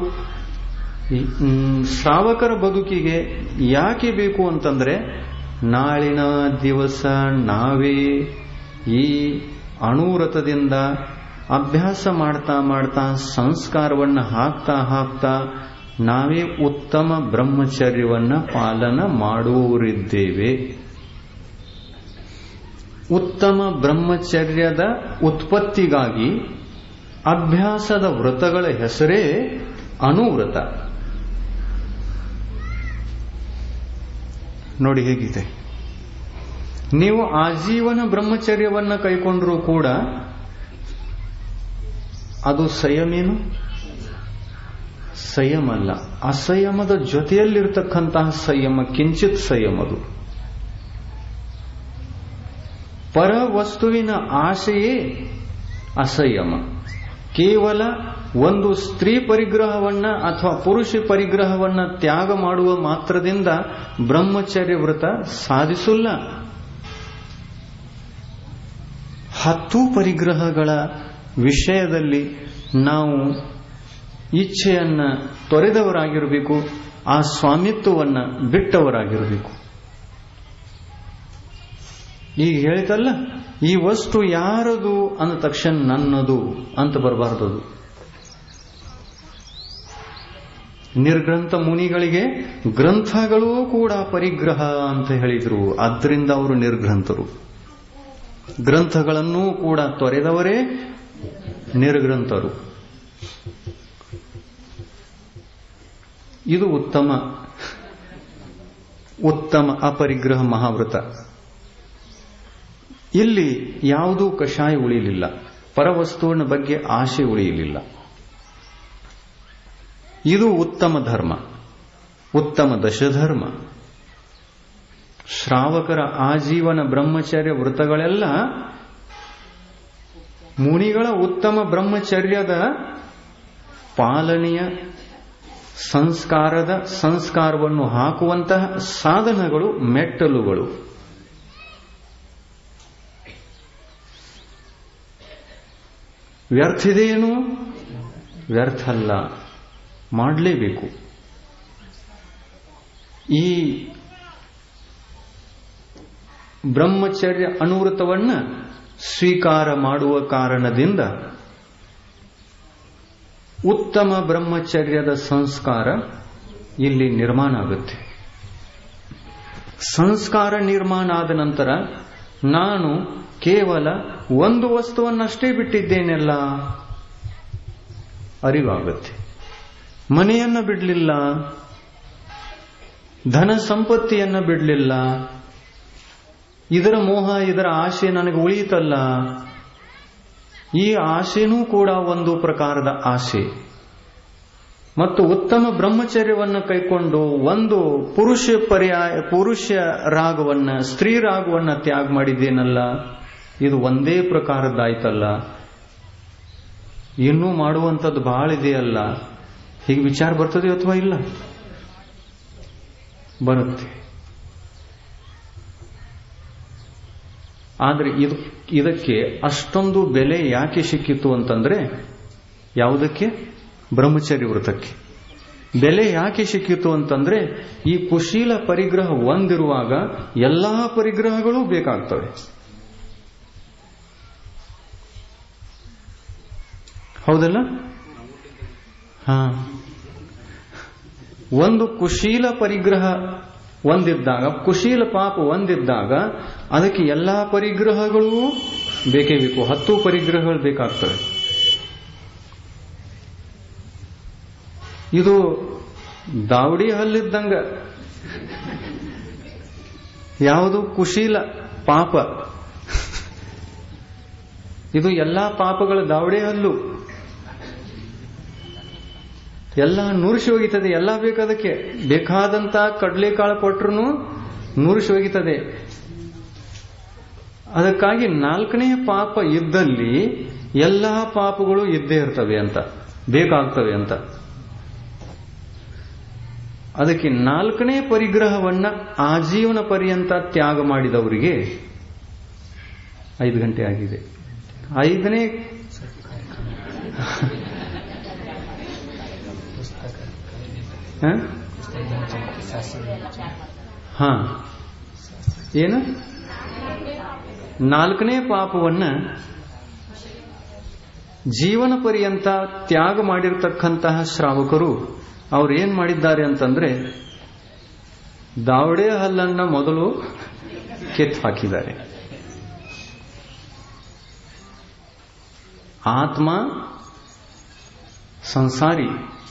ಶ್ರಾವಕರ ಬದುಕಿಗೆ ಯಾಕೆ ಬೇಕು ಅಂತಂದ್ರೆ ನಾಳಿನ ದಿವಸ ನಾವೇ ಈ ಅಣುವ್ರತದಿಂದ ಅಭ್ಯಾಸ ಮಾಡ್ತಾ ಮಾಡ್ತಾ ಸಂಸ್ಕಾರವನ್ನ ಹಾಕ್ತಾ ಹಾಕ್ತಾ ನಾವೇ ಉತ್ತಮ ಬ್ರಹ್ಮಚರ್ಯವನ್ನ ಪಾಲನ ಮಾಡುವವರಿದ್ದೇವೆ ಉತ್ತಮ ಬ್ರಹ್ಮಚರ್ಯದ ಉತ್ಪತ್ತಿಗಾಗಿ ಅಭ್ಯಾಸದ ವ್ರತಗಳ ಹೆಸರೇ ಅನುವ್ರತ ನೋಡಿ ಹೇಗಿದೆ ನೀವು ಆಜೀವನ ಬ್ರಹ್ಮಚರ್ಯವನ್ನ ಕೈಕೊಂಡ್ರೂ ಕೂಡ ಅದು ಸಂಯಮೇನು ಸಂಯಮ ಅಲ್ಲ ಅಸಂಯಮದ ಜೊತೆಯಲ್ಲಿರ್ತಕ್ಕಂತಹ ಸಂಯಮ ಕಿಂಚಿತ್ ಸಂಯಮದು ಪರ ವಸ್ತುವಿನ ಆಶೆಯೇ ಅಸಂಯಮ ಕೇವಲ ಒಂದು ಸ್ತ್ರೀ ಪರಿಗ್ರಹವನ್ನ ಅಥವಾ ಪುರುಷ ಪರಿಗ್ರಹವನ್ನ ತ್ಯಾಗ ಮಾಡುವ ಮಾತ್ರದಿಂದ ಬ್ರಹ್ಮಚರ್ಯ ವ್ರತ ಸಾಧಿಸಲ್ಲ ಹತ್ತು ಪರಿಗ್ರಹಗಳ ವಿಷಯದಲ್ಲಿ ನಾವು ಇಚ್ಛೆಯನ್ನ ತೊರೆದವರಾಗಿರಬೇಕು ಆ ಸ್ವಾಮಿತ್ವವನ್ನ ಬಿಟ್ಟವರಾಗಿರಬೇಕು ಈಗ ಹೇಳಿತಲ್ಲ ಈ ವಸ್ತು ಯಾರದು ಅಂದ ತಕ್ಷಣ ನನ್ನದು ಅಂತ ಬರಬಾರ್ದು ಅದು ನಿರ್ಗ್ರಂಥ ಮುನಿಗಳಿಗೆ ಗ್ರಂಥಗಳೂ ಕೂಡ ಪರಿಗ್ರಹ ಅಂತ ಹೇಳಿದ್ರು ಆದ್ರಿಂದ ಅವರು ನಿರ್ಗ್ರಂಥರು ಗ್ರಂಥಗಳನ್ನೂ ಕೂಡ ತೊರೆದವರೇ ನಿರ್ಗ್ರಂಥರು ಇದು ಉತ್ತಮ ಉತ್ತಮ ಅಪರಿಗ್ರಹ ಮಹಾವ್ರತ ಇಲ್ಲಿ ಯಾವುದೂ ಕಷಾಯ ಉಳಿಯಲಿಲ್ಲ ಪರವಸ್ತುವಿನ ಬಗ್ಗೆ ಆಶೆ ಉಳಿಯಲಿಲ್ಲ ಇದು ಉತ್ತಮ ಧರ್ಮ ಉತ್ತಮ ದಶಧರ್ಮ ಶ್ರಾವಕರ ಆಜೀವನ ಬ್ರಹ್ಮಚರ್ಯ ವೃತಗಳೆಲ್ಲ ಮುನಿಗಳ ಉತ್ತಮ ಬ್ರಹ್ಮಚರ್ಯದ ಪಾಲನೆಯ ಸಂಸ್ಕಾರದ ಸಂಸ್ಕಾರವನ್ನು ಹಾಕುವಂತಹ ಸಾಧನಗಳು ಮೆಟ್ಟಲುಗಳು ವ್ಯರ್ಥ ಇದೆಯೇನು ವ್ಯರ್ಥ ಅಲ್ಲ ಮಾಡಲೇಬೇಕು ಈ ಬ್ರಹ್ಮಚರ್ಯ ಅನುವೃತವನ್ನ ಸ್ವೀಕಾರ ಮಾಡುವ ಕಾರಣದಿಂದ ಉತ್ತಮ ಬ್ರಹ್ಮಚರ್ಯದ ಸಂಸ್ಕಾರ ಇಲ್ಲಿ ನಿರ್ಮಾಣ ಆಗುತ್ತೆ ಸಂಸ್ಕಾರ ನಿರ್ಮಾಣ ಆದ ನಂತರ ನಾನು ಕೇವಲ ಒಂದು ವಸ್ತುವನ್ನಷ್ಟೇ ಬಿಟ್ಟಿದ್ದೇನೆಲ್ಲ ಅರಿವಾಗುತ್ತೆ ಮನೆಯನ್ನ ಬಿಡಲಿಲ್ಲ ಧನ ಸಂಪತ್ತಿಯನ್ನ ಬಿಡಲಿಲ್ಲ ಇದರ ಮೋಹ ಇದರ ಆಶೆ ನನಗೆ ಉಳಿಯಿತಲ್ಲ ಈ ಆಶೆನೂ ಕೂಡ ಒಂದು ಪ್ರಕಾರದ ಆಶೆ ಮತ್ತು ಉತ್ತಮ ಬ್ರಹ್ಮಚರ್ಯವನ್ನು ಕೈಕೊಂಡು ಒಂದು ಪುರುಷ ಪರ್ಯಾಯ ಪುರುಷ ರಾಗವನ್ನ ಸ್ತ್ರೀ ರಾಗವನ್ನ ತ್ಯಾಗ ಮಾಡಿದ್ದೇನಲ್ಲ ಇದು ಒಂದೇ ಪ್ರಕಾರದ್ದಾಯ್ತಲ್ಲ ಇನ್ನೂ ಮಾಡುವಂಥದ್ದು ಬಹಳ ಇದೆಯಲ್ಲ ಹೀಗೆ ವಿಚಾರ ಬರ್ತದೆ ಅಥವಾ ಇಲ್ಲ ಬರುತ್ತೆ ಆದರೆ ಇದು ಇದಕ್ಕೆ ಅಷ್ಟೊಂದು ಬೆಲೆ ಯಾಕೆ ಸಿಕ್ಕಿತು ಅಂತಂದ್ರೆ ಯಾವುದಕ್ಕೆ ಬ್ರಹ್ಮಚರ್ಯ ವೃತಕ್ಕೆ ಬೆಲೆ ಯಾಕೆ ಸಿಕ್ಕಿತು ಅಂತಂದ್ರೆ ಈ ಕುಶೀಲ ಪರಿಗ್ರಹ ಒಂದಿರುವಾಗ ಎಲ್ಲಾ ಪರಿಗ್ರಹಗಳು ಬೇಕಾಗ್ತವೆ ಹೌದಲ್ಲ ಹಾ ಒಂದು ಕುಶೀಲ ಪರಿಗ್ರಹ ಒಂದಿದ್ದಾಗ ಕುಶೀಲ ಪಾಪ ಒಂದಿದ್ದಾಗ ಅದಕ್ಕೆ ಎಲ್ಲಾ ಪರಿಗ್ರಹಗಳು ಬೇಕೇ ಬೇಕು ಹತ್ತು ಪರಿಗ್ರಹಗಳು ಬೇಕಾಗ್ತವೆ ಇದು ದಾವಡಿ ಹಲ್ಲಿದ್ದಂಗ ಯಾವುದು ಕುಶೀಲ ಪಾಪ ಇದು ಎಲ್ಲಾ ಪಾಪಗಳ ದಾವಡೆ ಹಲ್ಲು ಎಲ್ಲ ನೂರಿಸಿ ಹೋಗಿತದೆ ಎಲ್ಲ ಬೇಕದಕ್ಕೆ ಬೇಕಾದಂತ ಕಡಲೆಕಾಳು ಕೊಟ್ರು ನೂರಿಸಿ ಹೋಗಿತದೆ ಅದಕ್ಕಾಗಿ ನಾಲ್ಕನೇ ಪಾಪ ಇದ್ದಲ್ಲಿ ಎಲ್ಲಾ ಪಾಪಗಳು ಇದ್ದೇ ಇರ್ತವೆ ಅಂತ ಬೇಕಾಗ್ತವೆ ಅಂತ ಅದಕ್ಕೆ ನಾಲ್ಕನೇ ಪರಿಗ್ರಹವನ್ನ ಆಜೀವನ ಪರ್ಯಂತ ತ್ಯಾಗ ಮಾಡಿದವರಿಗೆ ಐದು ಗಂಟೆ ಆಗಿದೆ ಐದನೇ ಹಾ ಏನು ನಾಲ್ಕನೇ ಪಾಪವನ್ನ ಜೀವನ ಪರ್ಯಂತ ತ್ಯಾಗ ಮಾಡಿರ್ತಕ್ಕಂತಹ ಶ್ರಾವಕರು ಅವ್ರು ಏನ್ ಮಾಡಿದ್ದಾರೆ ಅಂತಂದ್ರೆ ದಾವಡೆ ಹಲ್ಲನ್ನ ಮೊದಲು ಕೆತ್ತು ಹಾಕಿದ್ದಾರೆ ಆತ್ಮ ಸಂಸಾರಿ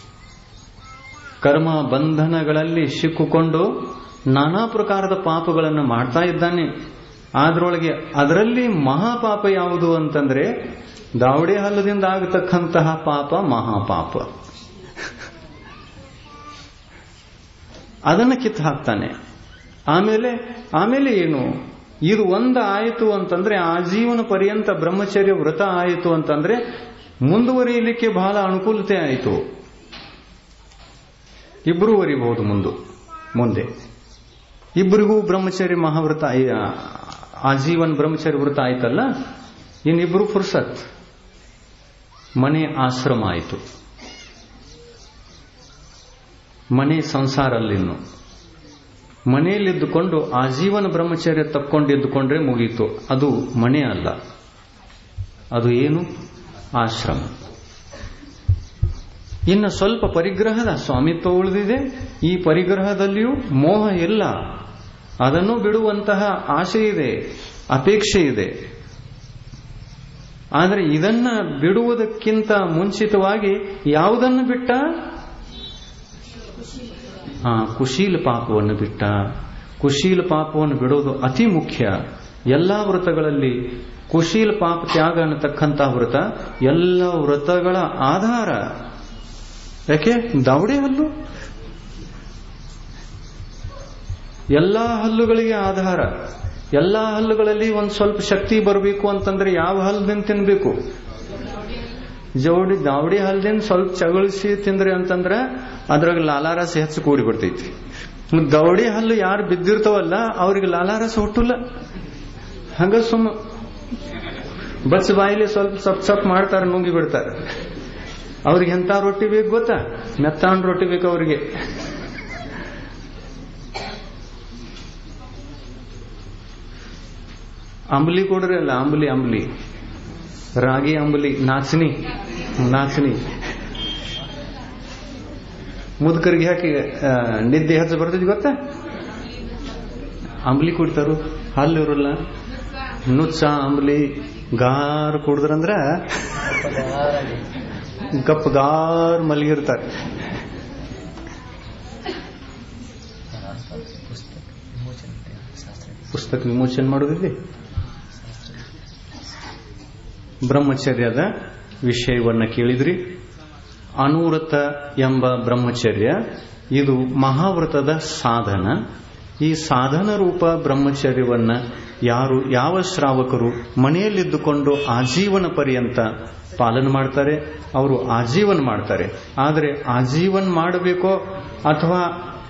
ಕರ್ಮ ಬಂಧನಗಳಲ್ಲಿ ಸಿಕ್ಕುಕೊಂಡು ನಾನಾ ಪ್ರಕಾರದ ಪಾಪಗಳನ್ನು ಮಾಡ್ತಾ ಇದ್ದಾನೆ ಅದರೊಳಗೆ ಅದರಲ್ಲಿ ಮಹಾಪಾಪ ಯಾವುದು ಅಂತಂದ್ರೆ ದಾವಡೆ ಹಲ್ಲದಿಂದ ಆಗತಕ್ಕಂತಹ ಪಾಪ ಮಹಾಪಾಪ ಅದನ್ನು ಕಿತ್ತು ಹಾಕ್ತಾನೆ ಆಮೇಲೆ ಆಮೇಲೆ ಏನು ಇದು ಒಂದು ಆಯಿತು ಅಂತಂದ್ರೆ ಆಜೀವನ ಪರ್ಯಂತ ಬ್ರಹ್ಮಚರ್ಯ ವ್ರತ ಆಯಿತು ಅಂತಂದ್ರೆ ಮುಂದುವರಿಯಲಿಕ್ಕೆ ಬಹಳ ಅನುಕೂಲತೆ ಆಯಿತು ಇಬ್ಬರು ವರಿಬಹುದು ಮುಂದು ಮುಂದೆ ಇಬ್ಬರಿಗೂ ಬ್ರಹ್ಮಚರ್ಯ ಮಹಾವ್ರತ ಆಜೀವನ್ ಬ್ರಹ್ಮಚರ್ಯ ವ್ರತ ಆಯ್ತಲ್ಲ ಇನ್ನಿಬ್ಬರು ಫುರ್ಸತ್ ಮನೆ ಆಶ್ರಮ ಆಯಿತು ಮನೆ ಸಂಸಾರ ಅಲ್ಲಿನ್ನು ಮನೆಯಲ್ಲಿದ್ದುಕೊಂಡು ಆಜೀವನ ಬ್ರಹ್ಮಚರ್ಯ ತಕ್ಕೊಂಡಿದ್ದುಕೊಂಡ್ರೆ ಮುಗೀತು ಅದು ಮನೆ ಅಲ್ಲ ಅದು ಏನು ಆಶ್ರಮ ಇನ್ನು ಸ್ವಲ್ಪ ಪರಿಗ್ರಹದ ಸ್ವಾಮಿತ್ವ ಉಳಿದಿದೆ ಈ ಪರಿಗ್ರಹದಲ್ಲಿಯೂ ಮೋಹ ಇಲ್ಲ ಅದನ್ನು ಬಿಡುವಂತಹ ಆಸೆ ಇದೆ ಅಪೇಕ್ಷೆ ಇದೆ ಆದರೆ ಇದನ್ನ ಬಿಡುವುದಕ್ಕಿಂತ ಮುಂಚಿತವಾಗಿ ಯಾವುದನ್ನು ಬಿಟ್ಟ ಆ ಕುಶೀಲ ಪಾಪವನ್ನು ಬಿಟ್ಟ ಕುಶೀಲ ಪಾಪವನ್ನು ಬಿಡೋದು ಅತಿ ಮುಖ್ಯ ಎಲ್ಲಾ ವ್ರತಗಳಲ್ಲಿ ಕುಶೀಲ ಪಾಪ ತ್ಯಾಗ ಅನ್ನತಕ್ಕಂತಹ ವ್ರತ ಎಲ್ಲ ವ್ರತಗಳ ಆಧಾರ ಯಾಕೆ ದಾವಡೆ ಹಲ್ಲು ಎಲ್ಲಾ ಹಲ್ಲುಗಳಿಗೆ ಆಧಾರ ಎಲ್ಲಾ ಹಲ್ಲುಗಳಲ್ಲಿ ಒಂದು ಸ್ವಲ್ಪ ಶಕ್ತಿ ಬರಬೇಕು ಅಂತಂದ್ರೆ ಯಾವ ಹಲ್ಲದಿಂದ ತಿನ್ಬೇಕು ಜೋಡಿ ದಾವಡಿ ಹಲ್ದಿಂದ ಸ್ವಲ್ಪ ಚಗಳಿಸಿ ತಿಂದ್ರಿ ಅಂತಂದ್ರೆ ಅದ್ರಾಗ ಲಾಲಾರಸ ಹೆಚ್ಚು ಕೂಡಿ ಬಿಡ್ತೈತಿ ದವಡಿ ಹಲ್ಲು ಯಾರು ಬಿದ್ದಿರ್ತಾವಲ್ಲ ಅವ್ರಿಗೆ ಲಾಲಾರಸ ಹುಟ್ಟಲ್ಲ ಹಂಗ ಸುಮ್ಮ ಬಸ್ ಬಾಯಿಲಿ ಸ್ವಲ್ಪ ಸಪ್ ಸಪ್ ಮಾಡ್ತಾರೆ ನುಂಗಿ ಬಿಡ್ತಾರೆ ಅವ್ರಿಗೆ ಎಂತ ರೊಟ್ಟಿ ಬೇಕು ಗೊತ್ತಾ ಮೆತ್ತಾನ್ ರೊಟ್ಟಿ ಬೇಕು ಅವ್ರಿಗೆ ಅಂಬಲಿ ಕೊಡ್ರಿ ಅಲ್ಲ ಅಂಬಲಿ ಅಂಬಲಿ ರಾಗಿ ಅಂಬಲಿ ನಾಚನಿ ನಾಚನಿ ಮುದುಕರಿಗೆ ಹಾಕಿ ಆ, ನಿದ್ದೆ ಹಚ್ಚ ಬರ್ತೈತಿ ಗೊತ್ತಾ ಅಂಬಲಿ ಕುಡ್ತಾರು ಹಲ್ಲು ಇರಲ್ಲ ನುಚ್ಚ ಅಂಬಲಿ ಗಾರ್ ಕುಡಿದ್ರಂದ್ರ ಗಪ್ ಗಾರ್ ಮಲಗಿರ್ತಾರೆ ಪುಸ್ತಕ ವಿಮೋಚನೆ ಮಾಡೋದಿದೆ ಬ್ರಹ್ಮಚರ್ಯದ ವಿಷಯವನ್ನ ಕೇಳಿದ್ರಿ ಅನುವ್ರತ ಎಂಬ ಬ್ರಹ್ಮಚರ್ಯ ಇದು ಮಹಾವ್ರತದ ಸಾಧನ ಈ ಸಾಧನ ರೂಪ ಬ್ರಹ್ಮಚರ್ಯವನ್ನ ಯಾರು ಯಾವ ಶ್ರಾವಕರು ಮನೆಯಲ್ಲಿದ್ದುಕೊಂಡು ಆಜೀವನ ಪರ್ಯಂತ ಪಾಲನೆ ಮಾಡ್ತಾರೆ ಅವರು ಆಜೀವನ್ ಮಾಡ್ತಾರೆ ಆದರೆ ಆಜೀವನ್ ಮಾಡಬೇಕೋ ಅಥವಾ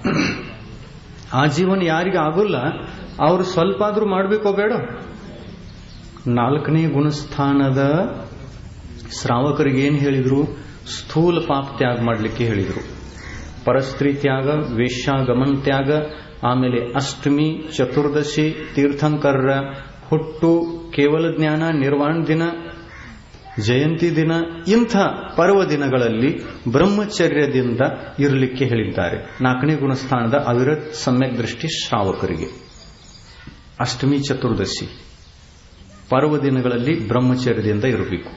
ಆಜೀವನ್ ಯಾರಿಗೆ ಆಗೋಲ್ಲ ಅವರು ಸ್ವಲ್ಪ ಆದ್ರೂ ಮಾಡಬೇಕೋ ಬೇಡ ನಾಲ್ಕನೇ ಗುಣಸ್ಥಾನದ ಶ್ರಾವಕರಿಗೆ ಏನು ಹೇಳಿದ್ರು ಸ್ಥೂಲ ಪಾಪ ತ್ಯಾಗ ಮಾಡಲಿಕ್ಕೆ ಹೇಳಿದರು ಪರಸ್ತ್ರೀ ತ್ಯಾಗ ವೇಶ್ಯಾಗಮನ್ ತ್ಯಾಗ ಆಮೇಲೆ ಅಷ್ಟಮಿ ಚತುರ್ದಶಿ ತೀರ್ಥಂಕರರ ಹುಟ್ಟು ಕೇವಲ ಜ್ಞಾನ ನಿರ್ವಾಣ ದಿನ ಜಯಂತಿ ದಿನ ಇಂಥ ಪರ್ವ ದಿನಗಳಲ್ಲಿ ಬ್ರಹ್ಮಚರ್ಯದಿಂದ ಇರಲಿಕ್ಕೆ ಹೇಳಿದ್ದಾರೆ ನಾಲ್ಕನೇ ಗುಣಸ್ಥಾನದ ಅವಿರತ್ ಸಮ್ಯಕ್ ದೃಷ್ಟಿ ಶ್ರಾವಕರಿಗೆ ಅಷ್ಟಮಿ ಚತುರ್ದಶಿ ಪರ್ವ ದಿನಗಳಲ್ಲಿ ಬ್ರಹ್ಮಚರ್ಯದಿಂದ ಇರಬೇಕು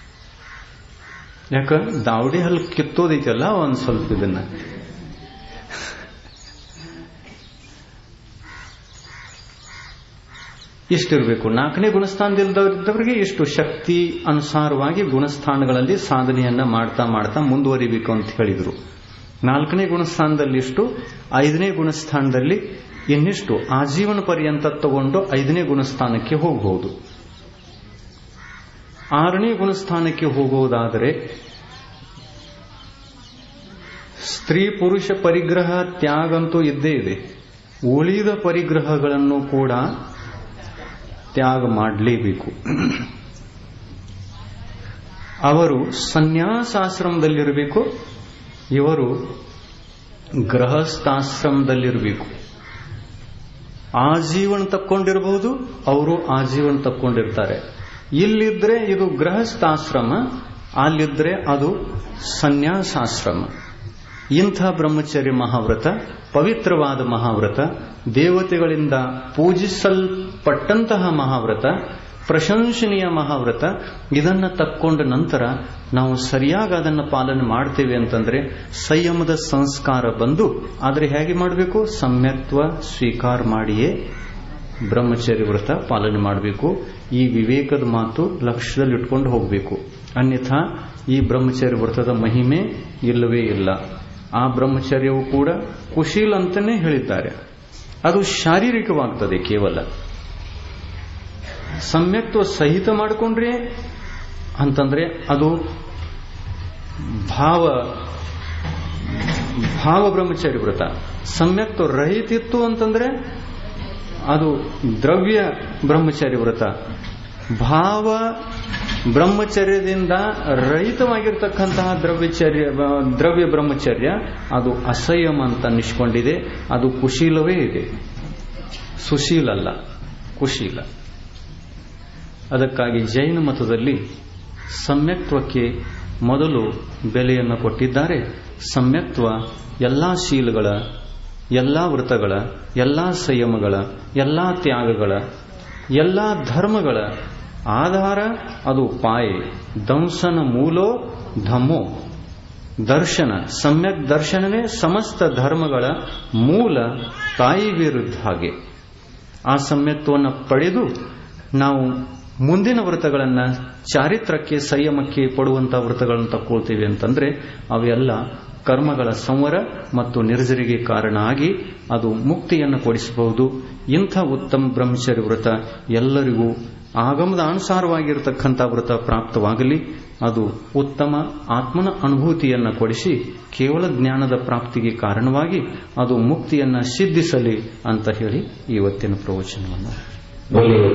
ಯಾಕ ದಾವಡಿ ಹಲ್ ಕಿತ್ತೋದೈತಲ್ಲ ಒಂದ್ ಸ್ವಲ್ಪ ಇದನ್ನ ಇಷ್ಟಿರಬೇಕು ನಾಲ್ಕನೇ ಗುಣಸ್ಥಾನದಿಲ್ಲದವರಿಗೆ ಇಷ್ಟು ಶಕ್ತಿ ಅನುಸಾರವಾಗಿ ಗುಣಸ್ಥಾನಗಳಲ್ಲಿ ಸಾಧನೆಯನ್ನ ಮಾಡ್ತಾ ಮಾಡ್ತಾ ಮುಂದುವರಿಬೇಕು ಅಂತ ಹೇಳಿದ್ರು ನಾಲ್ಕನೇ ಗುಣಸ್ಥಾನದಲ್ಲಿ ಇಷ್ಟು ಐದನೇ ಗುಣಸ್ಥಾನದಲ್ಲಿ ಇನ್ನಿಷ್ಟು ಆಜೀವನ ಪರ್ಯಂತ ತಗೊಂಡು ಐದನೇ ಗುಣಸ್ಥಾನಕ್ಕೆ ಹೋಗಬಹುದು ಆರನೇ ಗುಣಸ್ಥಾನಕ್ಕೆ ಹೋಗುವುದಾದರೆ ಸ್ತ್ರೀ ಪುರುಷ ಪರಿಗ್ರಹ ತ್ಯಾಗಂತೂ ಇದ್ದೇ ಇದೆ ಉಳಿದ ಪರಿಗ್ರಹಗಳನ್ನು ಕೂಡ ತ್ಯಾಗ ಮಾಡಲೇಬೇಕು ಅವರು ಸನ್ಯಾಸಾಶ್ರಮದಲ್ಲಿರಬೇಕು ಇವರು ಗೃಹಸ್ಥಾಶ್ರಮದಲ್ಲಿರಬೇಕು ಆಜೀವನ ತಕ್ಕೊಂಡಿರಬಹುದು ಅವರು ಆಜೀವನ ತಕ್ಕೊಂಡಿರ್ತಾರೆ ಇಲ್ಲಿದ್ರೆ ಇದು ಗೃಹಸ್ಥಾಶ್ರಮ ಅಲ್ಲಿದ್ರೆ ಅದು ಸನ್ಯಾಸಾಶ್ರಮ ಇಂಥ ಬ್ರಹ್ಮಚರ್ಯ ಮಹಾವ್ರತ ಪವಿತ್ರವಾದ ಮಹಾವ್ರತ ದೇವತೆಗಳಿಂದ ಪೂಜಿಸಲ್ಪಟ್ಟಂತಹ ಮಹಾವ್ರತ ಪ್ರಶಂಸನೀಯ ಮಹಾವ್ರತ ಇದನ್ನ ತಕ್ಕೊಂಡ ನಂತರ ನಾವು ಸರಿಯಾಗಿ ಅದನ್ನು ಪಾಲನೆ ಮಾಡ್ತೇವೆ ಅಂತಂದ್ರೆ ಸಂಯಮದ ಸಂಸ್ಕಾರ ಬಂದು ಆದರೆ ಹೇಗೆ ಮಾಡಬೇಕು ಸಮ್ಯತ್ವ ಸ್ವೀಕಾರ ಮಾಡಿಯೇ ಬ್ರಹ್ಮಚರ್ಯ ವ್ರತ ಪಾಲನೆ ಮಾಡಬೇಕು ಈ ವಿವೇಕದ ಮಾತು ಲಕ್ಷ್ಯದಲ್ಲಿಟ್ಕೊಂಡು ಹೋಗಬೇಕು ಅನ್ಯಥಾ ಈ ಬ್ರಹ್ಮಚರ್ಯ ವ್ರತದ ಮಹಿಮೆ ಇಲ್ಲವೇ ಇಲ್ಲ ಆ ಬ್ರಹ್ಮಚರ್ಯವು ಕೂಡ ಕುಶೀಲ್ ಅಂತಾನೆ ಹೇಳಿದ್ದಾರೆ ಅದು ಶಾರೀರಿಕವಾಗ್ತದೆ ಕೇವಲ ಸಮ್ಯಕ್ತ್ವ ಸಹಿತ ಮಾಡಿಕೊಂಡ್ರೆ ಅಂತಂದ್ರೆ ಅದು ಭಾವ ಭಾವ ಬ್ರಹ್ಮಚರ್ಯ ವ್ರತ ಸಮ್ಯಕ್ತ್ವ ರಹಿತಿತ್ತು ಅಂತಂದ್ರೆ ಅದು ದ್ರವ್ಯ ಬ್ರಹ್ಮಚರ್ಯ ವ್ರತ ಭಾವ ಬ್ರಹ್ಮಚರ್ಯದಿಂದ ರಹಿತವಾಗಿರ್ತಕ್ಕಂತಹ ದ್ರವ್ಯಚರ್ಯ ದ್ರವ್ಯ ಬ್ರಹ್ಮಚರ್ಯ ಅದು ಅಸಂಯಮ ಅಂತ ಅನ್ನಿಸ್ಕೊಂಡಿದೆ ಅದು ಕುಶೀಲವೇ ಇದೆ ಸುಶೀಲ ಅಲ್ಲ ಕುಶೀಲ ಅದಕ್ಕಾಗಿ ಜೈನ ಮತದಲ್ಲಿ ಸಮ್ಯಕ್ತ್ವಕ್ಕೆ ಮೊದಲು ಬೆಲೆಯನ್ನು ಕೊಟ್ಟಿದ್ದಾರೆ ಸಮ್ಯಕ್ತ್ವ ಎಲ್ಲಾ ಶೀಲಗಳ ಎಲ್ಲಾ ವೃತಗಳ ಎಲ್ಲಾ ಸಂಯಮಗಳ ಎಲ್ಲಾ ತ್ಯಾಗಗಳ ಎಲ್ಲಾ ಧರ್ಮಗಳ ಆಧಾರ ಅದು ಪಾಯೆ ದಂಸನ ಮೂಲೋ ಧಮ್ಮೋ ದರ್ಶನ ಸಮ್ಯಕ್ ದರ್ಶನವೇ ಸಮಸ್ತ ಧರ್ಮಗಳ ಮೂಲ ತಾಯಿ ವಿರುದ್ಧ ಹಾಗೆ ಆ ಸಮ್ಯಕ್ತ್ವವನ್ನು ಪಡೆದು ನಾವು ಮುಂದಿನ ವ್ರತಗಳನ್ನ ಚಾರಿತ್ರಕ್ಕೆ ಸಂಯಮಕ್ಕೆ ಪಡುವಂತ ವ್ರತಗಳನ್ನು ತಕ್ಕೊಳ್ತೀವಿ ಅಂತಂದ್ರೆ ಅವೆಲ್ಲ ಕರ್ಮಗಳ ಸಂವರ ಮತ್ತು ನಿರ್ಜರಿಗೆ ಕಾರಣ ಆಗಿ ಅದು ಮುಕ್ತಿಯನ್ನು ಕೊಡಿಸಬಹುದು ಇಂಥ ಉತ್ತಮ ಬ್ರಹ್ಮಚರ್ಯ ವ್ರತ ಎಲ್ಲರಿಗೂ ಆಗಮದ ಅನುಸಾರವಾಗಿರತಕ್ಕಂಥ ವ್ರತ ಪ್ರಾಪ್ತವಾಗಲಿ ಅದು ಉತ್ತಮ ಆತ್ಮನ ಅನುಭೂತಿಯನ್ನು ಕೊಡಿಸಿ ಕೇವಲ ಜ್ಞಾನದ ಪ್ರಾಪ್ತಿಗೆ ಕಾರಣವಾಗಿ ಅದು ಮುಕ್ತಿಯನ್ನ ಸಿದ್ಧಿಸಲಿ ಅಂತ ಹೇಳಿ ಇವತ್ತಿನ ಪ್ರವಚನವನ್ನು